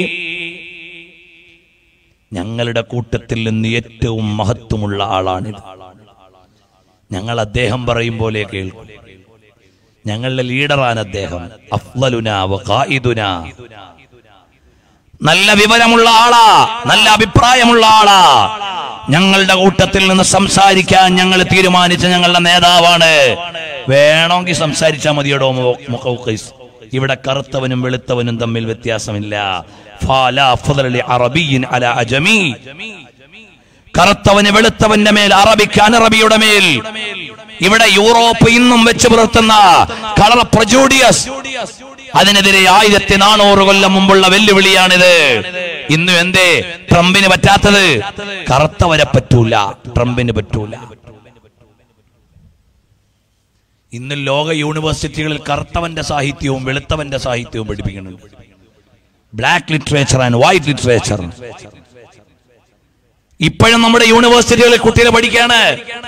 ഞങ്ങളുടെ കൂട്ടത്തിൽ നിന്ന് ഏറ്റവും മഹത്വമുള്ള ആളാണിത് ഞങ്ങൾ അദ്ദേഹം പറയും പോലെ കേൾക്കും ഞങ്ങളുടെ ലീഡറാണ് അദ്ദേഹം അഫ്ലലുന വഖായിദുന നല്ല വിവരമുള്ള ആളാ നല്ല അഭിപ്രായമുള്ള ആളാ ഞങ്ങളുടെ കൂട്ടത്തിൽ നിന്ന് സംസാരിക്കാൻ ഞങ്ങൾ തീരുമാനിച്ച ഞങ്ങളുടെ നേതാവാണ് വേണമെങ്കിൽ സംസാരിച്ചാൽ മതിയടോ മു- മുഖൗഖൈസ് ഇവിടെ കറുത്തവനും വെളുത്തവനും തമ്മിൽ വ്യത്യാസമില്ല ഫാലാ ഫضل لعربي على അജമി കറുത്തവന് വെളുത്തവന്റെ മേൽ അറബിക്ക് അനറബിയുടെ മേൽ ഇവിടെ യൂറോപ്പ് ഇന്നും വെച്ച് പുലർത്തുന്ന കളർ പ്രജൂഡിയസ് അതിനെതിരെ ആയിരത്തി നാനൂറ് കൊല്ലം മുമ്പുള്ള വെല്ലുവിളിയാണിത് ഇന്നും എന്തേ ട്രംപിന് പറ്റാത്തത് കറുത്തവരെ പറ്റൂല ട്രംപിന് പറ്റൂല ഇന്ന് ലോക യൂണിവേഴ്സിറ്റികളിൽ കറുത്തവന്റെ സാഹിത്യവും വെളുത്തവന്റെ സാഹിത്യവും പഠിപ്പിക്കുന്നുണ്ട് black literature and white literature ഇപ്പോഴും നമ്മുടെ യൂണിവേഴ്സിറ്റികളിൽ കുട്ടികളെ പഠിക്കാണ്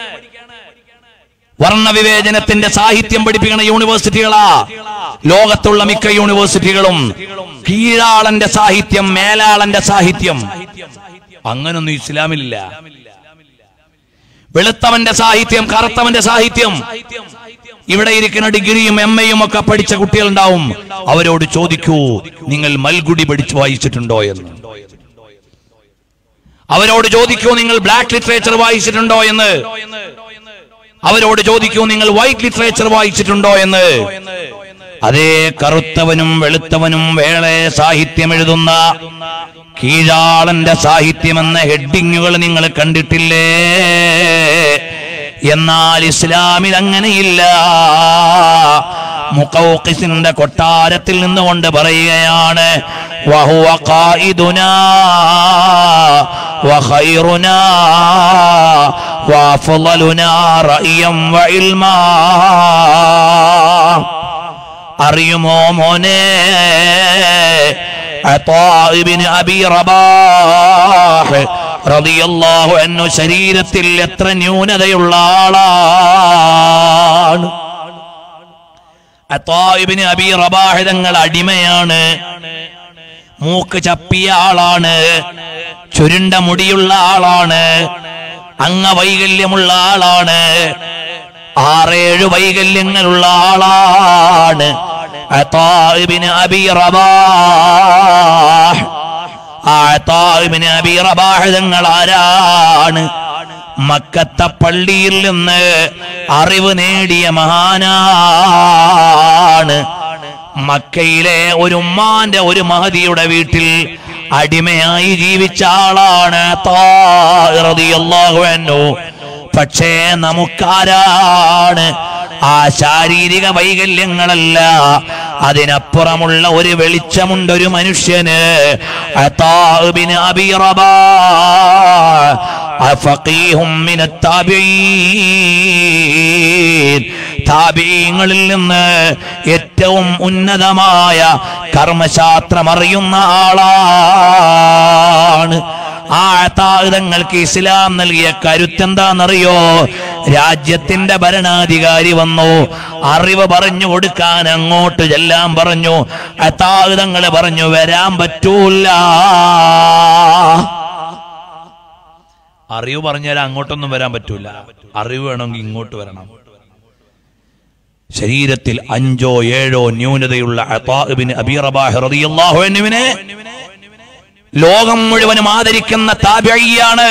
വർണ്ണവിവേചനത്തിന്റെ സാഹിത്യം പഠിപ്പിക്കുന്ന യൂണിവേഴ്സിറ്റികളാ ലോകത്തുള്ള മിക്ക യൂണിവേഴ്സിറ്റികളും കീഴാളന്റെ സാഹിത്യം മേലാളന്റെ സാഹിത്യം അങ്ങനൊന്നും ഇസ്ലാമിലില്ല വെളുത്തവന്റെ സാഹിത്യം കറുത്തവന്റെ സാഹിത്യം ഇവിടെ ഇരിക്കുന്ന ഡിഗ്രിയും എം എയും ഒക്കെ പഠിച്ച കുട്ടികളുണ്ടാവും അവരോട് ചോദിക്കൂ നിങ്ങൾ മൽഗുടി പഠിച്ചു വായിച്ചിട്ടുണ്ടോ എന്ന് അവരോട് ചോദിക്കൂ നിങ്ങൾ ബ്ലാക്ക് ലിറ്ററേച്ചർ വായിച്ചിട്ടുണ്ടോ എന്ന് അവരോട് ചോദിക്കൂ നിങ്ങൾ വൈറ്റ് ലിറ്ററേച്ചർ വായിച്ചിട്ടുണ്ടോ എന്ന് അതേ കറുത്തവനും വെളുത്തവനും വേളെ സാഹിത്യം എഴുതുന്ന കീഴാളന്റെ സാഹിത്യമെന്ന ഹെഡിങ്ങുകൾ നിങ്ങൾ കണ്ടിട്ടില്ലേ എന്നാൽ ഇസ്ലാമിൽ അങ്ങനെയില്ല മുഖൗഖിസിന്റെ കൊട്ടാരത്തിൽ നിന്നുകൊണ്ട് പറയുകയാണ് വഹുവ ഖായിദുനാ وخيرنا وافضلنا رأيا وعلما അറിയുമോ മോനെ അതാഇബ്നു അബി റബാഹ് റളിയല്ലാഹു അൻഹു ശരീരത്തിൽ എത്ര ന്യൂനതയുള്ള ആളാണ് അതാഇബ്നു അബി റബാഹ് തങ്ങൾ അടിമയാണ് മൂക്ക് ചപ്പിയ ആളാണ് ചുരുണ്ട മുടിയുള്ള ആളാണ് അംഗവൈകല്യമുള്ള ആളാണ് ആറേഴ് വൈകല്യങ്ങളുള്ള ആളാണ് അതാഇബ്നു അബി റബാഹ് ആ അതാഇബ്നു അബി റബാഹ് തങ്ങൾ ആരാണ് മക്കത്തെ പള്ളിയിൽ നിന്ന് അറിവ് നേടിയ മഹാനാണ് മക്കയിലെ ഒരു ഉമ്മാന്റെ ഒരു മഹതിയുടെ വീട്ടിൽ അടിമയായി ജീവിച്ച ആളാണ് താഹു പക്ഷേ നമുക്കാരാണ് ആ ശാരീരിക വൈകല്യങ്ങളല്ല അതിനപ്പുറമുള്ള ഒരു വെളിച്ചമുണ്ട് ഒരു മനുഷ്യന് അതാഉബിന് അബി റബാഹ് അഫഖീഹും മിനത്ത് താബിഈൻ താബീങ്ങളിൽ നിന്ന് ഏറ്റവും ഉന്നതമായ കർമ്മശാസ്ത്രം അറിയുന്ന ആളാണ് ആ താതങ്ങൾക്ക് ഇസ്ലാം നൽകിയ കരുത്തെന്താണെന്നറിയോ രാജ്യത്തിന്റെ ഭരണാധികാരി വന്നു അറിവ് പറഞ്ഞു കൊടുക്കാൻ അങ്ങോട്ട് ചെല്ലാൻ പറഞ്ഞു അത്താതങ്ങള് പറഞ്ഞു വരാൻ പറ്റൂല അറിവ് പറഞ്ഞാൽ അങ്ങോട്ടൊന്നും വരാൻ പറ്റൂല അറിവ് വേണമെങ്കിൽ ഇങ്ങോട്ട് വരണം ശരീരത്തിൽ അഞ്ചോ ഏഴോ ന്യൂനതയുള്ള അതാഇബ്നു അബീ റബാഹ് റളിയല്ലാഹു അൻഹുവിനെ ലോകം മുഴുവനും ആദരിക്കുന്ന താബിയാണ്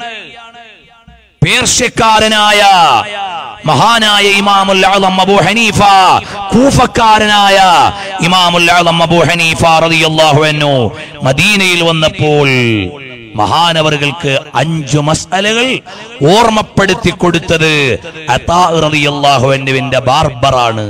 പേർഷ്യക്കാരനായ മഹാനായ ഇമാമുൽ അഅ്ലം അബൂ ഹനീഫ കൂഫക്കാരനായ ഇമാമുൽ അഅ്ലം അബൂ ഹനീഫ റളിയല്ലാഹു അൻഹു മദീനയിൽ വന്നപ്പോൾ മഹാനവറുകൾക്ക് അഞ്ചു മസ്അലകൾ ഓർമ്മപ്പെടുത്തി കൊടുത്തത് അതാ റളിയല്ലാഹു അൻഹുവിന്റെ ബാർബറാണ്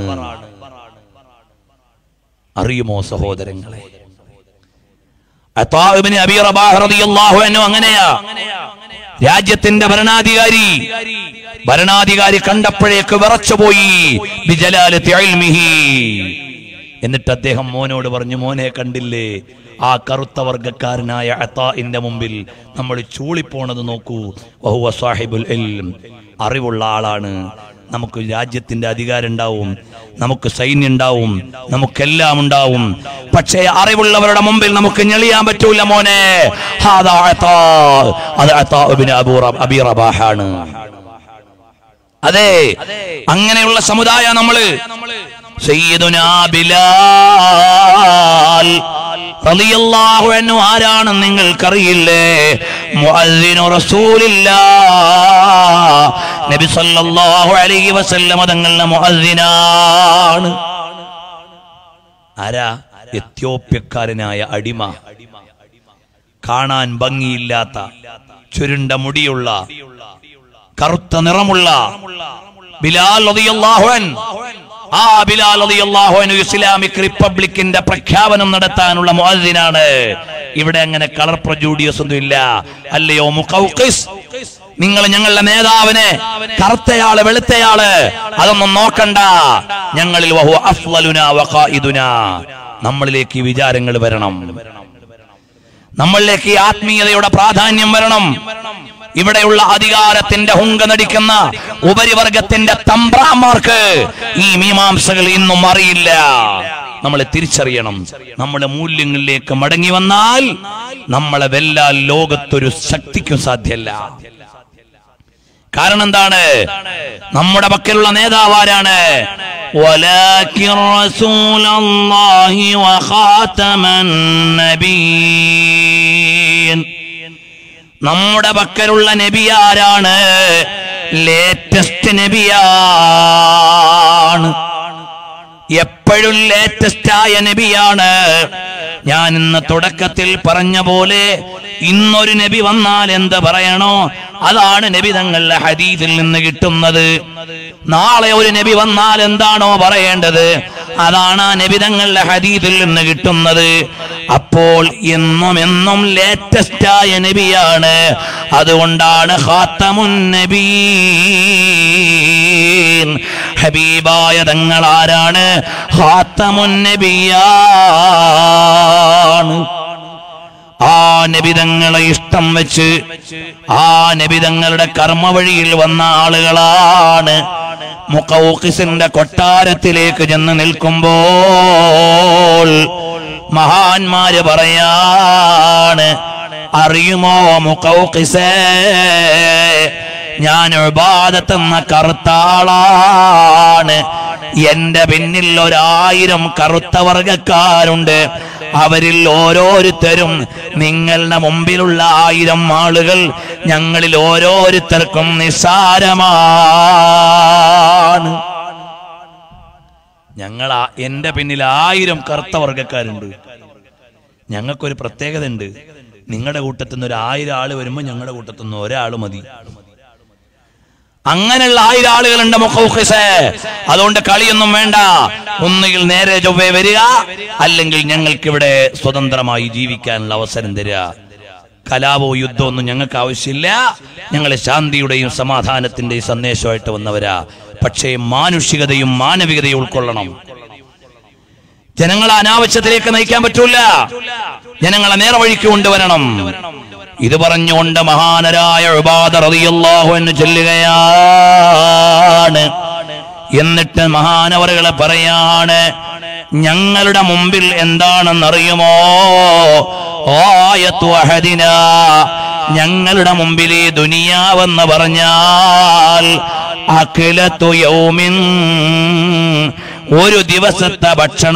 അറിയുമോ സഹോദരങ്ങളെ അതാഇബ്നു അബീ റബാഹ് റളിയല്ലാഹു അൻഹു അങ്ങനെയാ രാജ്യത്തിന്റെ ഭരണാധികാരി ഭരണാധികാരി കണ്ടപ്പോഴേക്ക് വിറച്ചുപോയി ബിജലാലത്തി ഇൽമിഹി എന്നിട്ട് അദ്ദേഹം മോനോട് പറഞ്ഞു മോനെ കണ്ടില്ലേ ആ കറുത്ത വർഗക്കാരനായ അത്താഇന്റെ മുമ്പിൽ നമ്മൾ ചൂളിപ്പോണത് നോക്കൂ വഹുവ സാഹിബുൽ ഇൽം അറിവുള്ള ആളാണ് നമുക്ക് രാജ്യത്തിന്റെ അധികാരം ഉണ്ടാവും നമുക്ക് സൈന്യം ഉണ്ടാവും നമുക്കെല്ലാം ഉണ്ടാവും പക്ഷേ അറിവുള്ളവരുടെ മുമ്പിൽ നമുക്ക് ഞെളിയാൻ പറ്റൂല മോനെ ഹാദാ അത്താ. അത് അത്താ ഇബ്നു അബൂ റബ- അബീ റബാഹാണ് അതെ അങ്ങനെയുള്ള സമുദായ നമ്മള് സയ്യിദുനാ ബിലാൽ റളിയല്ലാഹു അൻഹു ആരാണെന്ന് നിങ്ങൾക്കറിയില്ലേ മുഅദ്ദിനു റസൂലില്ലാ നബി സല്ലല്ലാഹു അലൈഹി വസല്ലമ തങ്ങളുടെ മുഅദ്ദിനാണ് ആരാ എത്യോപ്യക്കാരനായ അടിമ കാണാൻ ഭംഗിയില്ലാത്ത ചുരുണ്ട മുടിയുള്ള കറുത്ത നിറമുള്ള ബിലാൽ റളിയല്ലാഹു അൻ ആ ബിലാൽ റളിയല്ലാഹു അൻഹു ഇസ്ലാമിക് റിപ്പബ്ലിക്കിന്റെ പ്രഖ്യാപനം നടത്താനുള്ള മുഅദ്ദിനാണ് ഇവിടെ അങ്ങനെ കളർ പ്രജൂഡിയസ് ഒന്നും ഇല്ല അല്ലയോ മുഖൗഖിസ് നിങ്ങൾ ഞങ്ങളുടെ നേതാവിനെ കറുത്തയാള് വെളുത്തയാള് അതൊന്നും നോക്കണ്ട ഞങ്ങളിൽ വഹു അഫ്ളലുന വഖായിദുന നമ്മളിലേക്ക് ഈ വിചാരങ്ങൾ വരണം നമ്മളിലേക്ക് ഈ ആത്മീയതയുടെ പ്രാധാന്യം വരണം ഇവിടെയുള്ള അധികാരത്തിന്റെ ഹുങ്ക നടിക്കുന്ന ഉപരിവർഗത്തിന്റെ തമ്പ്രാമാർക്ക് ഈ മീമാംസകൾ ഇന്നും അറിയില്ല നമ്മളെ തിരിച്ചറിയണം നമ്മുടെ മൂല്യങ്ങളിലേക്ക് മടങ്ങി വന്നാൽ നമ്മളെ വെല്ലാൻ ലോകത്തൊരു ശക്തിക്കും സാധ്യല്ല കാരണം എന്താണ് നമ്മുടെ പക്കലുള്ള നേതാവ് ആരാണ് ولكن رسول الله وخاتم النبيين നമ്മുടെ പക്കലുള്ള നബി ആരാണ് ലേറ്റസ്റ്റ് നബിയാണ് എപ്പോഴും ലേറ്റസ്റ്റ് ആയ നബിയാണ് ഞാൻ ഇന്ന് തുടക്കത്തിൽ പറഞ്ഞ പോലെ ഇന്നൊരു നബി വന്നാൽ എന്ത് പറയണോ അതാണ് നബി തങ്ങളുടെ ഹദീസിൽ നിന്ന് കിട്ടുന്നത് നാളെ ഒരു നബി വന്നാൽ എന്താണോ പറയേണ്ടത് അതാണ് ആ നബി തങ്ങളുടെ ഹദീസിൽ നിന്ന് കിട്ടുന്നത് അപ്പോൾ എന്നും എന്നും ലേറ്റസ്റ്റ് ആയ നബിയാണ് അതുകൊണ്ടാണ് ഖാത്തമുൻ നബീൻ ഹബീബായ തങ്ങൾ ആരാണ് ഖാത്തമുൻ നബിയാണ് ആ നബിതങ്ങളെ ഇഷ്ടം വെച്ച് ആ നബിതങ്ങളുടെ കർമ്മ വഴിയിൽ വന്ന ആളുകളാണ് മുഖൌഖിസിന്റെ കൊട്ടാരത്തിലേക്ക് ചെന്ന് നിൽക്കുമ്പോൾ മഹാന്മാര് പറയാണ് അറിയുമോ മുഖൌഖിസേ ഞാൻ ഉപാദത്തെന്ന കറുത്താളാണ് എന്റെ പിന്നിൽ ഒരായിരം കറുത്ത വർഗക്കാരുണ്ട് അവരിൽ ഓരോരുത്തരും നിങ്ങളുടെ മുമ്പിലുള്ള ആയിരം ആളുകൾ ഞങ്ങളിൽ ഓരോരുത്തർക്കും നിസ്സാരമാണ് ഞങ്ങൾ ആ- എന്റെ പിന്നിൽ ആയിരം കറുത്ത വർഗക്കാരുണ്ട് ഞങ്ങൾക്കൊരു പ്രത്യേകത ഉണ്ട് നിങ്ങളുടെ കൂട്ടത്തിൽ നിന്ന് ഒരു ആയിരം ആള് വരുമ്പോൾ ഞങ്ങളുടെ കൂട്ടത്തിൽ നിന്ന് ഒരാൾ മതി അങ്ങനെയുള്ള ആയിരം ആളുകളുണ്ട് മുഖൗഖിസ് അതുകൊണ്ട് കളിയൊന്നും വേണ്ട ഒന്നുകിൽ നേരെ ചൊവ്വേ വരിക അല്ലെങ്കിൽ ഞങ്ങൾക്ക് ഇവിടെ സ്വതന്ത്രമായി ജീവിക്കാനുള്ള അവസരം തരിക കലാപോ യുദ്ധമോ ഒന്നും ഞങ്ങൾക്ക് ആവശ്യമില്ല ഞങ്ങൾ ശാന്തിയുടെയും സമാധാനത്തിന്റെയും സന്ദേശമായിട്ട് വന്നവരാ പക്ഷേ മാനുഷികതയും മാനവികതയും ഉൾക്കൊള്ളണം ജനങ്ങളെ അനാവശ്യത്തിലേക്ക് നയിക്കാൻ പറ്റൂല ജനങ്ങളെ നേർവഴിക്ക് കൊണ്ടുവരണം ഇത് പറഞ്ഞുകൊണ്ട് മഹാനരായ ഉപാദ റളിയല്ലാഹു എന്ന് ചൊല്ലുകയാണ് എന്നിട്ട് മഹാനവറുകളെ പറയാണ് ഞങ്ങളുടെ മുമ്പിൽ എന്താണെന്നറിയുമോ ആയത്തു അഹദിന ഞങ്ങളുടെ മുമ്പിൽ ഈ ദുനിയാവെന്ന് പറഞ്ഞാൽ അഖിലത്തു യൗമിൻ ഒരു ദിവസത്തെ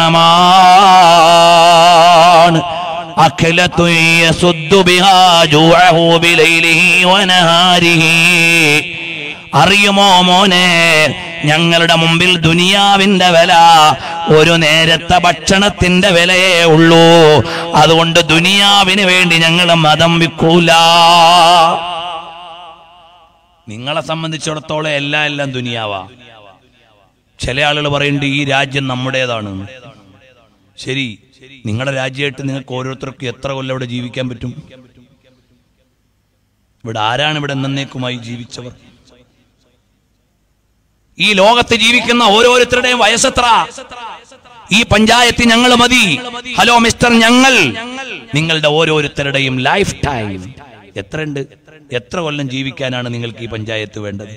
ഭക്ഷണമാണ് അഖിലത്തു യസുദ്ദു ബിഹാ ജൂഅഹു ബിലൈലിഹി വനഹാരിഹി അറിയുമോ മോനെ ഞങ്ങളുടെ മുമ്പിൽ ദുനിയാവിന്റെ വില ഒരു നേരത്തെ ഭക്ഷണത്തിന്റെ വിലയേ ഉള്ളൂ അതുകൊണ്ട് ദുനിയാവിന് വേണ്ടി ഞങ്ങൾ മതം വിൽക്കൂല നിങ്ങളെ സംബന്ധിച്ചിടത്തോളം എല്ലാം എല്ലാം ദുനിയാവാ ചില ആളുകൾ പറയുന്നുണ്ട് ഈ രാജ്യം നമ്മുടേതാണ് ശരി നിങ്ങളുടെ രാജ്യമായിട്ട് നിങ്ങൾക്ക് ഓരോരുത്തർക്കും എത്ര കൊല്ലം ഇവിടെ ജീവിക്കാൻ പറ്റും ഇവിടെ ആരാണ് ഇവിടെ എന്നേക്കുമായി ജീവിച്ചവർ ഈ ലോകത്ത് ജീവിക്കുന്ന ഓരോരുത്തരുടെയും വയസ്സെത്ര ഈ പഞ്ചായത്ത് ഞങ്ങൾ മതി ഹലോ മിസ്റ്റർ ഞങ്ങൾ നിങ്ങളുടെ ഓരോരുത്തരുടെയും ലൈഫ് ടൈം എത്രയുണ്ട് എത്ര കൊല്ലം ജീവിക്കാനാണ് നിങ്ങൾക്ക് ഈ പഞ്ചായത്ത് വേണ്ടത്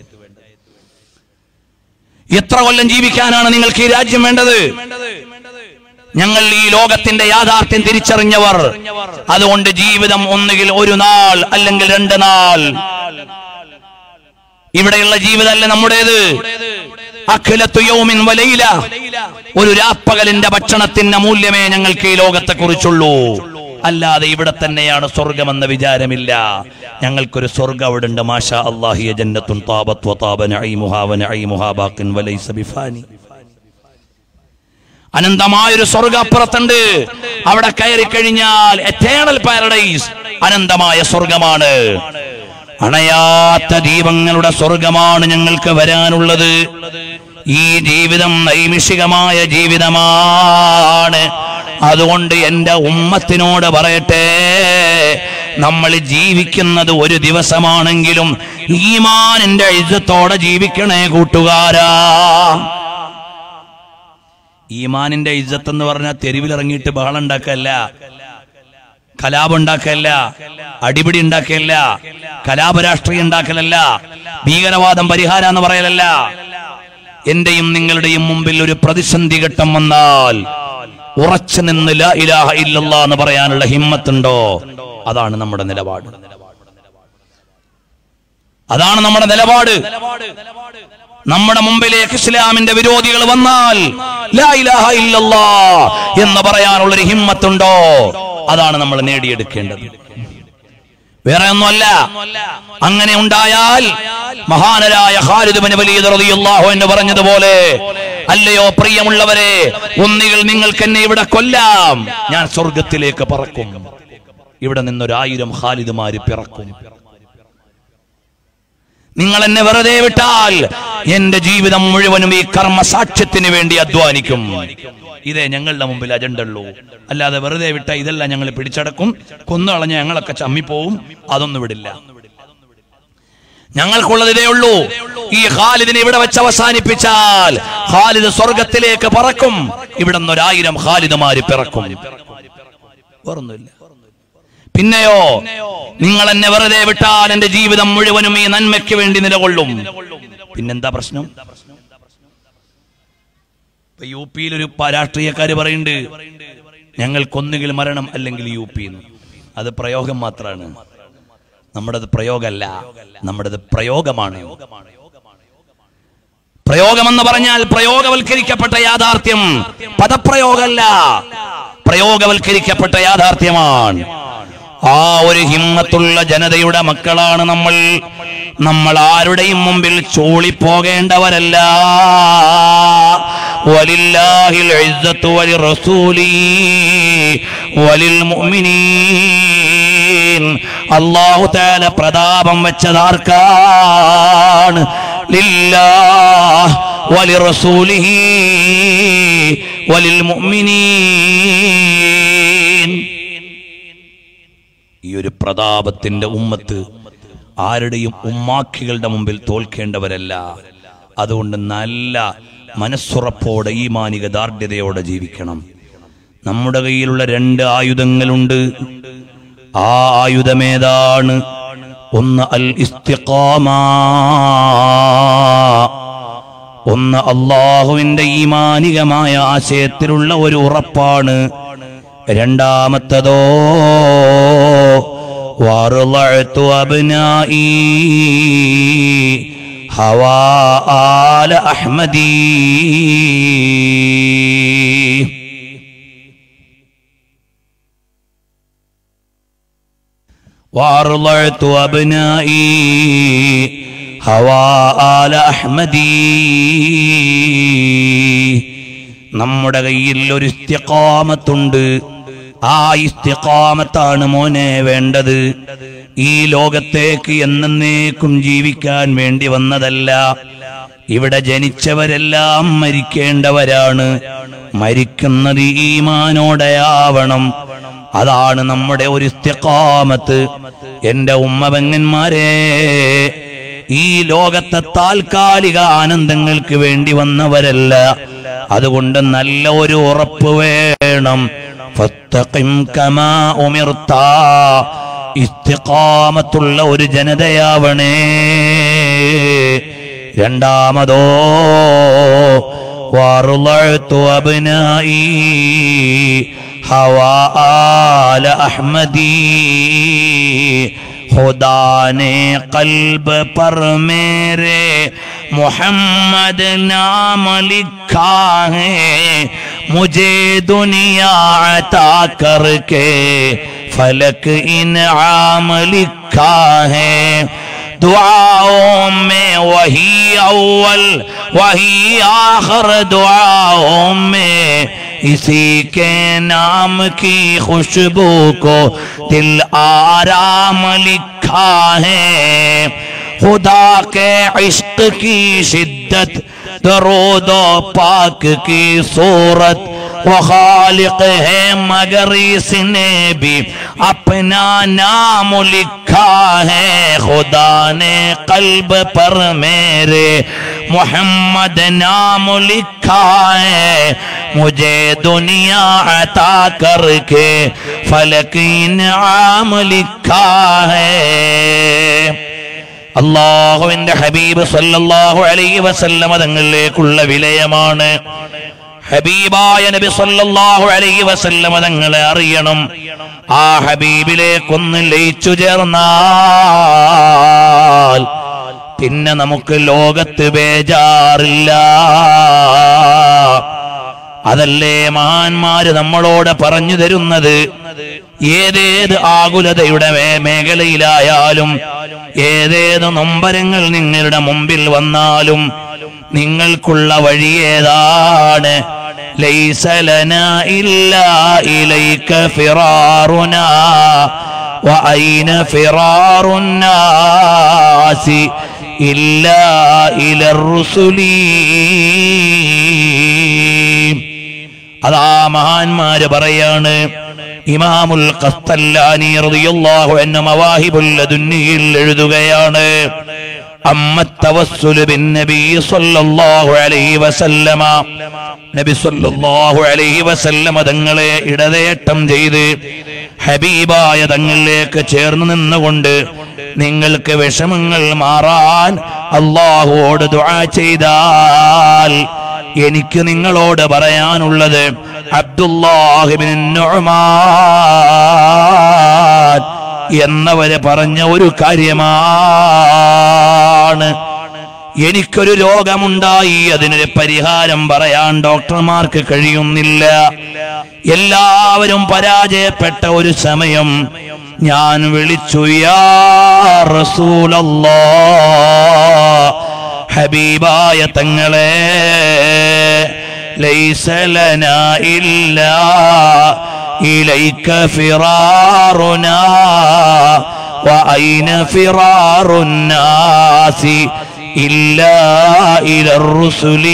എത്ര കൊല്ലം ജീവിക്കാനാണ് നിങ്ങൾക്ക് ഈ രാജ്യം വേണ്ടത് ഞങ്ങൾ ഈ ലോകത്തിന്റെ യാഥാർത്ഥ്യം തിരിച്ചറിഞ്ഞവർ അതുകൊണ്ട് ജീവിതം ഒന്നുകിൽ ഒരു നാൾ അല്ലെങ്കിൽ രണ്ട് നാൾ ഇവിടെയുള്ള ജീവിതമല്ല നമ്മുടേത് അഖിലത്തു യൗമിൻ വലൈല ഒരു രാപ്പകലിന്റെ ഭക്ഷണത്തിന്റെ മൂല്യമേ ഞങ്ങൾക്ക് ഈ ലോകത്തെ കുറിച്ചുള്ളൂ അല്ലാതെ ഇവിടെ തന്നെയാണ് സ്വർഗമെന്ന വിചാരമില്ല ഞങ്ങൾക്കൊരു സ്വർഗം അവിടെ ഉണ്ട് മാഷാ അല്ലാഹിയ ജന്നത്തുൻ താബത്ത് വതാബ നഈമുഹാ വനഈമുഹാ ബാഖിൻ വലൈസ ബിഫാനി അനന്തമായൊരു സ്വർഗം അപ്പുറത്തുണ്ട് അവിടെ കയറി കഴിഞ്ഞാൽ എറ്റേണൽ പാരഡൈസ് അനന്തമായ സ്വർഗമാണ് അണയാത്ത ദീപങ്ങളുടെ സ്വർഗമാണ് ഞങ്ങൾക്ക് വരാനുള്ളത് ഈ ജീവിതം നൈമിഷികമായ ജീവിതമാണ് അതുകൊണ്ട് എന്റെ ഉമ്മത്തിനോട് പറയട്ടെ നമ്മൾ ജീവിക്കുന്നത് ഒരു ദിവസമാണെങ്കിലും ഈമാനിന്റെ ഇജ്ജത്തോടെ ജീവിക്കണേ കൂട്ടുകാരാ ഈമാനിന്റെ ഇജ്ജത്ത് എന്ന് പറഞ്ഞാൽ തെരുവിലിറങ്ങിയിട്ട് ബഹളം ഉണ്ടാക്കല്ല കലാപുണ്ടാക്കല്ല അടിപിടി ഉണ്ടാക്കല്ല കലാപരാഷ്ട്രീയം ഉണ്ടാക്കലല്ല ഭീകരവാദം പരിഹാരം എന്ന് പറയലല്ല എന്റെയും നിങ്ങളുടെയും മുമ്പിൽ ഒരു പ്രതിസന്ധി ഘട്ടം വന്നാൽ ഉറച്ചു നിന്ന് ലാ ഇലാഹ ഇല്ലല്ലാ എന്ന് പറയാനുള്ള ഹിമ്മത്തുണ്ടോ അതാണ് നമ്മുടെ നിലപാട് അതാണ് നമ്മുടെ നിലപാട് നമ്മുടെ മുമ്പിലേക്ക് ഇസ്ലാമിന്റെ വിരോധികൾ വന്നാൽ ലാ ഇലാഹ ഇല്ലല്ലാ എന്ന് പറയാനുള്ള ഒരു ഹിമ്മത്തുണ്ടോ അതാണ് നമ്മൾ നേടിയെടുക്കേണ്ടത് വേറെ ഒന്നുമല്ല അങ്ങനെ ഉണ്ടായാൽ മഹാനരായ ഖാലിദ് ബിൻ വലീദ് റളിയല്ലാഹു എന്ന് പറഞ്ഞതുപോലെ അല്ലയോ പ്രിയമുള്ളവരെ ഒന്നുകിൽ നിങ്ങൾക്ക് എന്നെ ഇവിടെ കൊല്ലാം ഞാൻ സ്വർഗത്തിലേക്ക് പറക്കും ഇവിടെ നിന്നൊരായിരം ഖാലിദുമാര് പിറക്കും നിങ്ങൾ എന്നെ വെറുതെ വിട്ടാൽ എന്റെ ജീവിതം മുഴുവനും ഈ കർമ്മ സാക്ഷ്യത്തിന് വേണ്ടി അധ്വാനിക്കും ഇതേ ഞങ്ങളുടെ മുമ്പിൽ അജണ്ട ഉള്ളൂ അല്ലാതെ വെറുതെ വിട്ട ഇതെല്ലാം ഞങ്ങൾ പിടിച്ചടക്കും കൊന്നുകളഞ്ഞ ഞങ്ങളൊക്കെ ചമ്മിപ്പോവും അതൊന്നും വിടില്ല ഞങ്ങൾക്കുള്ളത് ഇതേ ഉള്ളൂ ഈ ഖാലിദിനെ ഇവിടെ വെച്ച് അവസാനിപ്പിച്ചാൽ ഖാലിദ് സ്വർഗത്തിലേക്ക് പറക്കും ഇവിടെ നിന്നൊരായിരം ഖാലിദുമാര് പിറക്കും വേറൊന്നുമില്ല പിന്നെയോ നിങ്ങൾ എന്നെ വെറുതെ വിട്ടാൽ എന്റെ ജീവിതം മുഴുവനും ഈ നന്മയ്ക്ക് വേണ്ടി നിലകൊള്ളും പിന്നെന്താ പ്രശ്നം ഇപ്പൊ യു പിയിൽ ഒരു പ- രാഷ്ട്രീയക്കാര് പറയുന്നുണ്ട് ഞങ്ങൾക്കൊന്നുകിൽ മരണം അല്ലെങ്കിൽ യു പി എന്ന് അത് പ്രയോഗം മാത്രമാണ് നമ്മുടേത് പ്രയോഗമല്ല നമ്മുടേത് പ്രയോഗമാണ് പ്രയോഗമെന്ന് പറഞ്ഞാൽ പ്രയോഗവൽക്കരിക്കപ്പെട്ട യാഥാർത്ഥ്യം പദപ്രയോഗമല്ല പ്രയോഗവൽക്കരിക്കപ്പെട്ട യാഥാർത്ഥ്യമാണ് ആ ഒരു ഹിമ്മത്തുള്ള ജനതയുടെ മക്കളാണ് നമ്മൾ നമ്മൾ ആരുടെയും മുമ്പിൽ ചൂളിപ്പോകേണ്ടവരല്ല വലില്ലാഹിൽ ഇസ്സത്തു വലിറസൂലി വലിൽ മുഅ്മിനീൻ അല്ലാഹു തആല പ്രതാപം വെച്ചതാർക്കാണ് ലില്ലാഹ് വലിറസൂലിഹി വലിൽ മുഅ്മിനീൻ ഈ ഒരു പ്രതാപത്തിന്റെ ഉമ്മത്ത് ആരുടെയും ഉമ്മാക്കികളുടെ മുമ്പിൽ തോൽക്കേണ്ടവരല്ല അതുകൊണ്ട് നല്ല മനസ്സുറപ്പോടെ ഈ മാനിക ദാർഢ്യതയോടെ ജീവിക്കണം നമ്മുടെ കയ്യിലുള്ള രണ്ട് ആയുധങ്ങളുണ്ട് ആ ആയുധമേതാണ് ഒന്ന് അൽ ഇസ്തിഖാമ ഒന്ന് അള്ളാഹുവിന്റെ ഈമാനികമായ ആശയത്തിലുള്ള ഒരു ഉറപ്പാണ് രണ്ടാമത്തതോ وارضعت أبنائي هواء أحمدي وارضعت أبنائي هواء أحمدي നമ്മുടെ കയ്യിൽ ഒരു ഇസ്തിഖാമത്തുണ്ട് ആ ഇസ്തിഖാമത്താണ് മോനെ വേണ്ടത് ഈ ലോകത്തേക്ക് എന്നേക്കും ജീവിക്കാൻ വേണ്ടി വന്നതല്ല ഇവിടെ ജനിച്ചവരെല്ലാം മരിക്കേണ്ടവരാണ് മരിക്കുന്നത് ഈമാനോടെയാവണം അതാണ് നമ്മുടെ ഒരു ഇസ്തിഖാമത്ത് എന്റെ ഉമ്മപെങ്ങന്മാരെ ഈ ലോകത്തെ താൽക്കാലിക ആനന്ദങ്ങൾക്ക് വേണ്ടി വന്നവരല്ല അതുകൊണ്ട് നല്ല ഒരു ഉറപ്പ് വേണം ഫത്തഖിം കമാ ഉമിർത്ത ഇസ്തിഖാമത്തുള്ള ഒരു ജനതയാവണേ രണ്ടാമതോ വാറുളഅ്തു അബ്നായി ഹവാല അഹ്മദി खुदा ने कल्ब पर मेरे मोहम्मद नाम लिखा है मुझे दुनिया अता करके फलक इनाम लिखा है दुआओं में वही अव्वल वही आखिर दुआओं में इसी के नाम की खुशबू को दिल आराम लिखा है खुदा के इश्क की शिद्दत दरोदो पाक की सूरत वो खालिक है मगर इसने भी अपना नाम लिखा है खुदा ने कल्ब पर मेरे मोहम्मद नाम लिखा है मुझे दुनिया अता करके फलक इनाम लिखा है അള്ളാഹുവിന്റെ ഹബീബ് സല്ലല്ലാഹു അലൈഹി വസല്ലമ തങ്ങളിലേക്കുള്ള വിലയമാണ് ഹബീബായ നബി സല്ലല്ലാഹു അലൈഹി വസല്ലമ തങ്ങളെ അറിയണം ആ ഹബീബിലേക്കൊന്ന് ലയിച്ചു ചേർന്നാൽ പിന്നെ നമുക്ക് ലോകത്ത് ബേജാറില്ല അതല്ലേ മഹാന്മാര് നമ്മളോട് പറഞ്ഞു തരുന്നത് ഏതേത് ആകുലതയുടെ മേ- മേഖലയിലായാലും ഏതേത് നൊമ്പരങ്ങൾ നിങ്ങളുടെ മുമ്പിൽ വന്നാലും നിങ്ങൾക്കുള്ള വഴി ഏതാണ് ലൈസലന ഇല്ല ഇലൈക ഫിറാറുന وأين فرار الناس إلا إلى الرسل അതാ മഹാന്മാര് പറയാണ് ഇമാമുൽ ഖസ്തല്ലാനി റളിയല്ലാഹു അൻഹു മവാഹിബുൽ ലദുന്നിയിൽ എഴുതുകയാണ് അമ്മ തവസ്സുൽ ബിൻ നബി സല്ലല്ലാഹു അലൈഹി വസല്ലമ നബി സല്ലല്ലാഹു അലൈഹി വസല്ലമ തങ്ങളെ ഇടതേട്ടം ചെയ്ത് ഹബീബായ തങ്ങളിലേക്ക് ചേർന്ന് നിന്നുകൊണ്ട് നിങ്ങൾക്ക് വിഷമങ്ങൾ മാറാൻ അള്ളാഹുവോട് ദുആ ചെയ്താൽ എനിക്ക് നിങ്ങളോട് പറയാനുള്ളത് അബ്ദുല്ലാഹിബിൻ നുഅ്മാൻ എന്നവര് പറഞ്ഞ ഒരു കാര്യമാണ് എനിക്കൊരു രോഗമുണ്ടായി അതിനൊരു പരിഹാരം പറയാൻ ഡോക്ടർമാർക്ക് കഴിയുന്നില്ല എല്ലാവരും പരാജയപ്പെട്ട ഒരു സമയം ഞാൻ വിളിച്ചു യാ റസൂലല്ലാ ഹബീബായ തങ്ങളെ ലൈസ ലനാ ഇല്ലാ ഇലൈക ഫിറാറുനാ وأين فرار الناس إلا إلى الرسل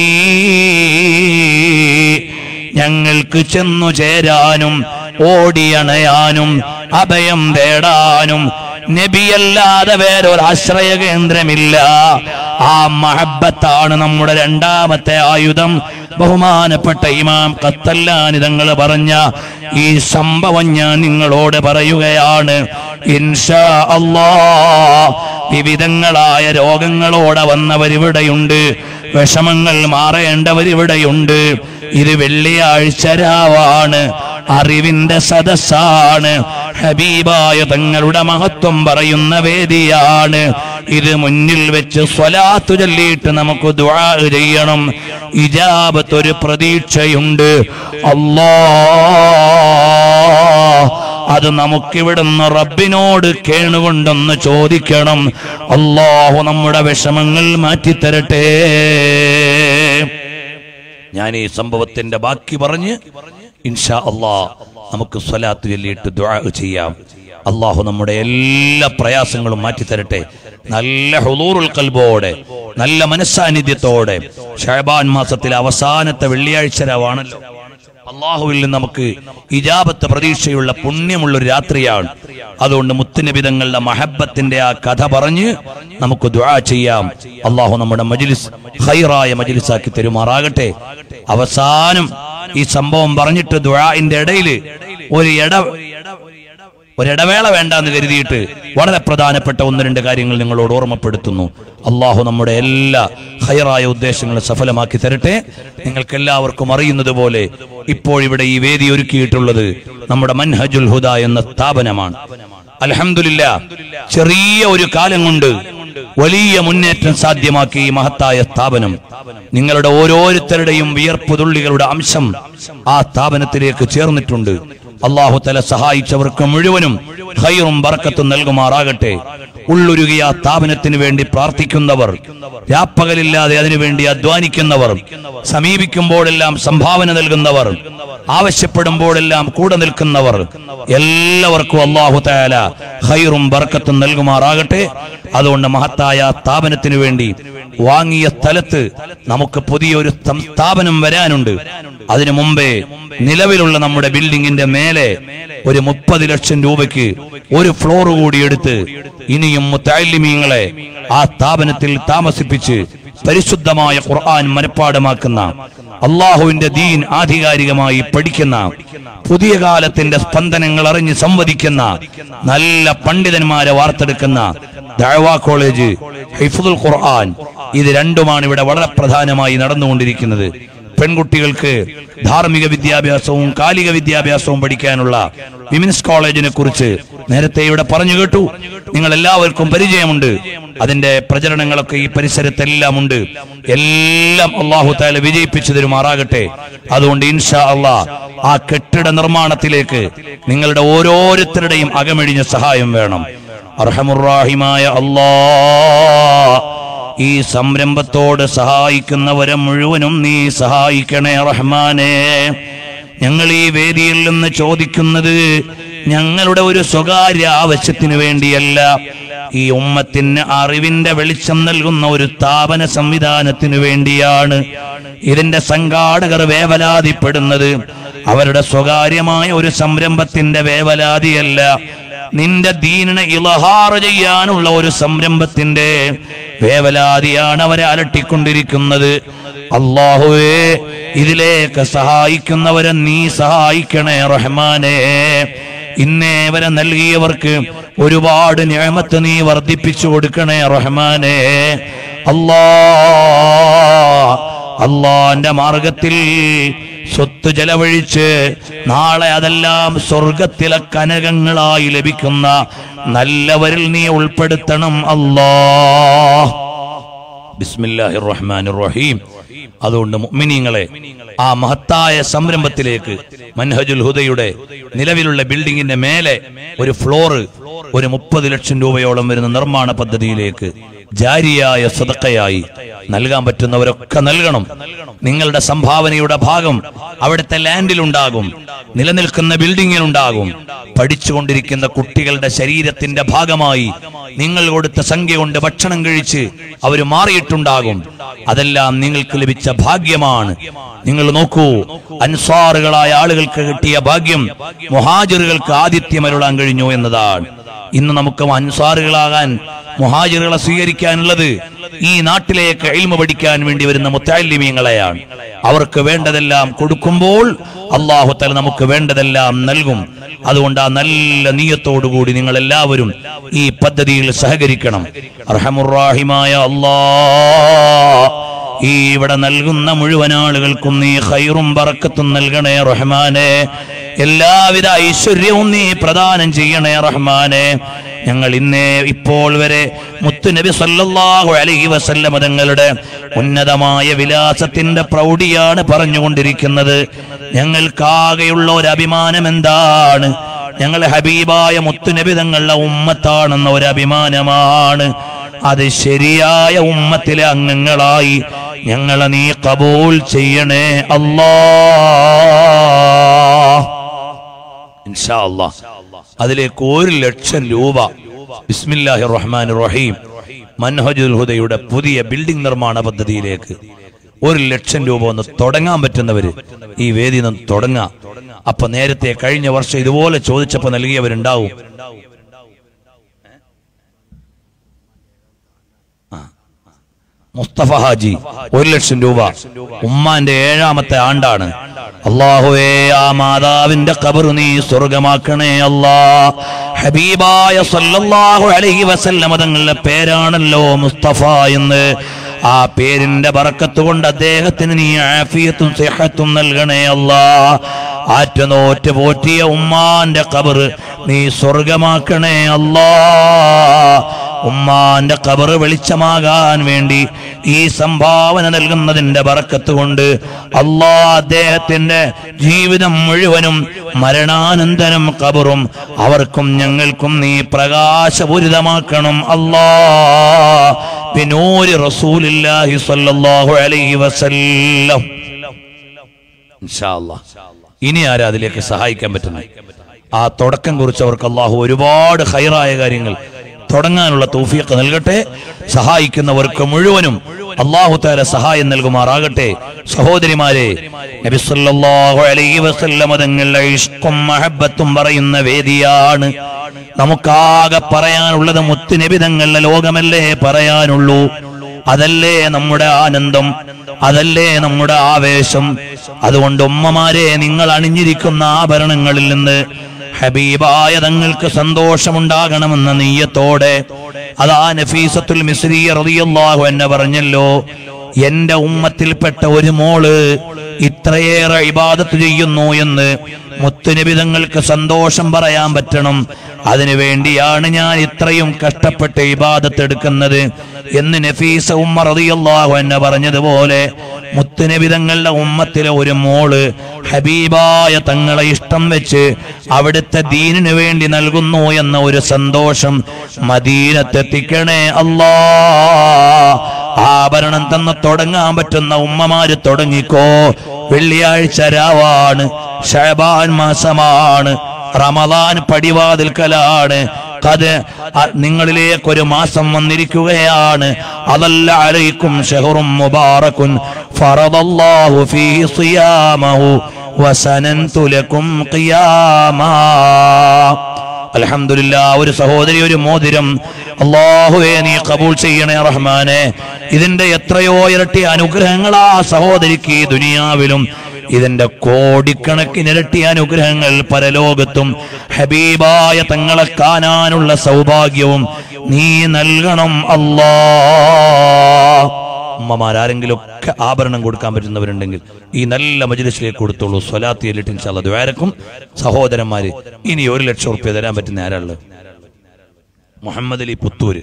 ഞങ്ങൾക്ക് ചെന്നു ചേരാനും ഓടിയണയാനും അഭയം തേടാനും നബിയല്ലാതെ വേറൊരു ആശ്രയ കേന്ദ്രമില്ല ആ മഹബത്താണ് നമ്മുടെ രണ്ടാമത്തെ ആയുധം ബഹുമാനപ്പെട്ട ഇമാം കത്തല്ലാനിതങ്ങൾ പറഞ്ഞ ഈ സംഭവം ഞാൻ നിങ്ങളോട് പറയുകയാണ് ഇൻഷാ അല്ലാ വിവിധങ്ങളായ രോഗങ്ങളോടെ വന്നവരിവിടെയുണ്ട് വിഷമങ്ങൾ മാറേണ്ടവരിവിടെയുണ്ട് ഇത് വെള്ളിയാഴ്ച രാവാണ് അറിവിന്റെ സദസ്സാണ് ഹബീബായ തങ്ങളുടെ മഹത്വം പറയുന്ന വേദിയാണ് ഇത് മുന്നിൽ വെച്ച് സ്വലാത്തു ചൊല്ലിയിട്ട് നമുക്ക് ദുആ ചെയ്യണം ഇജാബത്ത് ഒരു പ്രതീക്ഷയുണ്ട് അല്ലാ അത് നമുക്കിവിടുന്ന് റബ്ബിനോട് കേണുകൊണ്ടൊന്ന് ചോദിക്കണം അള്ളാഹു നമ്മുടെ വിഷമങ്ങൾ മാറ്റിത്തരട്ടെ ഞാൻ ഈ സംഭവത്തിന്റെ ബാക്കി പറഞ്ഞ് ഇൻഷാ അള്ളാ നമുക്ക് സ്വലാത്ത് ചൊല്ലിയിട്ട് ദുആ ചെയ്യാം അള്ളാഹു നമ്മുടെ എല്ലാ പ്രയാസങ്ങളും മാറ്റിത്തരട്ടെ നല്ല ഹുളൂറുൽ കൽബോടെ നല്ല മനസ്സാന്നിധ്യത്തോടെ ഷഹബാൻ മാസത്തിലെ അവസാനത്തെ വെള്ളിയാഴ്ച രാവാണല്ലോ അള്ളാഹുവിൽ നിന്ന് നമുക്ക് ഇജാബത്ത് പ്രതീക്ഷയുള്ള പുണ്യമുള്ള ഒരു രാത്രിയാണ് അതുകൊണ്ട് മുത്തുനിബിതങ്ങളുടെ മഹബത്തിന്റെ ആ കഥ പറഞ്ഞ് നമുക്ക് ദുആ ചെയ്യാം അള്ളാഹു നമ്മുടെ മജ്ലിസ് ഹൈറായ മജ്ലിസാക്കി തരുമാറാകട്ടെ അവസാനം ഈ സംഭവം പറഞ്ഞിട്ട് ദുആന്റെ ഇടയിൽ ഒരു ഇട ഒരിടവേള വേണ്ടെന്ന് കരുതിയിട്ട് വളരെ പ്രധാനപ്പെട്ട ഒന്ന് രണ്ട് കാര്യങ്ങൾ നിങ്ങളോട് ഓർമ്മപ്പെടുത്തുന്നു അള്ളാഹു നമ്മുടെ എല്ലാ ഹയറായ ഉദ്ദേശങ്ങളും സഫലമാക്കി തരട്ടെ നിങ്ങൾക്ക് എല്ലാവർക്കും അറിയുന്നത് പോലെ ഇപ്പോൾ ഇവിടെ ഈ വേദി ഒരുക്കിയിട്ടുള്ളത് നമ്മുടെ മൻഹജുൽ ഹുദ എന്ന സ്ഥാപനമാണ് അലഹമില്ല ചെറിയ ഒരു കാലം കൊണ്ട് വലിയ മുന്നേറ്റം സാധ്യമാക്കി ഈ മഹത്തായ സ്ഥാപനം നിങ്ങളുടെ ഓരോരുത്തരുടെയും വിയർപ്പ് തുള്ളികളുടെ അംശം ആ സ്ഥാപനത്തിലേക്ക് ചേർന്നിട്ടുണ്ട് അള്ളാഹു തല സഹായിച്ചവർക്ക് മുഴുവനും ഹൈറും ബറക്കത്തും നൽകുമാറാകട്ടെ ഉള്ളുരുകിയ ആ സ്ഥാപനത്തിന് വേണ്ടി പ്രാർത്ഥിക്കുന്നവർ രാപ്പകലില്ലാതെ അതിനുവേണ്ടി അധ്വാനിക്കുന്നവർ സമീപിക്കുമ്പോഴെല്ലാം സംഭാവന നൽകുന്നവർ ആവശ്യപ്പെടുമ്പോഴെല്ലാം കൂടെ നിൽക്കുന്നവർ എല്ലാവർക്കും അള്ളാഹു താല ഹൈറും ബർക്കത്തും നൽകുമാറാകട്ടെ അതുകൊണ്ട് മഹത്തായ ആ സ്ഥാപനത്തിന് വേണ്ടി വാങ്ങിയ സ്ഥലത്ത് നമുക്ക് പുതിയൊരു സം- സ്ഥാപനം വരാനുണ്ട് അതിനു മുമ്പേ നിലവിലുള്ള നമ്മുടെ ബിൽഡിങ്ങിന്റെ മേലെ ഒരു മുപ്പത് ലക്ഷം രൂപയ്ക്ക് ഒരു ഫ്ലോർ കൂടി എടുത്ത് ഇനിയും മുത്താലിമീങ്ങളെ ആ സ്ഥാപനത്തിൽ താമസിപ്പിച്ച് പരിശുദ്ധമായ ഖുർആൻ മനഃപ്പാടമാക്കുന്ന അള്ളാഹുവിന്റെ ദീൻ ആധികാരികമായി പഠിക്കുന്ന പുതിയ കാലത്തിന്റെ സ്പന്ദനങ്ങൾ അറിഞ്ഞ് സംവദിക്കുന്ന നല്ല പണ്ഡിതന്മാരെ വാർത്തെടുക്കുന്ന ദഅവാ കോളേജ് ഹിഫുദുൽ ഖുർആൻ ഇത് രണ്ടുമാണ് ഇവിടെ വളരെ പ്രധാനമായി നടന്നുകൊണ്ടിരിക്കുന്നത് പെൺകുട്ടികൾക്ക് ധാർമ്മിക വിദ്യാഭ്യാസവും കാലിക വിദ്യാഭ്യാസവും പഠിക്കാനുള്ള വിമൻസ് കോളേജിനെ കുറിച്ച് നേരത്തെ ഇവിടെ പറഞ്ഞു കേട്ടു നിങ്ങൾ എല്ലാവർക്കും പരിചയമുണ്ട് അതിന്റെ പ്രചരണങ്ങളൊക്കെ ഈ പരിസരത്തെല്ലാം ഉണ്ട് എല്ലാം അള്ളാഹു താല വിജയിപ്പിച്ചു തരുമാറാകട്ടെ അതുകൊണ്ട് ഇൻഷാ അള്ളാ ആ കെട്ടിട നിർമ്മാണത്തിലേക്ക് നിങ്ങളുടെ ഓരോരുത്തരുടെയും അകമഴിഞ്ഞ സഹായം വേണം അർഹമുറാഹിമായ അല്ലാ ഈ സംരംഭത്തോട് സഹായിക്കുന്നവരെ മുഴുവനും നീ സഹായിക്കണേ റഹ്മാനെ ഞങ്ങൾ ഈ വേദിയിൽ നിന്ന് ചോദിക്കുന്നത് ഞങ്ങളുടെ ഒരു സ്വകാര്യ ആവശ്യത്തിന് വേണ്ടിയല്ല ഈ ഉമ്മത്തിന് അറിവിന്റെ വെളിച്ചം നൽകുന്ന ഒരു സ്ഥാപന സംവിധാനത്തിന് വേണ്ടിയാണ് ഇതിന്റെ സംഘാടകർ വേവലാതിപ്പെടുന്നത് അവരുടെ സ്വകാര്യമായ ഒരു സംരംഭത്തിന്റെ വേവലാതിയല്ല നിന്റെ ദീനിനെ ഇലഹാറ് ചെയ്യാനുള്ള ഒരു സംരംഭത്തിന്റെ വേവലാതിയാണ് അവരെ അലട്ടിക്കൊണ്ടിരിക്കുന്നത് അള്ളാഹുവേ ഇതിലേക്ക് സഹായിക്കുന്നവരെ നീ സഹായിക്കണേ റഹ്മാനെ ഇന്നേ വരെ നൽകിയവർക്ക് ഒരുപാട് ഞാമത്ത് നീ വർദ്ധിപ്പിച്ചു കൊടുക്കണേ റഹ്മാനെ അല്ലാ അള്ളാന്റെ മാർഗത്തിൽ സ്വത്ത് ചെലവഴിച്ച് നാളെ അതെല്ലാം സ്വർഗത്തിലെ കനകങ്ങളായി ലഭിക്കുന്ന നല്ലവരിൽ നീ ഉൾപ്പെടുത്തണം അല്ലാ ബിസ്മില്ലാഹിർ റഹ്മാനിർ റഹീം അതുകൊണ്ട് മുഅ്മിനീങ്ങളെ ആ മഹത്തായ സംരംഭത്തിലേക്ക് മൻഹജുൽ ഹുദയുടെ നിലവിലുള്ള ബിൽഡിങ്ങിന്റെ മേലെ ഒരു ഫ്ലോറ് ഒരു മുപ്പത് ലക്ഷം രൂപയോളം വരുന്ന നിർമ്മാണ പദ്ധതിയിലേക്ക് ജാരിയായ സദക്കയായി നൽകാൻ പറ്റുന്നവരൊക്കെ നൽകണം നിങ്ങളുടെ സംഭാവനയുടെ ഭാഗം അവിടുത്തെ ലാൻഡിലുണ്ടാകും നിലനിൽക്കുന്ന ബിൽഡിങ്ങിലുണ്ടാകും പഠിച്ചുകൊണ്ടിരിക്കുന്ന കുട്ടികളുടെ ശരീരത്തിന്റെ ഭാഗമായി നിങ്ങൾ കൊടുത്ത സംഖ്യ കൊണ്ട് ഭക്ഷണം കഴിച്ച് അവർ മാറിയിട്ടുണ്ടാകും അതെല്ലാം നിങ്ങൾക്ക് ലഭിച്ച ഭാഗ്യമാണ് നിങ്ങൾ നോക്കൂ അൻസ്വാറുകളായ ആളുകൾക്ക് കിട്ടിയ ഭാഗ്യം മുഹാജിറുകൾക്ക് ആതിഥ്യമരുളാൻ കഴിഞ്ഞു എന്നതാണ് ഇന്ന് നമുക്ക് അൻസ്വാറുകളാകാൻ മുഹാജിറുകളെ സ്വീകരിക്കാനുള്ളത് ഈ നാട്ടിലേക്ക് എൽമ പഠിക്കാൻ വേണ്ടി വരുന്ന മുത്താലിമീങ്ങളെയാണ് അവർക്ക് വേണ്ടതെല്ലാം കൊടുക്കുമ്പോൾ അള്ളാഹു തല നമുക്ക് വേണ്ടതെല്ലാം നൽകും അതുകൊണ്ട് ആ നല്ല നീയത്തോടുകൂടി നിങ്ങൾ എല്ലാവരും ഈ പദ്ധതിയിൽ സഹകരിക്കണം അർഹമുറാഹിമായ അല്ലാ ഈ ഇവിടെ നൽകുന്ന മുഴുവൻ ആളുകൾക്കും നീ ഹൈറും ബറക്കത്തും നൽകണേ റഹ്മാനെ എല്ലാവിധ ഐശ്വര്യവും നീ പ്രദാനം ചെയ്യണേ റഹ്മാനെ ഞങ്ങൾ ഇന്നേ ഇപ്പോൾ വരെ മുത്തുനബി സല്ലല്ലാഹു അലൈഹി വസല്ലമ തങ്ങളുടെ ഉന്നതമായ വിലാസത്തിന്റെ പ്രൗഢിയാണ് പറഞ്ഞുകൊണ്ടിരിക്കുന്നത് ഞങ്ങൾക്കാകെയുള്ള ഒരു അഭിമാനം എന്താണ് ഞങ്ങൾ ഹബീബായ മുത്തുനബി തങ്ങളുടെ ഉമ്മത്താണെന്ന ഒരു അഭിമാനമാണ് അത് ശരിയായ ഉമ്മത്തിലെ അംഗങ്ങളായി ഞങ്ങളെ നീ കബൂൽ ചെയ്യണേ അല്ലാ ഇൻഷാ അല്ലാ അതിലേക്ക് ഒരു ലക്ഷം രൂപ ബിസ്മില്ലാഹി റഹ്മാൻ റഹീം മൻഹജുൽ ഹുദയുടെ പുതിയ ബിൽഡിംഗ് നിർമ്മാണ പദ്ധതിയിലേക്ക് ഒരു ലക്ഷം രൂപ ഒന്ന് തുടങ്ങാൻ പറ്റുന്നവര് ഈ വേദി നിന്ന് തുടങ്ങാം അപ്പൊ നേരത്തെ കഴിഞ്ഞ വർഷം ഇതുപോലെ ചോദിച്ചപ്പോ നൽകിയവരുണ്ടാവും മുസ്തഫ ഹാജി ഒരു ലക്ഷം രൂപ ഉമ്മാന്റെ ഏഴാമത്തെ ആണ്ടാണ് അള്ളാഹുവേ ആ മാതാവിന്റെ കബർ നീ സ്വർഗമാക്കണേ അല്ലാ ഹബീബായ സല്ലല്ലാഹു അലൈഹി വസല്ലമ തങ്ങളുടെ പേരാണല്ലോ മുസ്തഫ എന്ന് ആ പേരിന്റെ ബറക്കത്ത് കൊണ്ട് അദ്ദേഹത്തിന് നീ ആഫിയത്തും സിഹത്തും നൽകണേ അല്ലാ ആറ്റുനോറ്റ് പോറ്റിയ ഉമ്മാന്റെ കബർ നീ സ്വർഗമാക്കണേ അല്ലാ ഉമ്മാന്റെ കബറ് വെളിച്ചമാകാൻ വേണ്ടി ഈ സംഭാവന നൽകുന്നതിന്റെ ബറക്കത്ത് കൊണ്ട് അള്ളാ അദ്ദേഹത്തിന്റെ ജീവിതം മുഴുവനും മരണാനന്തരം കബറും അവർക്കും ഞങ്ങൾക്കും നീ പ്രകാശപൂരിതമാക്കണം അല്ലാ ബിനൂരി റസൂലില്ലാഹി സ്വല്ലല്ലാഹു അലൈഹി വസല്ലം ഇൻഷാ അല്ലാ. ഇനി ആരാ അതിലേക്ക് സഹായിക്കാൻ പറ്റുന്നത് ആ തുടക്കം കുറിച്ചവർക്ക് അള്ളാഹു ഒരുപാട് ഹൈറായ കാര്യങ്ങൾ തുടങ്ങാനുള്ള തൗഫീഖ് നൽകട്ടെ സഹായിക്കുന്നവർക്ക് മുഴുവനും അള്ളാഹു താല സഹായം നൽകുമാറാകട്ടെ സഹോദരിമാരെ നബി സല്ലല്ലാഹു അലൈഹി വസല്ലമ തങ്ങളുടെ ഇഷ്കും മഹബത്തും പറയുന്ന വേദിയാണ് നമുക്കാകെ പറയാനുള്ളത് മുത്തുനബി തങ്ങളുടെ ലോകമല്ലേ പറയാനുള്ളൂ അതല്ലേ നമ്മുടെ ആനന്ദം അതല്ലേ നമ്മുടെ ആവേശം അതുകൊണ്ട് ഉമ്മമാരെ നിങ്ങൾ അണിഞ്ഞിരിക്കുന്ന ആഭരണങ്ങളിൽ നിന്ന് ഹബീബായ തങ്ങൾക്ക് സന്തോഷമുണ്ടാകണമെന്ന നീയത്തോടെ അതാ നഫീസത്തുൽ മിസ്രി റളിയല്ലാഹു എന്നെ പറഞ്ഞല്ലോ എന്റെ ഉമ്മത്തിൽപ്പെട്ട ഒരു മോള് ഇത്രയേറെ ഇബാദത്ത് ചെയ്യുന്നു എന്ന് മുത്തുനബി തങ്ങൾക്ക് സന്തോഷം പറയാൻ പറ്റണം അതിനു വേണ്ടിയാണ് ഞാൻ ഇത്രയും കഷ്ടപ്പെട്ട് ഇബാദത്ത് എടുക്കുന്നത് എന്ന് നഫീസ ഉമ്മ റളിയല്ലാഹു എന്നെ പറഞ്ഞതുപോലെ മുത്തുനബി തങ്ങളുടെ ഉമ്മത്തിലെ ഒരു മോള് ഹബീബായ തങ്ങളെ ഇഷ്ടം വെച്ച് അവിടുത്തെ ദീനിനു വേണ്ടി നൽകുന്നു എന്ന ഒരു സന്തോഷം മദീനത്തെത്തിക്കണേ അല്ലാ ആഭരണം തന്ന് തുടങ്ങാൻ പറ്റുന്ന ഉമ്മമാര് തുടങ്ങിക്കോ വെള്ളിയാഴ്ച രാവാണ് ഷഹബാൻ മാസമാണ് റമദാൻ പടിവാതിൽക്കലാണ് കത് നിങ്ങളിലേക്ക് ഒരു മാസം വന്നിരിക്കുകയാണ് അതല്ല അലൈക്കും ഷഹറും മുബാറക്കുൻ ഫറദല്ലാഹു ഫീഹി സിയാമഹു വസനന്തു ലക്കും ഖിയാമാ അൽഹംദുലില്ല ഒരു സഹോദരി ഒരു മോതിരം അള്ളാഹുവേ നീ കബൂൾ ചെയ്യണേ റഹ്മാനെ ഇതിന്റെ എത്രയോ ഇരട്ടി അനുഗ്രഹങ്ങളാ സഹോദരിക്ക് ഈ ദുനിയാവിലും ഇതിന്റെ കോടിക്കണക്കിന് ഇരട്ടി അനുഗ്രഹങ്ങൾ പരലോകത്തും ഹബീബായ തങ്ങളെ കാണാനുള്ള സൗഭാഗ്യവും നീ നൽകണം അല്ലാ ഉമ്മമാരാരെങ്കിലും ഒക്കെ ആഭരണം കൊടുക്കാൻ പറ്റുന്നവരുണ്ടെങ്കിൽ ഈ നല്ല മജ്ലിസിലേക്ക് കൊടുത്തോളൂ സ്വലാത്തി എല്ലിട്ട് ഇൻഷാല്ല ദ്വാരക്കും സഹോദരന്മാര് ഇനി ഒരു ലക്ഷം റുപ്യ തരാൻ പറ്റുന്ന ആരാള് മുഹമ്മദ് അലി പുത്തൂര്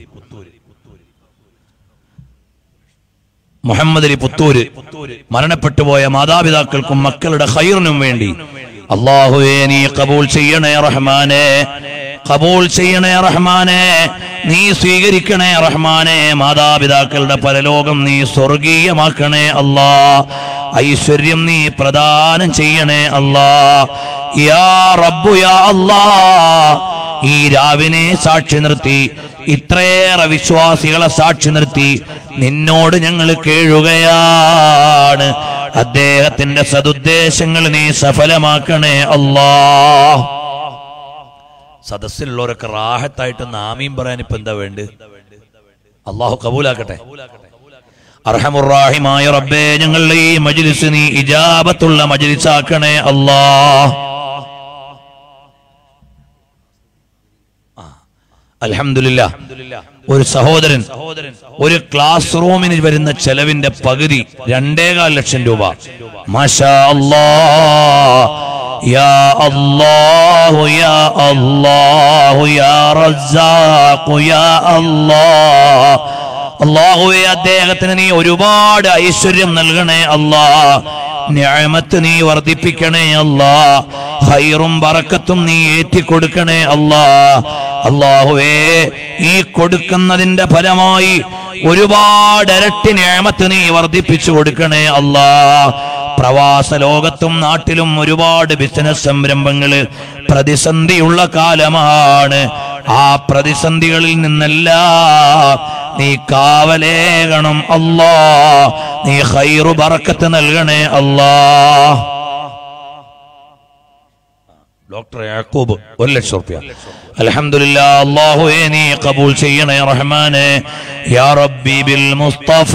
മുഹമ്മദ് അലി പുത്തൂര് മരണപ്പെട്ടു പോയ മാതാപിതാക്കൾക്കും മക്കളുടെ ഖൈറിനും വേണ്ടി അള്ളാഹുവേ നീ കബൂൾ ചെയ്യണേ റഹ്മാനെ കബൂൾ ചെയ്യണേ റഹ്മാനെ നീ സ്വീകരിക്കണേ റഹ്മാനെ മാതാപിതാക്കളുടെ പരലോകം നീ സ്വർഗീയമാക്കണേ അല്ലാ ഐശ്വര്യം നീ പ്രദാനം ചെയ്യണേ അല്ലാ യാ റബ്ബു യാ അല്ലാ ഈ രാവിനെ സാക്ഷി നിർത്തി ഇത്രയേറെ വിശ്വാസികളെ സാക്ഷി നിർത്തി നിന്നോട് ഞങ്ങൾ കേഴുകയാണ് അദ്ദേഹത്തിന്റെ സതുദ്ദേശങ്ങൾ നീ സഫലമാക്കണേ അല്ലാ സദസ്സിലുള്ളവരൊക്കെ റാഹത്തായിട്ട് നാമീം പറയാൻ ഇപ്പൊ എന്താ വേണ്ട അള്ളാഹു കബൂലാക്കട്ടെ അർഹമുറാഹിമായ റബ്ബേ ഞങ്ങളുടെ ഈ മജ്ലിസ് നീ ഇജാബത്തുള്ള മജ്ലിസാക്കണേ അല്ലാ അൽഹംദുലില്ല ഒരു സഹോദരൻ ഒരു ക്ലാസ് റൂമിന് വരുന്ന ചെലവിന്റെ പകുതി രണ്ടേകാൽ ലക്ഷം രൂപ മാഷാ അല്ലാ യാ അല്ലാഹു യാ അല്ലാഹു യാ റസ്സാഖു യാ അല്ലാഹ് അള്ളാഹുവെ അദ്ദേഹത്തിന് നീ ഒരുപാട് ഐശ്വര്യം നൽകണേ അല്ലാ ന്യായമത്ത് നീ വർദ്ധിപ്പിക്കണേ അല്ലാ ഹൈറും ബറക്കത്തും നീ ഏറ്റിക്കൊടുക്കണേ അല്ലാ അള്ളാഹുവേ ഈ കൊടുക്കുന്നതിന്റെ ഫലമായി ഒരുപാട് ഇരട്ടി ന്യായമത്ത് നീ വർദ്ധിപ്പിച്ചു കൊടുക്കണേ അല്ലാ പ്രവാസ ലോകത്തും നാട്ടിലും ഒരുപാട് ബിസിനസ് സംരംഭങ്ങള് പ്രതിസന്ധിയുള്ള കാലമാണ് ആ പ്രതിസന്ധികളിൽ നിന്നെല്ലാം നീ കാവലേകണം അല്ലാ നീ ഹൈറു ബറക്കത്ത് നൽകണേ അല്ലാ ഡോക്ടർ യാക്കൂബ് ഒരു ലക്ഷം റുപ്യ അൽഹംദുലില്ലാ അല്ലാഹുവേ നീ കബൂൽ ചെയ്യണേ റഹ്മാനെ യാ റബ്ബി ബിൽ മുസ്തഫ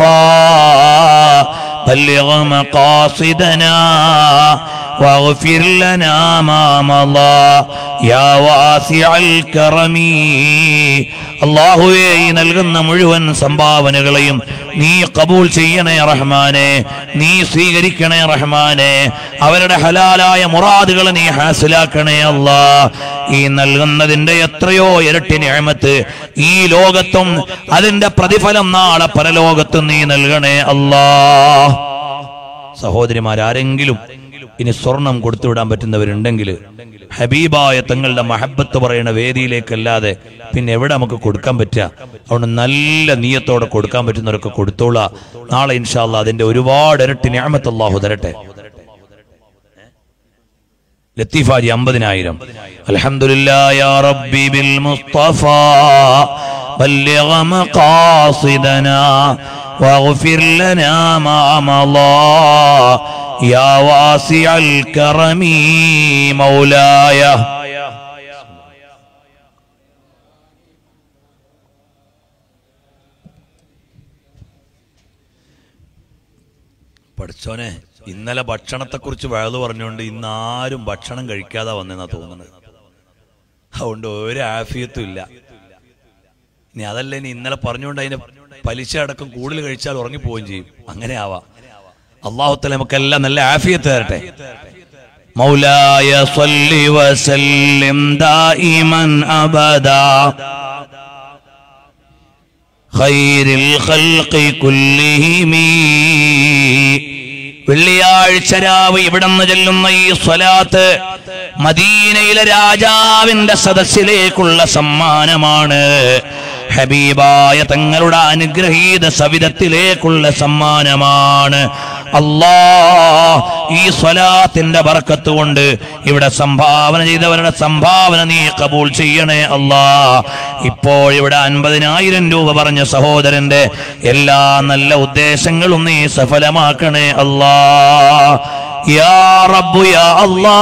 بلغ مقاصدنا واغفر لنا ما مضى يا واسع الكرم അള്ളാഹുവേ ഈ നൽകുന്ന മുഴുവൻ സംഭാവനകളെയും നീ കബൂൽ ചെയ്യണേ റഹ്മാനെ നീ സ്വീകരിക്കണേ റഹ്മാനെ അവരുടെ ഹലാലായ മുറാദുകൾ നീ ഹാസിലാക്കണേ അല്ലാ ഈ നൽകുന്നതിന്റെ എത്രയോ ഇരട്ടി ഞാമത്ത് ഈ ലോകത്തും അതിന്റെ പ്രതിഫലം നാളെ പരലോകത്തും നീ നൽകണേ അല്ലാ സഹോദരിമാരാരെങ്കിലും ഇനി സ്വർണം കൊടുത്തുവിടാൻ പറ്റുന്നവരുണ്ടെങ്കിൽ ഹബീബായ തങ്ങളുടെ മഹബത്ത് പറയുന്ന വേദിയിലേക്കല്ലാതെ പിന്നെ എവിടെ നമുക്ക് കൊടുക്കാൻ പറ്റുക അതുകൊണ്ട് നല്ല നീയത്തോടെ കൊടുക്കാൻ പറ്റുന്നവരൊക്കെ കൊടുത്തോളാ നാളെ ഇൻഷാല്ല അതിന്റെ ഒരുപാട് ഇരട്ടി ഞാമത്ത് അള്ളാഹു തരട്ടെ ലത്തീഫാജി അമ്പതിനായിരം അൽഹംദുലില്ലാ യാ റബ്ബി ബിൽ മുസ്തഫ بلغ مقاصدنا واغفر لنا ما مضى يا واسع الكرم مولاي പഠിച്ചോനെ ഇന്നലെ ഭക്ഷണത്തെക്കുറിച്ച് വഴുതു പറഞ്ഞുകൊണ്ട് ഇന്ന് ആരും ഭക്ഷണം കഴിക്കാതെ വന്നെന്നാ തോന്നുന്നത് അതുകൊണ്ട് ഒരു ആഫിയത്തും ഇല്ല ഇനി അതല്ല ഇനി ഇന്നലെ പറഞ്ഞുകൊണ്ട് അതിന്റെ പലിശ അടക്കം കൂടുതൽ കഴിച്ചാൽ ഉറങ്ങിപ്പോവുകയും ചെയ്യും അങ്ങനെ ആവാം അള്ളാഹുത്തല നമുക്കെല്ലാം നല്ല ആഫിയത്ത് തരട്ടെ മൗലായ സ്വല്ലി വസല്ലിം ദായിമൻ അബദാ ഖൈരിൽ ഖൽഖി കുല്ലിഹിമീ വെള്ളിയാഴ്ച രാവ് ഇവിടുന്ന് ചെല്ലുന്ന ഈ സ്വലാത്ത് മദീനയിലെ രാജാവിന്റെ സദസ്സിലേക്കുള്ള സമ്മാനമാണ് ഹബീബായ തങ്ങളുടെ അനുഗ്രഹീത സവിധത്തിലേക്കുള്ള സമ്മാനമാണ് അല്ലാ ഈ സ്വലാത്തിന്റെ ബർക്കത്ത് കൊണ്ട് ഇവിടെ സംഭാവന ചെയ്തവരുടെ സംഭാവന നീ കബൂൾ ചെയ്യണേ അല്ലാ ഇപ്പോൾ ഇവിടെ അൻപതിനായിരം രൂപ പറഞ്ഞ സഹോദരന്റെ എല്ലാ നല്ല ഉദ്ദേശങ്ങളും നീ സഫലമാക്കണേ അല്ലാ യാ റബ്ബു യാ അല്ലാ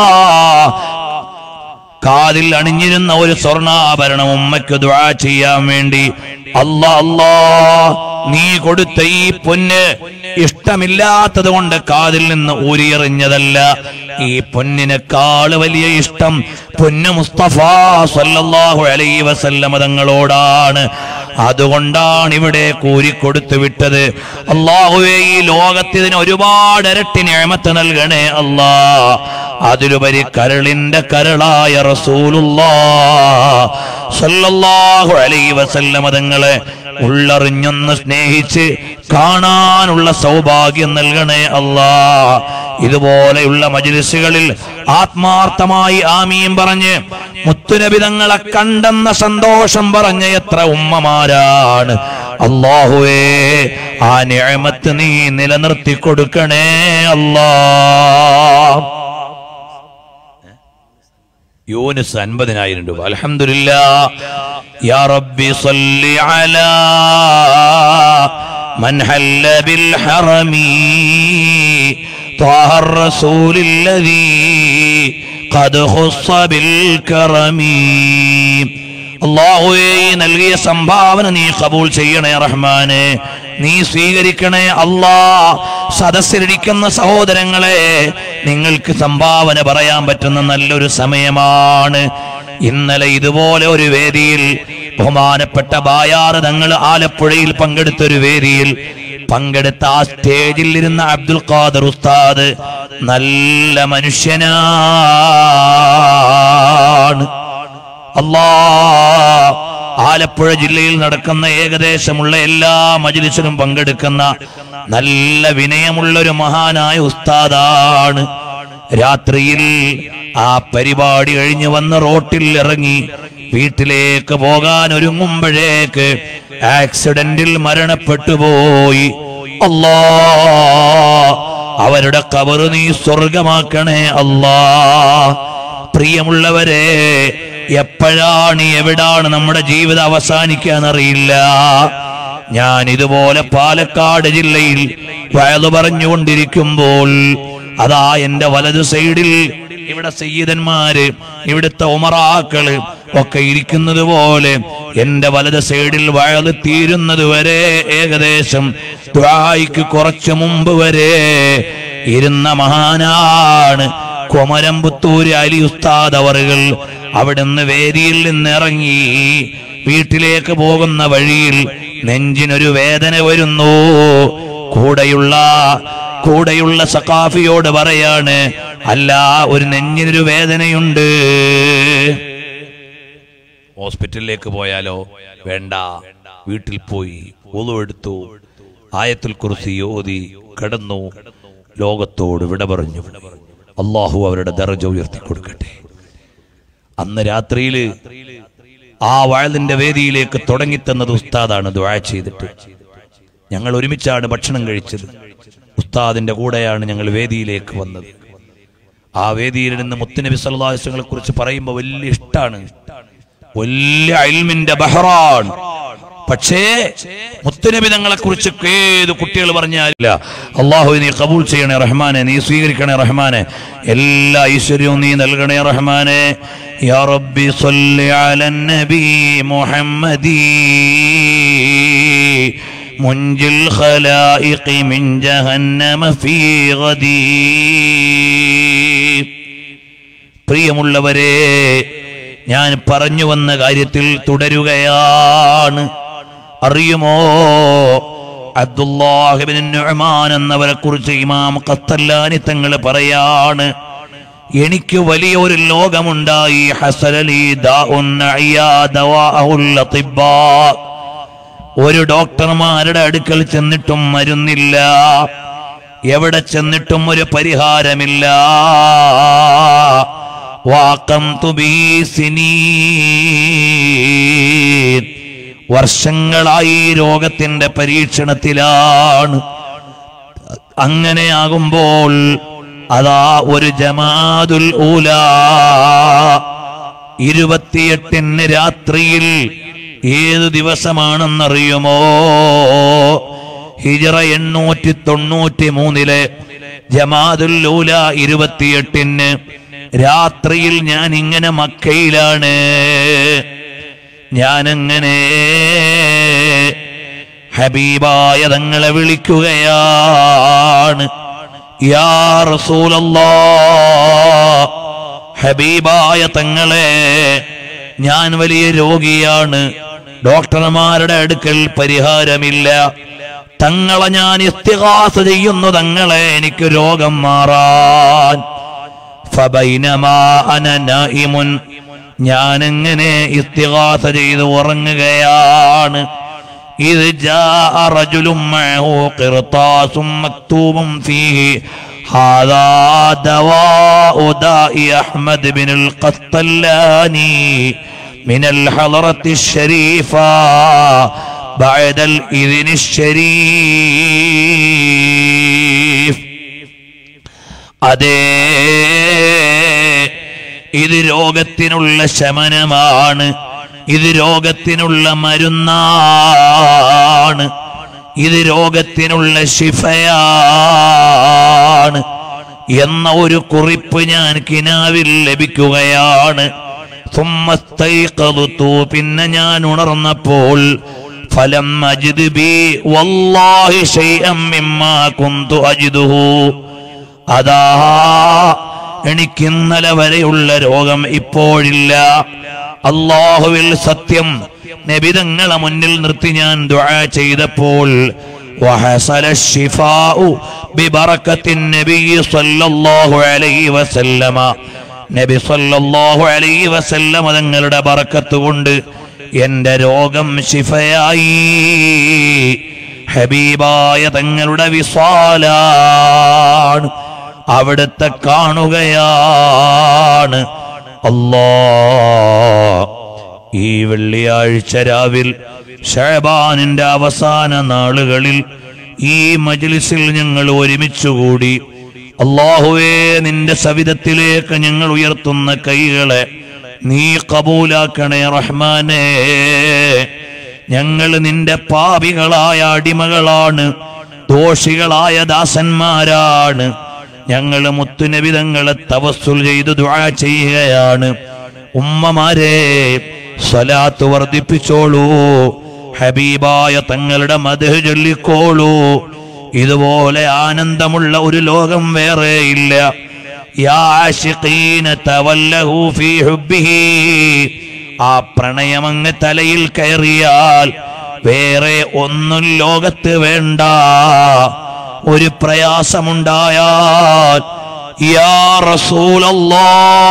കാതിൽ അണിഞ്ഞിരുന്ന ഒരു സ്വർണ്ണാഭരണം ഉമ്മയ്ക്ക് ദ്വാ ചെയ്യാൻ വേണ്ടി അല്ലാ അല്ലാ നീ കൊടുത്ത ഈ പൊന്ന് ഇഷ്ടമില്ലാത്തത് കൊണ്ട് കാതിൽ നിന്ന് ഊരിയെറിഞ്ഞതല്ല ഈ പൊന്നിനേക്കാൾ വലിയ ഇഷ്ടം പൊന്ന് മുസ്തഫ സല്ലല്ലാഹു അലൈഹി വസല്ലമ തങ്ങളോടാണ് അതുകൊണ്ടാണ് ഇവിടെ കൂരിക്കൊടുത്തു വിട്ടത് അള്ളാഹുവെ ഈ ലോകത്തിന് ഒരുപാട് ഇരട്ടി ഞാമത്ത് നൽകണേ അല്ലാ അതിലുപരി കരളിന്റെ കരളായ റസൂലുള്ളാ സല്ലല്ലാഹു അലൈഹി വസല്ലമ തങ്ങളെ ഉള്ളറിഞ്ഞൊന്ന് സ്നേഹിച്ച് കാണാനുള്ള സൗഭാഗ്യം നൽകണേ അല്ലാ ഇതുപോലെയുള്ള മജിലിസുകളിൽ ആത്മാർത്ഥമായി ആമീൻ പറഞ്ഞ് മുത്തുനബിതങ്ങളെ കണ്ടെന്ന സന്തോഷം പറഞ്ഞ എത്ര ഉമ്മമാരാണ് അള്ളാഹുവേ ആ നിയമത്ത് നീ നിലനിർത്തി കൊടുക്കണേ അല്ലാ യൂനിസ് അൻപതിനായിരം രൂപ അലഹമില്ല യാ റബ്ബി സല്ലി അലാ من حل بالحرم طه الرسول الذي قد خص بالكرم അള്ളാഹുവേ ഈ നൽകിയ സംഭാവന നീ കബൂൾ ചെയ്യണേ റഹ്മാനെ നീ സ്വീകരിക്കണേ അല്ലാ സദസ്സിലിരിക്കുന്ന സഹോദരങ്ങളെ നിങ്ങൾക്ക് സംഭാവന പറയാൻ പറ്റുന്ന നല്ലൊരു സമയമാണ് ഇന്നലെ ഇതുപോലെ ഒരു വേദിയിൽ ബഹുമാനപ്പെട്ട ബായാറ് തങ്ങൾ ആലപ്പുഴയിൽ പങ്കെടുത്തൊരു വേദിയിൽ പങ്കെടുത്ത ആ സ്റ്റേജിൽ ഇരുന്ന അബ്ദുൽ ഖാദർ ഉസ്താദ് നല്ല മനുഷ്യനാണ് അല്ലാ ആലപ്പുഴ ജില്ലയിൽ നടക്കുന്ന ഏകദേശമുള്ള എല്ലാ മജിലിസിലും പങ്കെടുക്കുന്ന നല്ല വിനയമുള്ള ഒരു മഹാനായ ഉസ്താദാണ് രാത്രിയിൽ ആ പരിപാടി കഴിഞ്ഞ് വന്ന് റോട്ടിൽ ഇറങ്ങി വീട്ടിലേക്ക് പോകാൻ ഒരുങ്ങുമ്പോഴേക്ക് ആക്സിഡന്റിൽ മരണപ്പെട്ടു പോയി അല്ലാ അവരുടെ കബറ് നീ സ്വർഗമാക്കണേ അല്ലാ പ്രിയമുള്ളവരെ എപ്പോഴാണ് എവിടാണ് നമ്മുടെ ജീവിതം അവസാനിക്കാൻ അറിയില്ല ഞാൻ ഇതുപോലെ പാലക്കാട് ജില്ലയിൽ വയലു പറഞ്ഞുകൊണ്ടിരിക്കുമ്പോൾ അതാ എന്റെ വലതു സൈഡിൽ ഇവിടെ സയ്യിദന്മാര് ഇവിടുത്തെ ഉമറാക്കള് ഒക്കെ ഇരിക്കുന്നത് പോലെ എന്റെ വലത് സൈഡിൽ വയല് തീരുന്നത് വരെ ഏകദേശം ദ്വായിക്ക് കുറച്ചു മുമ്പ് വരെ ഇരുന്ന മഹാനാണ് കൊമരമ്പുത്തൂര് അലി ഉസ്താദ് അവറുകൾ അവിടുന്ന് വേദിയിൽ നിന്നിറങ്ങി വീട്ടിലേക്ക് പോകുന്ന വഴിയിൽ നെഞ്ചിനൊരു വേദന വരുന്നു കൂടെയുള്ള കൂടെയുള്ള സഖാഫിയോട് പറയാണ് അല്ല ഒരു നെഞ്ഞിനൊരു വേദനയുണ്ട് ഹോസ്പിറ്റലിലേക്ക് പോയാലോ വേണ്ട വീട്ടിൽ പോയി എടുത്തു ആയത്തുൽ കുറിച്ച് ഓതി കിടന്നു ലോകത്തോട് വിട പറഞ്ഞു അള്ളാഹു അവരുടെ ദറജ ഉയർത്തി കൊടുക്കട്ടെ അന്ന് രാത്രിയിൽ ആ വയലിന്റെ വേദിയിലേക്ക് തുടങ്ങിത്തന്നത് ഉസ്താദാണ് ദ്വാ ചെയ്തിട്ട് ഞങ്ങൾ ഒരുമിച്ചാണ് ഭക്ഷണം കഴിച്ചത് ഉസ്താദിന്റെ കൂടെയാണ് ഞങ്ങൾ വേദിയിലേക്ക് വന്നത് ആ വേദിയിൽ നിന്ന് മുത്തുനബി സല്ലാസ്ങ്ങളെ കുറിച്ച് പറയുമ്പോൾ വലിയ ഇഷ്ടമാണ് വലിയ അൽമിന്റെ ബഹ്റാൻ പക്ഷേ മുത്തുനബി തങ്ങളെ കുറിച്ച് ഏത് കുട്ടികൾ പറഞ്ഞാലില്ല അള്ളാഹു നീ കബൂൽ ചെയ്യണേ റഹ്മാനെ നീ സ്വീകരിക്കണേ റഹ്മാനെ എല്ലാ ഐശ്വര്യവും നീ നൽകണേ റഹ്മാനെ യാ റബ്ബി സ്വല്ലി അലൻ നബി മുഹമ്മദി منجي الخلائق من جهنم في غدي പ്രിയമുള്ളവരെ ഞാൻ പറഞ്ഞു വന്ന കാര്യത്തിൽ തുടരുകയാണ് അറിയുമോ അബ്ദുല്ലാഹിബിൻ നുഅ്മാൻ എന്നവരെ കുറിച്ച് ഇമാം ഖത്തല്ലാനി തങ്ങൾ പറയാണ് എനിക്ക് വലിയൊരു ലോകമുണ്ടായി ഹസലലി ദാഉൻ അയ്യാ ദവാഅഹുൽ അത്തിബ്ബാ ഒരു ഡോക്ടർമാരുടെ അടുക്കൽ ചെന്നിട്ടും മരുന്നില്ല എവിടെ ചെന്നിട്ടും ഒരു പരിഹാരമില്ല വാക്കം വർഷങ്ങളായി ഈ രോഗത്തിന്റെ പരീക്ഷണത്തിലാണ് അങ്ങനെയാകുമ്പോൾ അതാ ഒരു ജമാതുൽ ഊല ഇരുപത്തിയെട്ടിന് രാത്രിയിൽ ഏത് ദിവസമാണെന്നറിയുമോ ഹിജറ എണ്ണൂറ്റി തൊണ്ണൂറ്റി മൂന്നിലെ ജമാതുൽ ഊല ഇരുപത്തിയെട്ടിന് രാത്രിയിൽ ഞാൻ ഇങ്ങനെ മക്കയിലാണ് ഞാനെങ്ങനെ ഹബീബായ തങ്ങളെ വിളിക്കുകയാണ് യാ റസൂലല്ലാ ഹബീബായ തങ്ങളെ ഞാൻ വലിയ രോഗിയാണ് ഡോക്ടർമാരുടെ അടുക്കൽ പരിഹാരമില്ല തങ്ങളെ ഞാൻ ഇസ്തിഹാസ ചെയ്യുന്നു തങ്ങളെ എനിക്ക് രോഗം മാറാൻ ഫബൈനമാ അന നായിമുൻ ഞാൻ എങ്ങനെ ഇസ്തിഹാസ ചെയ്ത് ഉറങ്ങുകയാണ് ഇത് جاء رجل معه قرطاس مكتوب فيه هذا دواء داء أحمد بن القطلاني من الحضرة الشريفة بعد الإذن الشريف അതേ ഇത് രോഗത്തിനുള്ള ശമനമാണ് ഇത് രോഗത്തിനുള്ള മരുന്നാണ് ഇത് രോഗത്തിനുള്ള ശിഫയാണ് എന്ന ഒരു കുറിപ്പ് ഞാൻ കിനാവിൽ ലഭിക്കുകയാണ് സുമ്മസ്തൈഖദുതു. പിന്നെ ഞാൻ ഉണർന്നപ്പോൾ ഫലം അജിദ് ബി വല്ലാഹി ശൈഅം മിമ്മാ കുന്തു അജിദുഹു അതാ എനിക്ക് ഇന്നലെ വരെയുള്ള രോഗം ഇപ്പോഴില്ല അള്ളാഹുവിൽ സത്യം നബിതങ്ങളെ മുന്നിൽ നിർത്തി ഞാൻ ദുആ ചെയ്തപ്പോൾ وحصل الشفاء ببركة النبي صلى الله عليه وسلم നബി സല്ലല്ലാഹു അലൈഹി വസല്ലം തങ്ങളുടെ ബറക്കത്ത് കൊണ്ട് എന്റെ രോഗം ശിഫയായി ഹബീബായ തങ്ങളുടെ വിസാലാണ് അവിടുത്തെ കാണുകയാണ് അല്ലാ ഈ വെള്ളിയാഴ്ച രാവിൽ ഷഹബാനിന്റെ അവസാന നാളുകളിൽ ഈ മജ്ലിസിൽ ഞങ്ങൾ ഒരുമിച്ചുകൂടി അള്ളാഹുവേ നിന്റെ സവിധത്തിലേക്ക് ഞങ്ങൾ ഉയർത്തുന്ന കൈകളെ നീ കബൂലാക്കണേ റഹ്മാനേ ഞങ്ങൾ നിന്റെ പാപികളായ അടിമകളാണ് ദോഷികളായ ദാസന്മാരാണ് ഞങ്ങൾ മുത്തുനബിതങ്ങളെ തവസ്സുൽ ചെയ്ത് ദുആ ചെയ്യുകയാണ് ഉമ്മമാരെ സ്വലാത്ത് വർദ്ധിപ്പിച്ചോളൂ ഹബീബായ തങ്ങളുടെ മധു ചൊല്ലിക്കോളൂ ഇതുപോലെ ആനന്ദമുള്ള ഒരു ലോകം വേറെ ഇല്ല യാ ആശിഖീന തവല്ലഹു ഫീ ഹുബ്ബിഹി ആ പ്രണയമങ്ങ് തലയിൽ കയറിയാൽ വേറെ ഒന്നും ലോകത്ത് വേണ്ട ഒരു പ്രയാസമുണ്ടായാൽ യാ റസൂലല്ലാ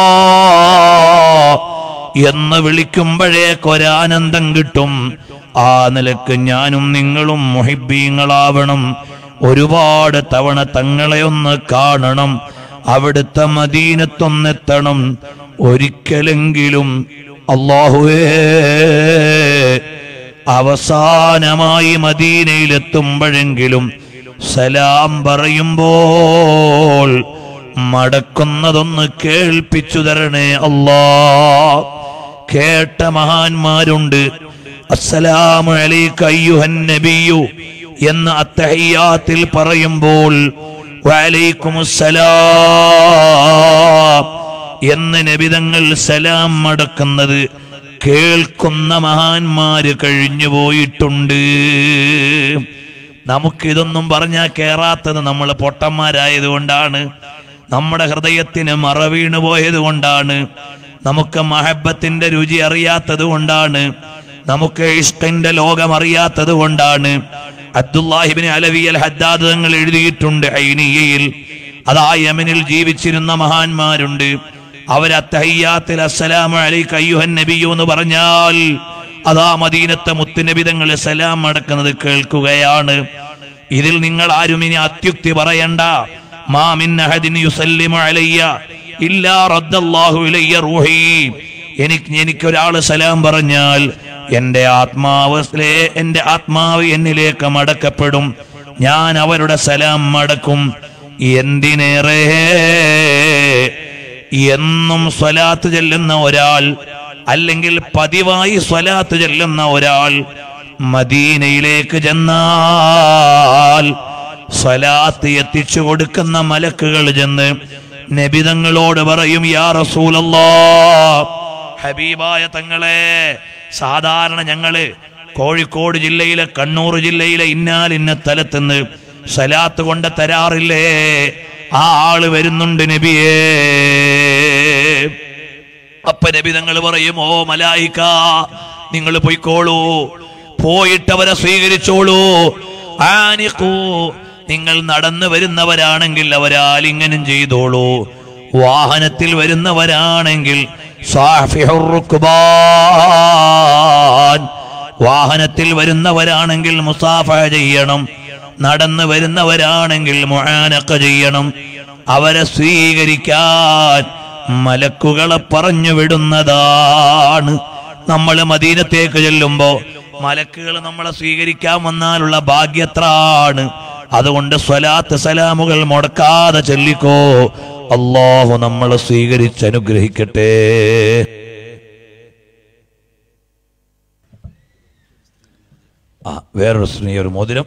എന്ന് വിളിക്കുമ്പോഴേക്കൊരാനന്ദം കിട്ടും ആ നിലക്ക് ഞാനും നിങ്ങളും മുഹിബീങ്ങളാവണം ഒരുപാട് തവണ തങ്ങളെ ഒന്ന് കാണണം അവിടുത്തെ മദീനത്തൊന്നെത്തണം ഒരിക്കലെങ്കിലും അള്ളാഹുവേ അവസാനമായി മദീനയിലെത്തുമ്പോഴെങ്കിലും സലാം പറയുമ്പോൾ മടക്കുന്നതൊന്ന് കേൾപ്പിച്ചു തരണേ അല്ലാ കേട്ട മഹാന്മാരുണ്ട് അസ്സലാമു അലൈക അയ്യുഹൻ നബിയു എന്ന് അത്തഹയ്യാത്തിൽ പറയുമ്പോൾ വഅലൈക്കുമുസ്സലാം എന്ന് നബിതങ്ങൾ സലാം മടക്കുന്നത് കേൾക്കുന്ന മഹാന്മാര് കഴിഞ്ഞു പോയിട്ടുണ്ട് നമുക്കിതൊന്നും പറഞ്ഞാൽ കേറാത്തത് നമ്മൾ പൊട്ടന്മാരായതുകൊണ്ടാണ് നമ്മുടെ ഹൃദയത്തിന് മറവീണു പോയത് കൊണ്ടാണ് നമുക്ക് മഹബത്തിന്റെ രുചി അറിയാത്തത് കൊണ്ടാണ് നമുക്ക് ഇഷ്കിന്റെ ലോകം അറിയാത്തത് കൊണ്ടാണ് അബ്ദുല്ലാഹിബിന് അലവി അൽ ഹദ്ദാദ് തങ്ങൾ എഴുതിയിട്ടുണ്ട് ഹൈനിയയിൽ അതാ യമനിൽ ജീവിച്ചിരുന്ന മഹാന്മാരുണ്ട് അവരത്തഹയ്യാത്തിൽ അസ്സലാമു അലൈക അയ്യുഹൻ നബിയു എന്ന് പറഞ്ഞാൽ അതാ മദീനത്തെ മുത്തുനബി തങ്ങൾ സലാം അടക്കുന്നത് കേൾക്കുകയാണ് ഇതിൽ നിങ്ങൾ ആരും ഇനി അത്യുക്തി പറയണ്ട മാമിൻ അഹദിൻ യുസല്ലിമു അലയ്യ ഇല്ലാ റദ്ദല്ലാഹു ഇലയ്യ റൂഹി എനിക്ക് എനിക്ക് ഒരാൾ സലാം പറഞ്ഞാൽ എന്റെ ആത്മാവ് എന്റെ ആത്മാവ് എന്നിലേക്ക് മടക്കപ്പെടും ഞാൻ അവരുടെ സലാം മടക്കും എന്തിനേറെ എന്നും സ്വലാത്ത് ചെല്ലുന്ന ഒരാൾ അല്ലെങ്കിൽ പതിവായി സ്വലാത്ത് ചെല്ലുന്ന ഒരാൾ മദീനയിലേക്ക് ചെന്നാൽ സ്വലാത്ത് എത്തിച്ചു കൊടുക്കുന്ന മലക്കുകൾ ചെന്ന് നബിതങ്ങളോട് പറയും യാ റസൂലല്ലാ ഹബീബായ തങ്ങളെ സാധാരണ ഞങ്ങള് കോഴിക്കോട് ജില്ലയിലെ കണ്ണൂർ ജില്ലയിലെ ഇന്നാൽ ഇന്ന സ്ഥലത്തുനിന്ന് സലാത്ത് കൊണ്ട് തരാറില്ലേ ആ ആള് വരുന്നുണ്ട് നബിയേ അപ്പ നബി തങ്ങൾ പറയും ഓ മലായിക്ക നിങ്ങൾ പൊയ്ക്കോളൂ പോയിട്ട് അവരെ സ്വീകരിച്ചോളൂ ആനിക്കൂ നിങ്ങൾ നടന്നു വരുന്നവരാണെങ്കിൽ അവരാലിംഗനം ചെയ്തോളൂ വാഹനത്തിൽ വരുന്നവരാണെങ്കിൽ സാഫിഹുർ റുക്ബാൻ. വാഹനത്തിൽ വരുന്നവരാണെങ്കിൽ മുസാഫ ചെയ്യണം നടന്നു വരുന്നവരാണെങ്കിൽ മുആനക്ക ചെയ്യണം അവരെ സ്വീകരിക്കാൻ മലക്കുകളെ പറഞ്ഞു വിടുന്നതാണ് നമ്മൾ മദീനത്തേക്ക് ചെല്ലുമ്പോ മലക്കുകൾ നമ്മളെ സ്വീകരിക്കാൻ വന്നാലുള്ള ഭാഗ്യത്രാണ് അതുകൊണ്ട് സ്വലാത്ത് സലാമുകൾ മുടക്കാതെ ചൊല്ലിക്കോ അള്ളാഹു നമ്മളെ സ്വീകരിച്ച് അനുഗ്രഹിക്കട്ടെ ആ വേറൊരു സ്ത്രീ ഒരു മോതിരം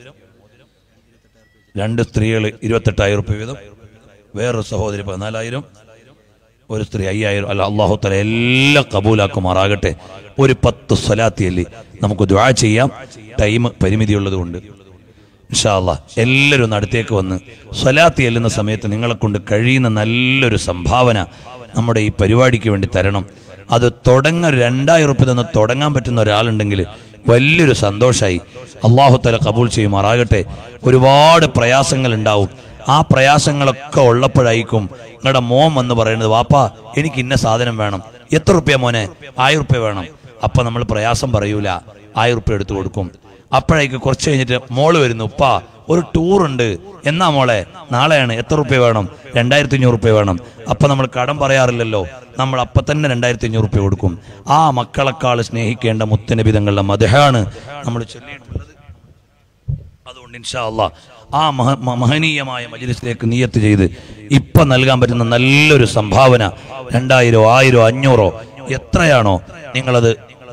രണ്ട് സ്ത്രീകൾ ഇരുപത്തെട്ടായിരം റുപ്യ വീതം വേറൊരു സഹോദരി പതിനാലായിരം ഒരു സ്ത്രീ അയ്യായിരം അല്ല അള്ളാഹു തല എല്ലാം കബൂലാക്കുമാറാകട്ടെ ഒരു പത്ത് സ്വലാത്തിയല്ലേ നമുക്ക് ദ്വാ ചെയ്യാം ടൈം പരിമിതിയുള്ളത് കൊണ്ട് ഇൻഷാല്ല എല്ലാവരും ഒന്ന് അടുത്തേക്ക് വന്ന് സ്വലാത്തി ചെല്ലുന്ന സമയത്ത് നിങ്ങളെ കൊണ്ട് കഴിയുന്ന നല്ലൊരു സംഭാവന നമ്മുടെ ഈ പരിപാടിക്ക് വേണ്ടി തരണം അത് തുടങ്ങ രണ്ടായിരം ഉറുപ്പ്യ തന്ന് തുടങ്ങാൻ പറ്റുന്ന ഒരാളുണ്ടെങ്കിൽ വലിയൊരു സന്തോഷമായി അള്ളാഹു തല കബൂൾ ചെയ്യുമാറാകട്ടെ ഒരുപാട് പ്രയാസങ്ങൾ ഉണ്ടാവും ആ പ്രയാസങ്ങളൊക്കെ ഉള്ളപ്പോഴായിരിക്കും നിങ്ങളുടെ മോൻ എന്ന് പറയുന്നത് വാപ്പാ എനിക്ക് ഇന്ന സാധനം വേണം എത്ര റുപ്യ മോനെ ആയിരം റുപ്യ വേണം അപ്പൊ നമ്മൾ പ്രയാസം പറയൂല ആയിരം റുപ്യ എടുത്തു കൊടുക്കും അപ്പോഴേക്ക് കുറച്ച് കഴിഞ്ഞിട്ട് മോള് വരുന്നു ഉപ്പാ ഒരു ടൂർ ഉണ്ട് എന്നാ മോളെ നാളെയാണ് എത്ര റുപ്യ വേണം രണ്ടായിരത്തി അഞ്ഞൂറ് റുപ്യ വേണം അപ്പൊ നമ്മൾ കടം പറയാറില്ലല്ലോ നമ്മൾ അപ്പൊ തന്നെ രണ്ടായിരത്തി അഞ്ഞൂറ് റുപ്യ കൊടുക്കും ആ മക്കളെക്കാൾ സ്നേഹിക്കേണ്ട മുത്തനബിതങ്ങളുടെ മതഹാണ് നമ്മൾ ചൊല്ലിയിട്ടുള്ളത് അതുകൊണ്ട് ഇൻഷാ അള്ളാ ആ മഹ മ- മഹനീയമായ മജ്ലിസിലേക്ക് നിയത്ത് ചെയ്ത് ഇപ്പൊ നൽകാൻ പറ്റുന്ന നല്ലൊരു സംഭാവന രണ്ടായിരോ ആയിരോ അഞ്ഞൂറോ എത്രയാണോ നിങ്ങളത്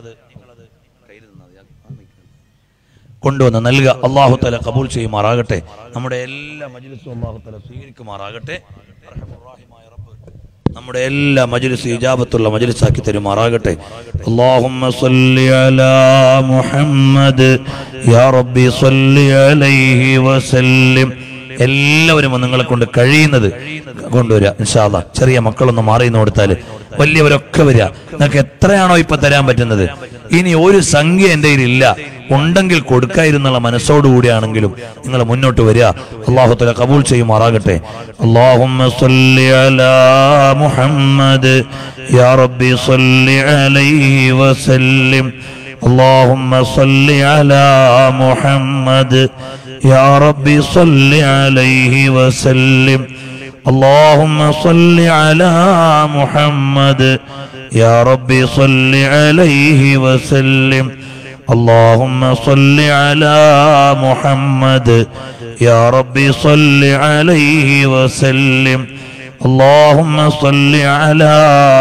കൊണ്ടുവന്ന് നൽകുക അള്ളാഹു തല കബൂൽ ചെയ്യുമാറാകട്ടെ നമ്മുടെ എല്ലാ മജ്ലിസും അള്ളാഹു തല സ്വീകരിക്കുമാറാകട്ടെ അർഹമുറാഹിമായ റബ്ബ് നമ്മുടെ എല്ലാ മജ്ലിസ് ഇജാബത്തുള്ള മജ്ലിസാക്കി തരുമാറാകട്ടെ അല്ലാഹുമ്മ സ്വല്ലി അലാ മുഹമ്മദ് യാ റബ്ബി സ്വല്ലി അലൈഹി വസല്ലിം എല്ലാവരും നിങ്ങളെ കൊണ്ട് കഴിയുന്നത് കൊണ്ടുവരിക ഇൻഷാല്ല ചെറിയ മക്കളൊന്ന് മാറി നിന്ന് കൊടുത്താൽ വലിയവരൊക്കെ വരിക നിങ്ങൾക്ക് എത്രയാണോ ഇപ്പൊ തരാൻ പറ്റുന്നത് ഇനി ഒരു സംഖ്യ എൻ്റെ കയ്യിലില്ല ഉണ്ടെങ്കിൽ കൊടുക്കായിരുന്നുള്ള മനസ്സോടുകൂടിയാണെങ്കിലും നിങ്ങൾ മുന്നോട്ട് വരിക അള്ളാഹു തല കബൂൽ ചെയ്യുമാറാകട്ടെ അള്ളാഹുമ്മ സ്വല്ലി അലാ മുഹമ്മദ് യാ റബ്ബി സ്വല്ലി അലൈഹി വസല്ലിം اللهم صل على محمد يا رب صل عليه وسلم اللهم صل على محمد يا رب صل عليه وسلم اللهم صل على محمد يا رب صل عليه وسلم اللهم صل على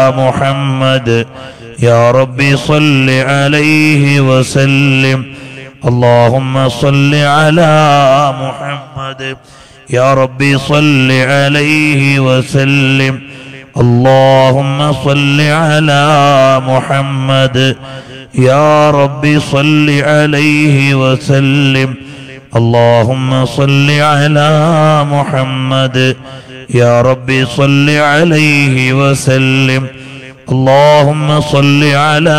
محمد يا ربي صل عليه وسلم اللهم صل على محمد يا ربي صل عليه وسلم اللهم صل على محمد يا ربي صل عليه وسلم اللهم صل على محمد يا ربي صل عليه وسلم اللهم صل على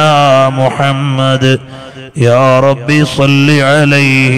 محمد يا ربي صل عليه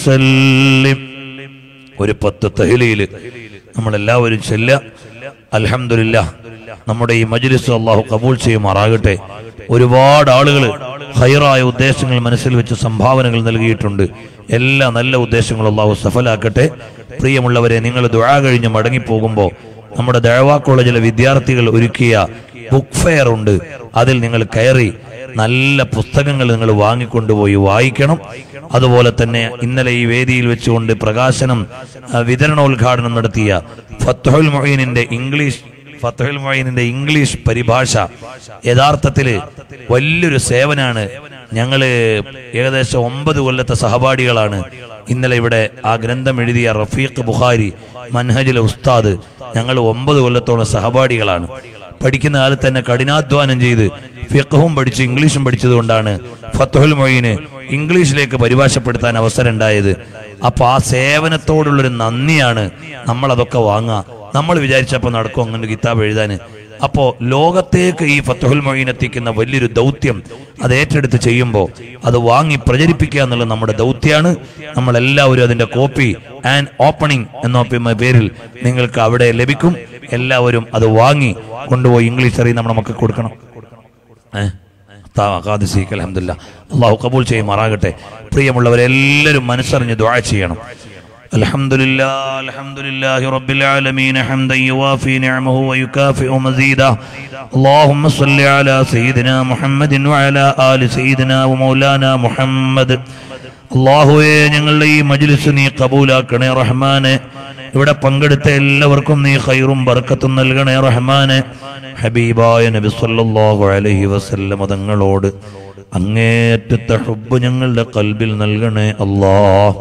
وسلم ഒരു പത്ത് തഹ്ലീല് നമ്മളെല്ലാവരും ചെല്ല അൽഹംദുലില്ല നമ്മുടെ ഈ മജ്ലിസ് അള്ളാഹു കബൂൽ ചെയ്യുമാറാകട്ടെ ഒരുപാട് ആളുകൾ ഹൈറായ ഉദ്ദേശങ്ങൾ മനസ്സിൽ വെച്ച് സംഭാവനകൾ നൽകിയിട്ടുണ്ട് എല്ലാ നല്ല ഉദ്ദേശങ്ങളും അള്ളാഹു സഫലാക്കട്ടെ പ്രിയമുള്ളവരെ നിങ്ങൾ ദുആ കഴിഞ്ഞ് മടങ്ങിപ്പോകുമ്പോൾ നമ്മുടെ ദഴവാ കോളേജിലെ വിദ്യാർത്ഥികൾ ഒരുക്കിയ ബുക്ക് ഫെയർ ഉണ്ട് അതിൽ നിങ്ങൾ കയറി നല്ല പുസ്തകങ്ങൾ നിങ്ങൾ വാങ്ങിക്കൊണ്ടുപോയി വായിക്കണം അതുപോലെ തന്നെ ഇന്നലെ ഈ വേദിയിൽ വെച്ചുകൊണ്ട് പ്രകാശനം ആ, വിതരണോദ്ഘാടനം നടത്തിയ ഫത്തുൽ മൊയ്നിന്റെ ഇംഗ്ലീഷ് ഫത്തുൽ മൊയ്നിന്റെ ഇംഗ്ലീഷ് പരിഭാഷ യഥാർത്ഥത്തില് വലിയൊരു സേവനാണ് ഞങ്ങള് ഏകദേശം ഒമ്പത് കൊല്ലത്തെ സഹപാഠികളാണ് ഇന്നലെ ഇവിടെ ആ ഗ്രന്ഥം എഴുതിയ റഫീഖ് ബുഖാരി മൻഹജിലെ ഉസ്താദ് ഞങ്ങൾ ഒമ്പത് കൊല്ലത്തോളം സഹപാഠികളാണ് പഠിക്കുന്ന കാലത്ത് തന്നെ കഠിനാധ്വാനം ചെയ്ത് ഫിഖഹും പഠിച്ച് ഇംഗ്ലീഷും പഠിച്ചത് കൊണ്ടാണ് ഫത്തുൽ മൊയ്ന് ഇംഗ്ലീഷിലേക്ക് പരിഭാഷപ്പെടുത്താൻ അവസരം ഉണ്ടായത് അപ്പൊ ആ സേവനത്തോടുള്ളൊരു നന്ദിയാണ് നമ്മൾ അതൊക്കെ വാങ്ങുക നമ്മൾ വിചാരിച്ചപ്പോൾ നടക്കും അങ്ങനെ ഒരു കിതാബ് എഴുതാൻ അപ്പോ ലോകത്തേക്ക് ഈ ഫത്തുൽ മൊയ്ൻ എത്തിക്കുന്ന വലിയൊരു ദൗത്യം അത് ഏറ്റെടുത്ത് ചെയ്യുമ്പോൾ അത് വാങ്ങി പ്രചരിപ്പിക്കുക എന്നുള്ളത് നമ്മുടെ ദൗത്യമാണ് നമ്മൾ എല്ലാവരും അതിന്റെ കോപ്പി ആൻഡ് ഓപ്പണിംഗ് എന്ന പേ- പേരിൽ നിങ്ങൾക്ക് അവിടെ ലഭിക്കും എല്ലാവരും അത് വാങ്ങി കൊണ്ടുപോയി ഇംഗ്ലീഷ് അറിയുന്ന നമ്മുടെ മക്കൾക്ക് കൊടുക്കണം ഏഹ് ഖാദിസീക്ക് അൽഹംദുലില്ലാ അള്ളാഹു കബൂൽ ചെയ്യുമാറാകട്ടെ പ്രിയമുള്ളവരെല്ലാവരും മനസ്സറിഞ്ഞ് ദുആ ചെയ്യണം الحمد لله الحمد لله رب العالمين حمدا يوافي نعمه ويكافئ مزيده اللهم صل على سيدنا محمد وعلى آل سيدنا ومولانا محمد അള്ളാഹുവെ ഞങ്ങളുടെ ഈ മജ്ലിസ് നീ കബൂലാക്കണേ റഹ്മാനെ ഇവിടെ പങ്കെടുത്ത എല്ലാവർക്കും നീ ഖൈറും ബർക്കത്തും നൽകണേ റഹ്മാനെ ഹബീബായ നബി സല്ലല്ലാഹു അലൈഹി വസല്ലം തങ്ങളോട് അങ്ങേറ്റത്തെ ഹുബ്ബ് ഞങ്ങളുടെ കൽബിൽ നൽകണേ അല്ലാ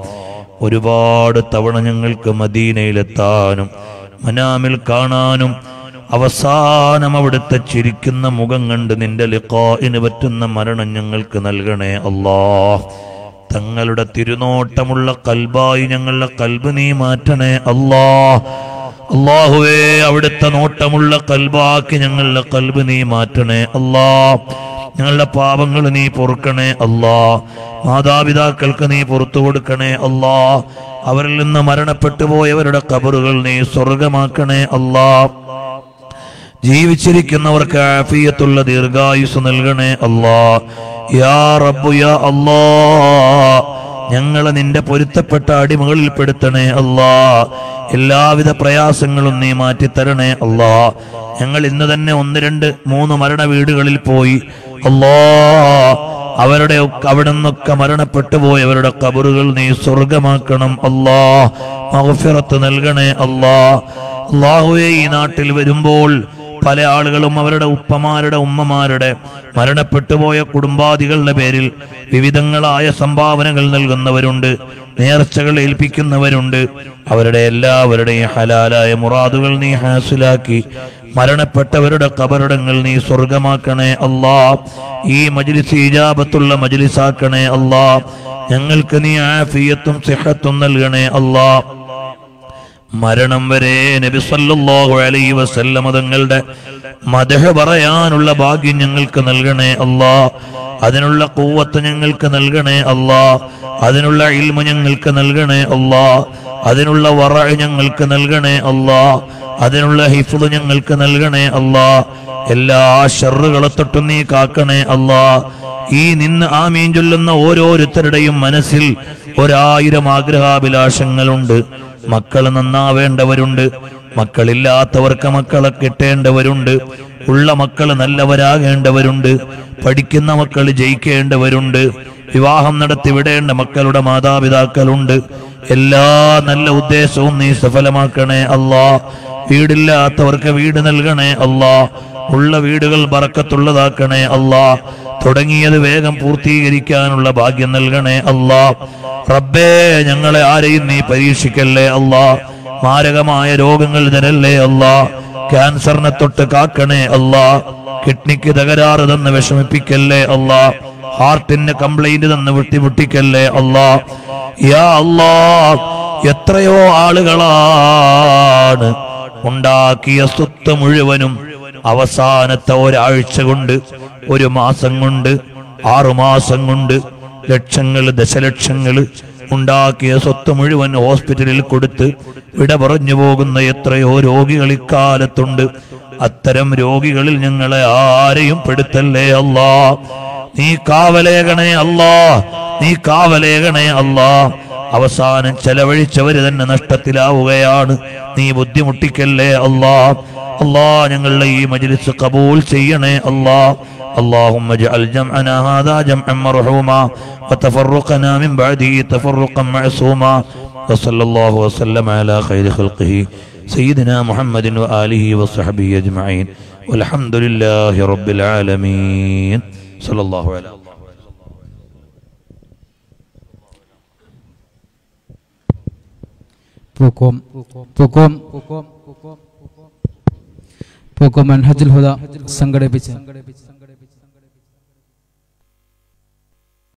ഒരുപാട് തവണ ഞങ്ങൾക്ക് മദീനയിലെത്താനും മനാമിൽ കാണാനും അവസാനം അവിടുത്തെ ചിരിക്കുന്ന മുഖം കണ്ട് നിന്റെ ലിഖായിന് പറ്റുന്ന മരണം ഞങ്ങൾക്ക് നൽകണേ അല്ലാ തങ്ങളുടെ തിരുനോട്ടമുള്ള കൽബായി ഞങ്ങളുടെ കൽബ് നീ മാറ്റണേ അല്ലാ അള്ളാഹുവേ അവിടുത്തെ നോട്ടമുള്ള കൽബാക്കി ഞങ്ങളുടെ കൽബ് നീ മാറ്റണേ അല്ലാ ഞങ്ങളുടെ പാപങ്ങൾ നീ പൊറുക്കണേ അല്ലാ മാതാപിതാക്കൾക്ക് നീ പുറത്തു കൊടുക്കണേ അല്ലാ അവരിൽ നിന്ന് മരണപ്പെട്ടു പോയവരുടെ കബറുകൾ നീ സ്വർഗമാക്കണേ അല്ലാ ജീവിച്ചിരിക്കുന്നവർക്ക് ആഫിയത്തുള്ള ദീർഘായുസ് നൽകണേ അല്ലാ യാ റബ്ബു യാ അല്ലാ ഞങ്ങളെ നിന്റെ പൊരുത്തപ്പെട്ട അടിമകളിൽ പെടുത്തണേ അല്ലാ എല്ലാവിധ പ്രയാസങ്ങളും നീ മാറ്റിത്തരണേ അല്ലാ ഞങ്ങൾ ഇന്ന് തന്നെ ഒന്ന് രണ്ട് മൂന്ന് മരണ വീടുകളിൽ പോയി അല്ലാ അവരുടെ ഒക്കെ അവിടെ നിന്നൊക്കെ മരണപ്പെട്ടു പോയവരുടെ കബറുകൾ നീ സ്വർഗമാക്കണം അല്ലാ മഗ്ഫിറത്ത് നൽകണേ അല്ലാ അള്ളാഹുവെ ഈ നാട്ടിൽ വരുമ്പോൾ പല ആളുകളും അവരുടെ ഉപ്പമാരുടെ ഉമ്മമാരുടെ മരണപ്പെട്ടുപോയ കുടുംബാദികളുടെ പേരിൽ വിവിധങ്ങളായ സംഭാവനകൾ നൽകുന്നവരുണ്ട് നേർച്ചകൾ ഏൽപ്പിക്കുന്നവരുണ്ട് അവരുടെ എല്ലാവരുടെയും ഹലാലായ മുറാദുകൾ നീ ഹാസിലാക്കി മരണപ്പെട്ടവരുടെ കബറിടങ്ങൾ നീ സ്വർഗമാക്കണേ അല്ലാ ഈ മജ്ലിസ് ഇജാബത്തുള്ള മജ്ലിസാക്കണേ അല്ലാ ഞങ്ങൾക്ക് നീ ആഫിയത്തും സിഹത്തും നൽകണേ അല്ലാ മരണം വരെ നബി സല്ലല്ലാഹു അലൈഹി വസല്ലമ തങ്ങളുടെ മദഹ് പറയാനുള്ള ഭാഗ്യം ഞങ്ങൾക്ക് നൽകണേ അല്ലാ അതിനുള്ള കൂവത്ത് ഞങ്ങൾക്ക് നൽകണേ അല്ലാ അതിനുള്ള ഇൽമ ഞങ്ങൾക്ക് നൽകണേ അല്ലാ അതിനുള്ള വറ ഞങ്ങൾക്ക് നൽകണേ അല്ലാ അതിനുള്ള ഹിഫ്ദ് ഞങ്ങൾക്ക് നൽകണേ അല്ലാ എല്ലാ ഷറുകളെ തൊട്ടും നീ കാക്കണേ അല്ലാ ഈ നിന്ന് ആമീൻ ചൊല്ലുന്ന ഓരോരുത്തരുടെയും മനസ്സിൽ ഒരായിരം ആഗ്രഹാഭിലാഷങ്ങളുണ്ട് മക്കൾ നന്നാവേണ്ടവരുണ്ട് മക്കളില്ലാത്തവർക്ക് മക്കളെ കിട്ടേണ്ടവരുണ്ട് ഉള്ള മക്കൾ നല്ലവരാകേണ്ടവരുണ്ട് പഠിക്കുന്ന മക്കൾ ജയിക്കേണ്ടവരുണ്ട് വിവാഹം നടത്തി വിടേണ്ട മക്കളുടെ മാതാപിതാക്കളുണ്ട് എല്ലാ നല്ല ഉദ്ദേശവും നീ സഫലമാക്കണേ അല്ലാ വീടില്ലാത്തവർക്ക് വീട് നൽകണേ അല്ലാ ഉള്ള വീടുകൾ ബറക്കത്തുള്ളതാക്കണേ അല്ലാ തുടങ്ങിയത് വേഗം പൂർത്തീകരിക്കാനുള്ള ഭാഗ്യം നൽകണേ അല്ലാ റബ്ബേ ഞങ്ങളെ ആരെയും നീ പരീക്ഷിക്കല്ലേ അല്ലാ മാരകമായ രോഗങ്ങൾ തരല്ലേ അല്ലാ ക്യാൻസറിനെ തൊട്ട് കാക്കണേ അല്ലാ കിഡ്നിക്ക് തകരാറ് തന്ന് വിഷമിപ്പിക്കല്ലേ അല്ലാ ഹാർട്ടിന് കംപ്ലൈന്റ് തന്ന് വിട്ടിമുട്ടിക്കല്ലേ അല്ലാ യാ അല്ലാ എത്രയോ ആളുകളാണ് ഉണ്ടാക്കിയ സ്വത്ത് മുഴുവനും അവസാനത്തെ ഒരാഴ്ച കൊണ്ട് ഒരു മാസം കൊണ്ട് ആറുമാസം കൊണ്ട് ലക്ഷങ്ങൾ ദശലക്ഷങ്ങൾ ഉണ്ടാക്കിയ സ്വത്ത് മുഴുവൻ ഹോസ്പിറ്റലിൽ കൊടുത്ത് വിട പറഞ്ഞു പോകുന്ന എത്രയോ രോഗികൾ ഇക്കാലത്തുണ്ട് അത്തരം രോഗികളിൽ ഞങ്ങളെ ആരെയും പെടുത്തല്ലേ അല്ലാ നീ കാവലേകണേ അല്ലാ നീ കാവലേകണേ അല്ലാ അവസാനം ചെലവഴിച്ചവര് തന്നെ നഷ്ടത്തിലാവുകയാണ് നീ ബുദ്ധിമുട്ടിക്കല്ലേ അല്ലാ അല്ലാ ഞങ്ങളുടെ ഈ മജ്ലിസ് കബൂൽ ചെയ്യണേ അല്ലാ اللهم اجعل جمعنا هذا جمعا مرحوما وتفرقنا من بعده تفرقا معصوما وصلى الله وسلم على خير خلقه سيدنا محمد وآله وصحبه أجمعين والحمد لله رب العالمين صلى الله عليه وسلم പൂക്കോം പൂക്കോം പൂക്കോം മൻഹജുൽ ഹുദ സംഘടിപ്പിച്ച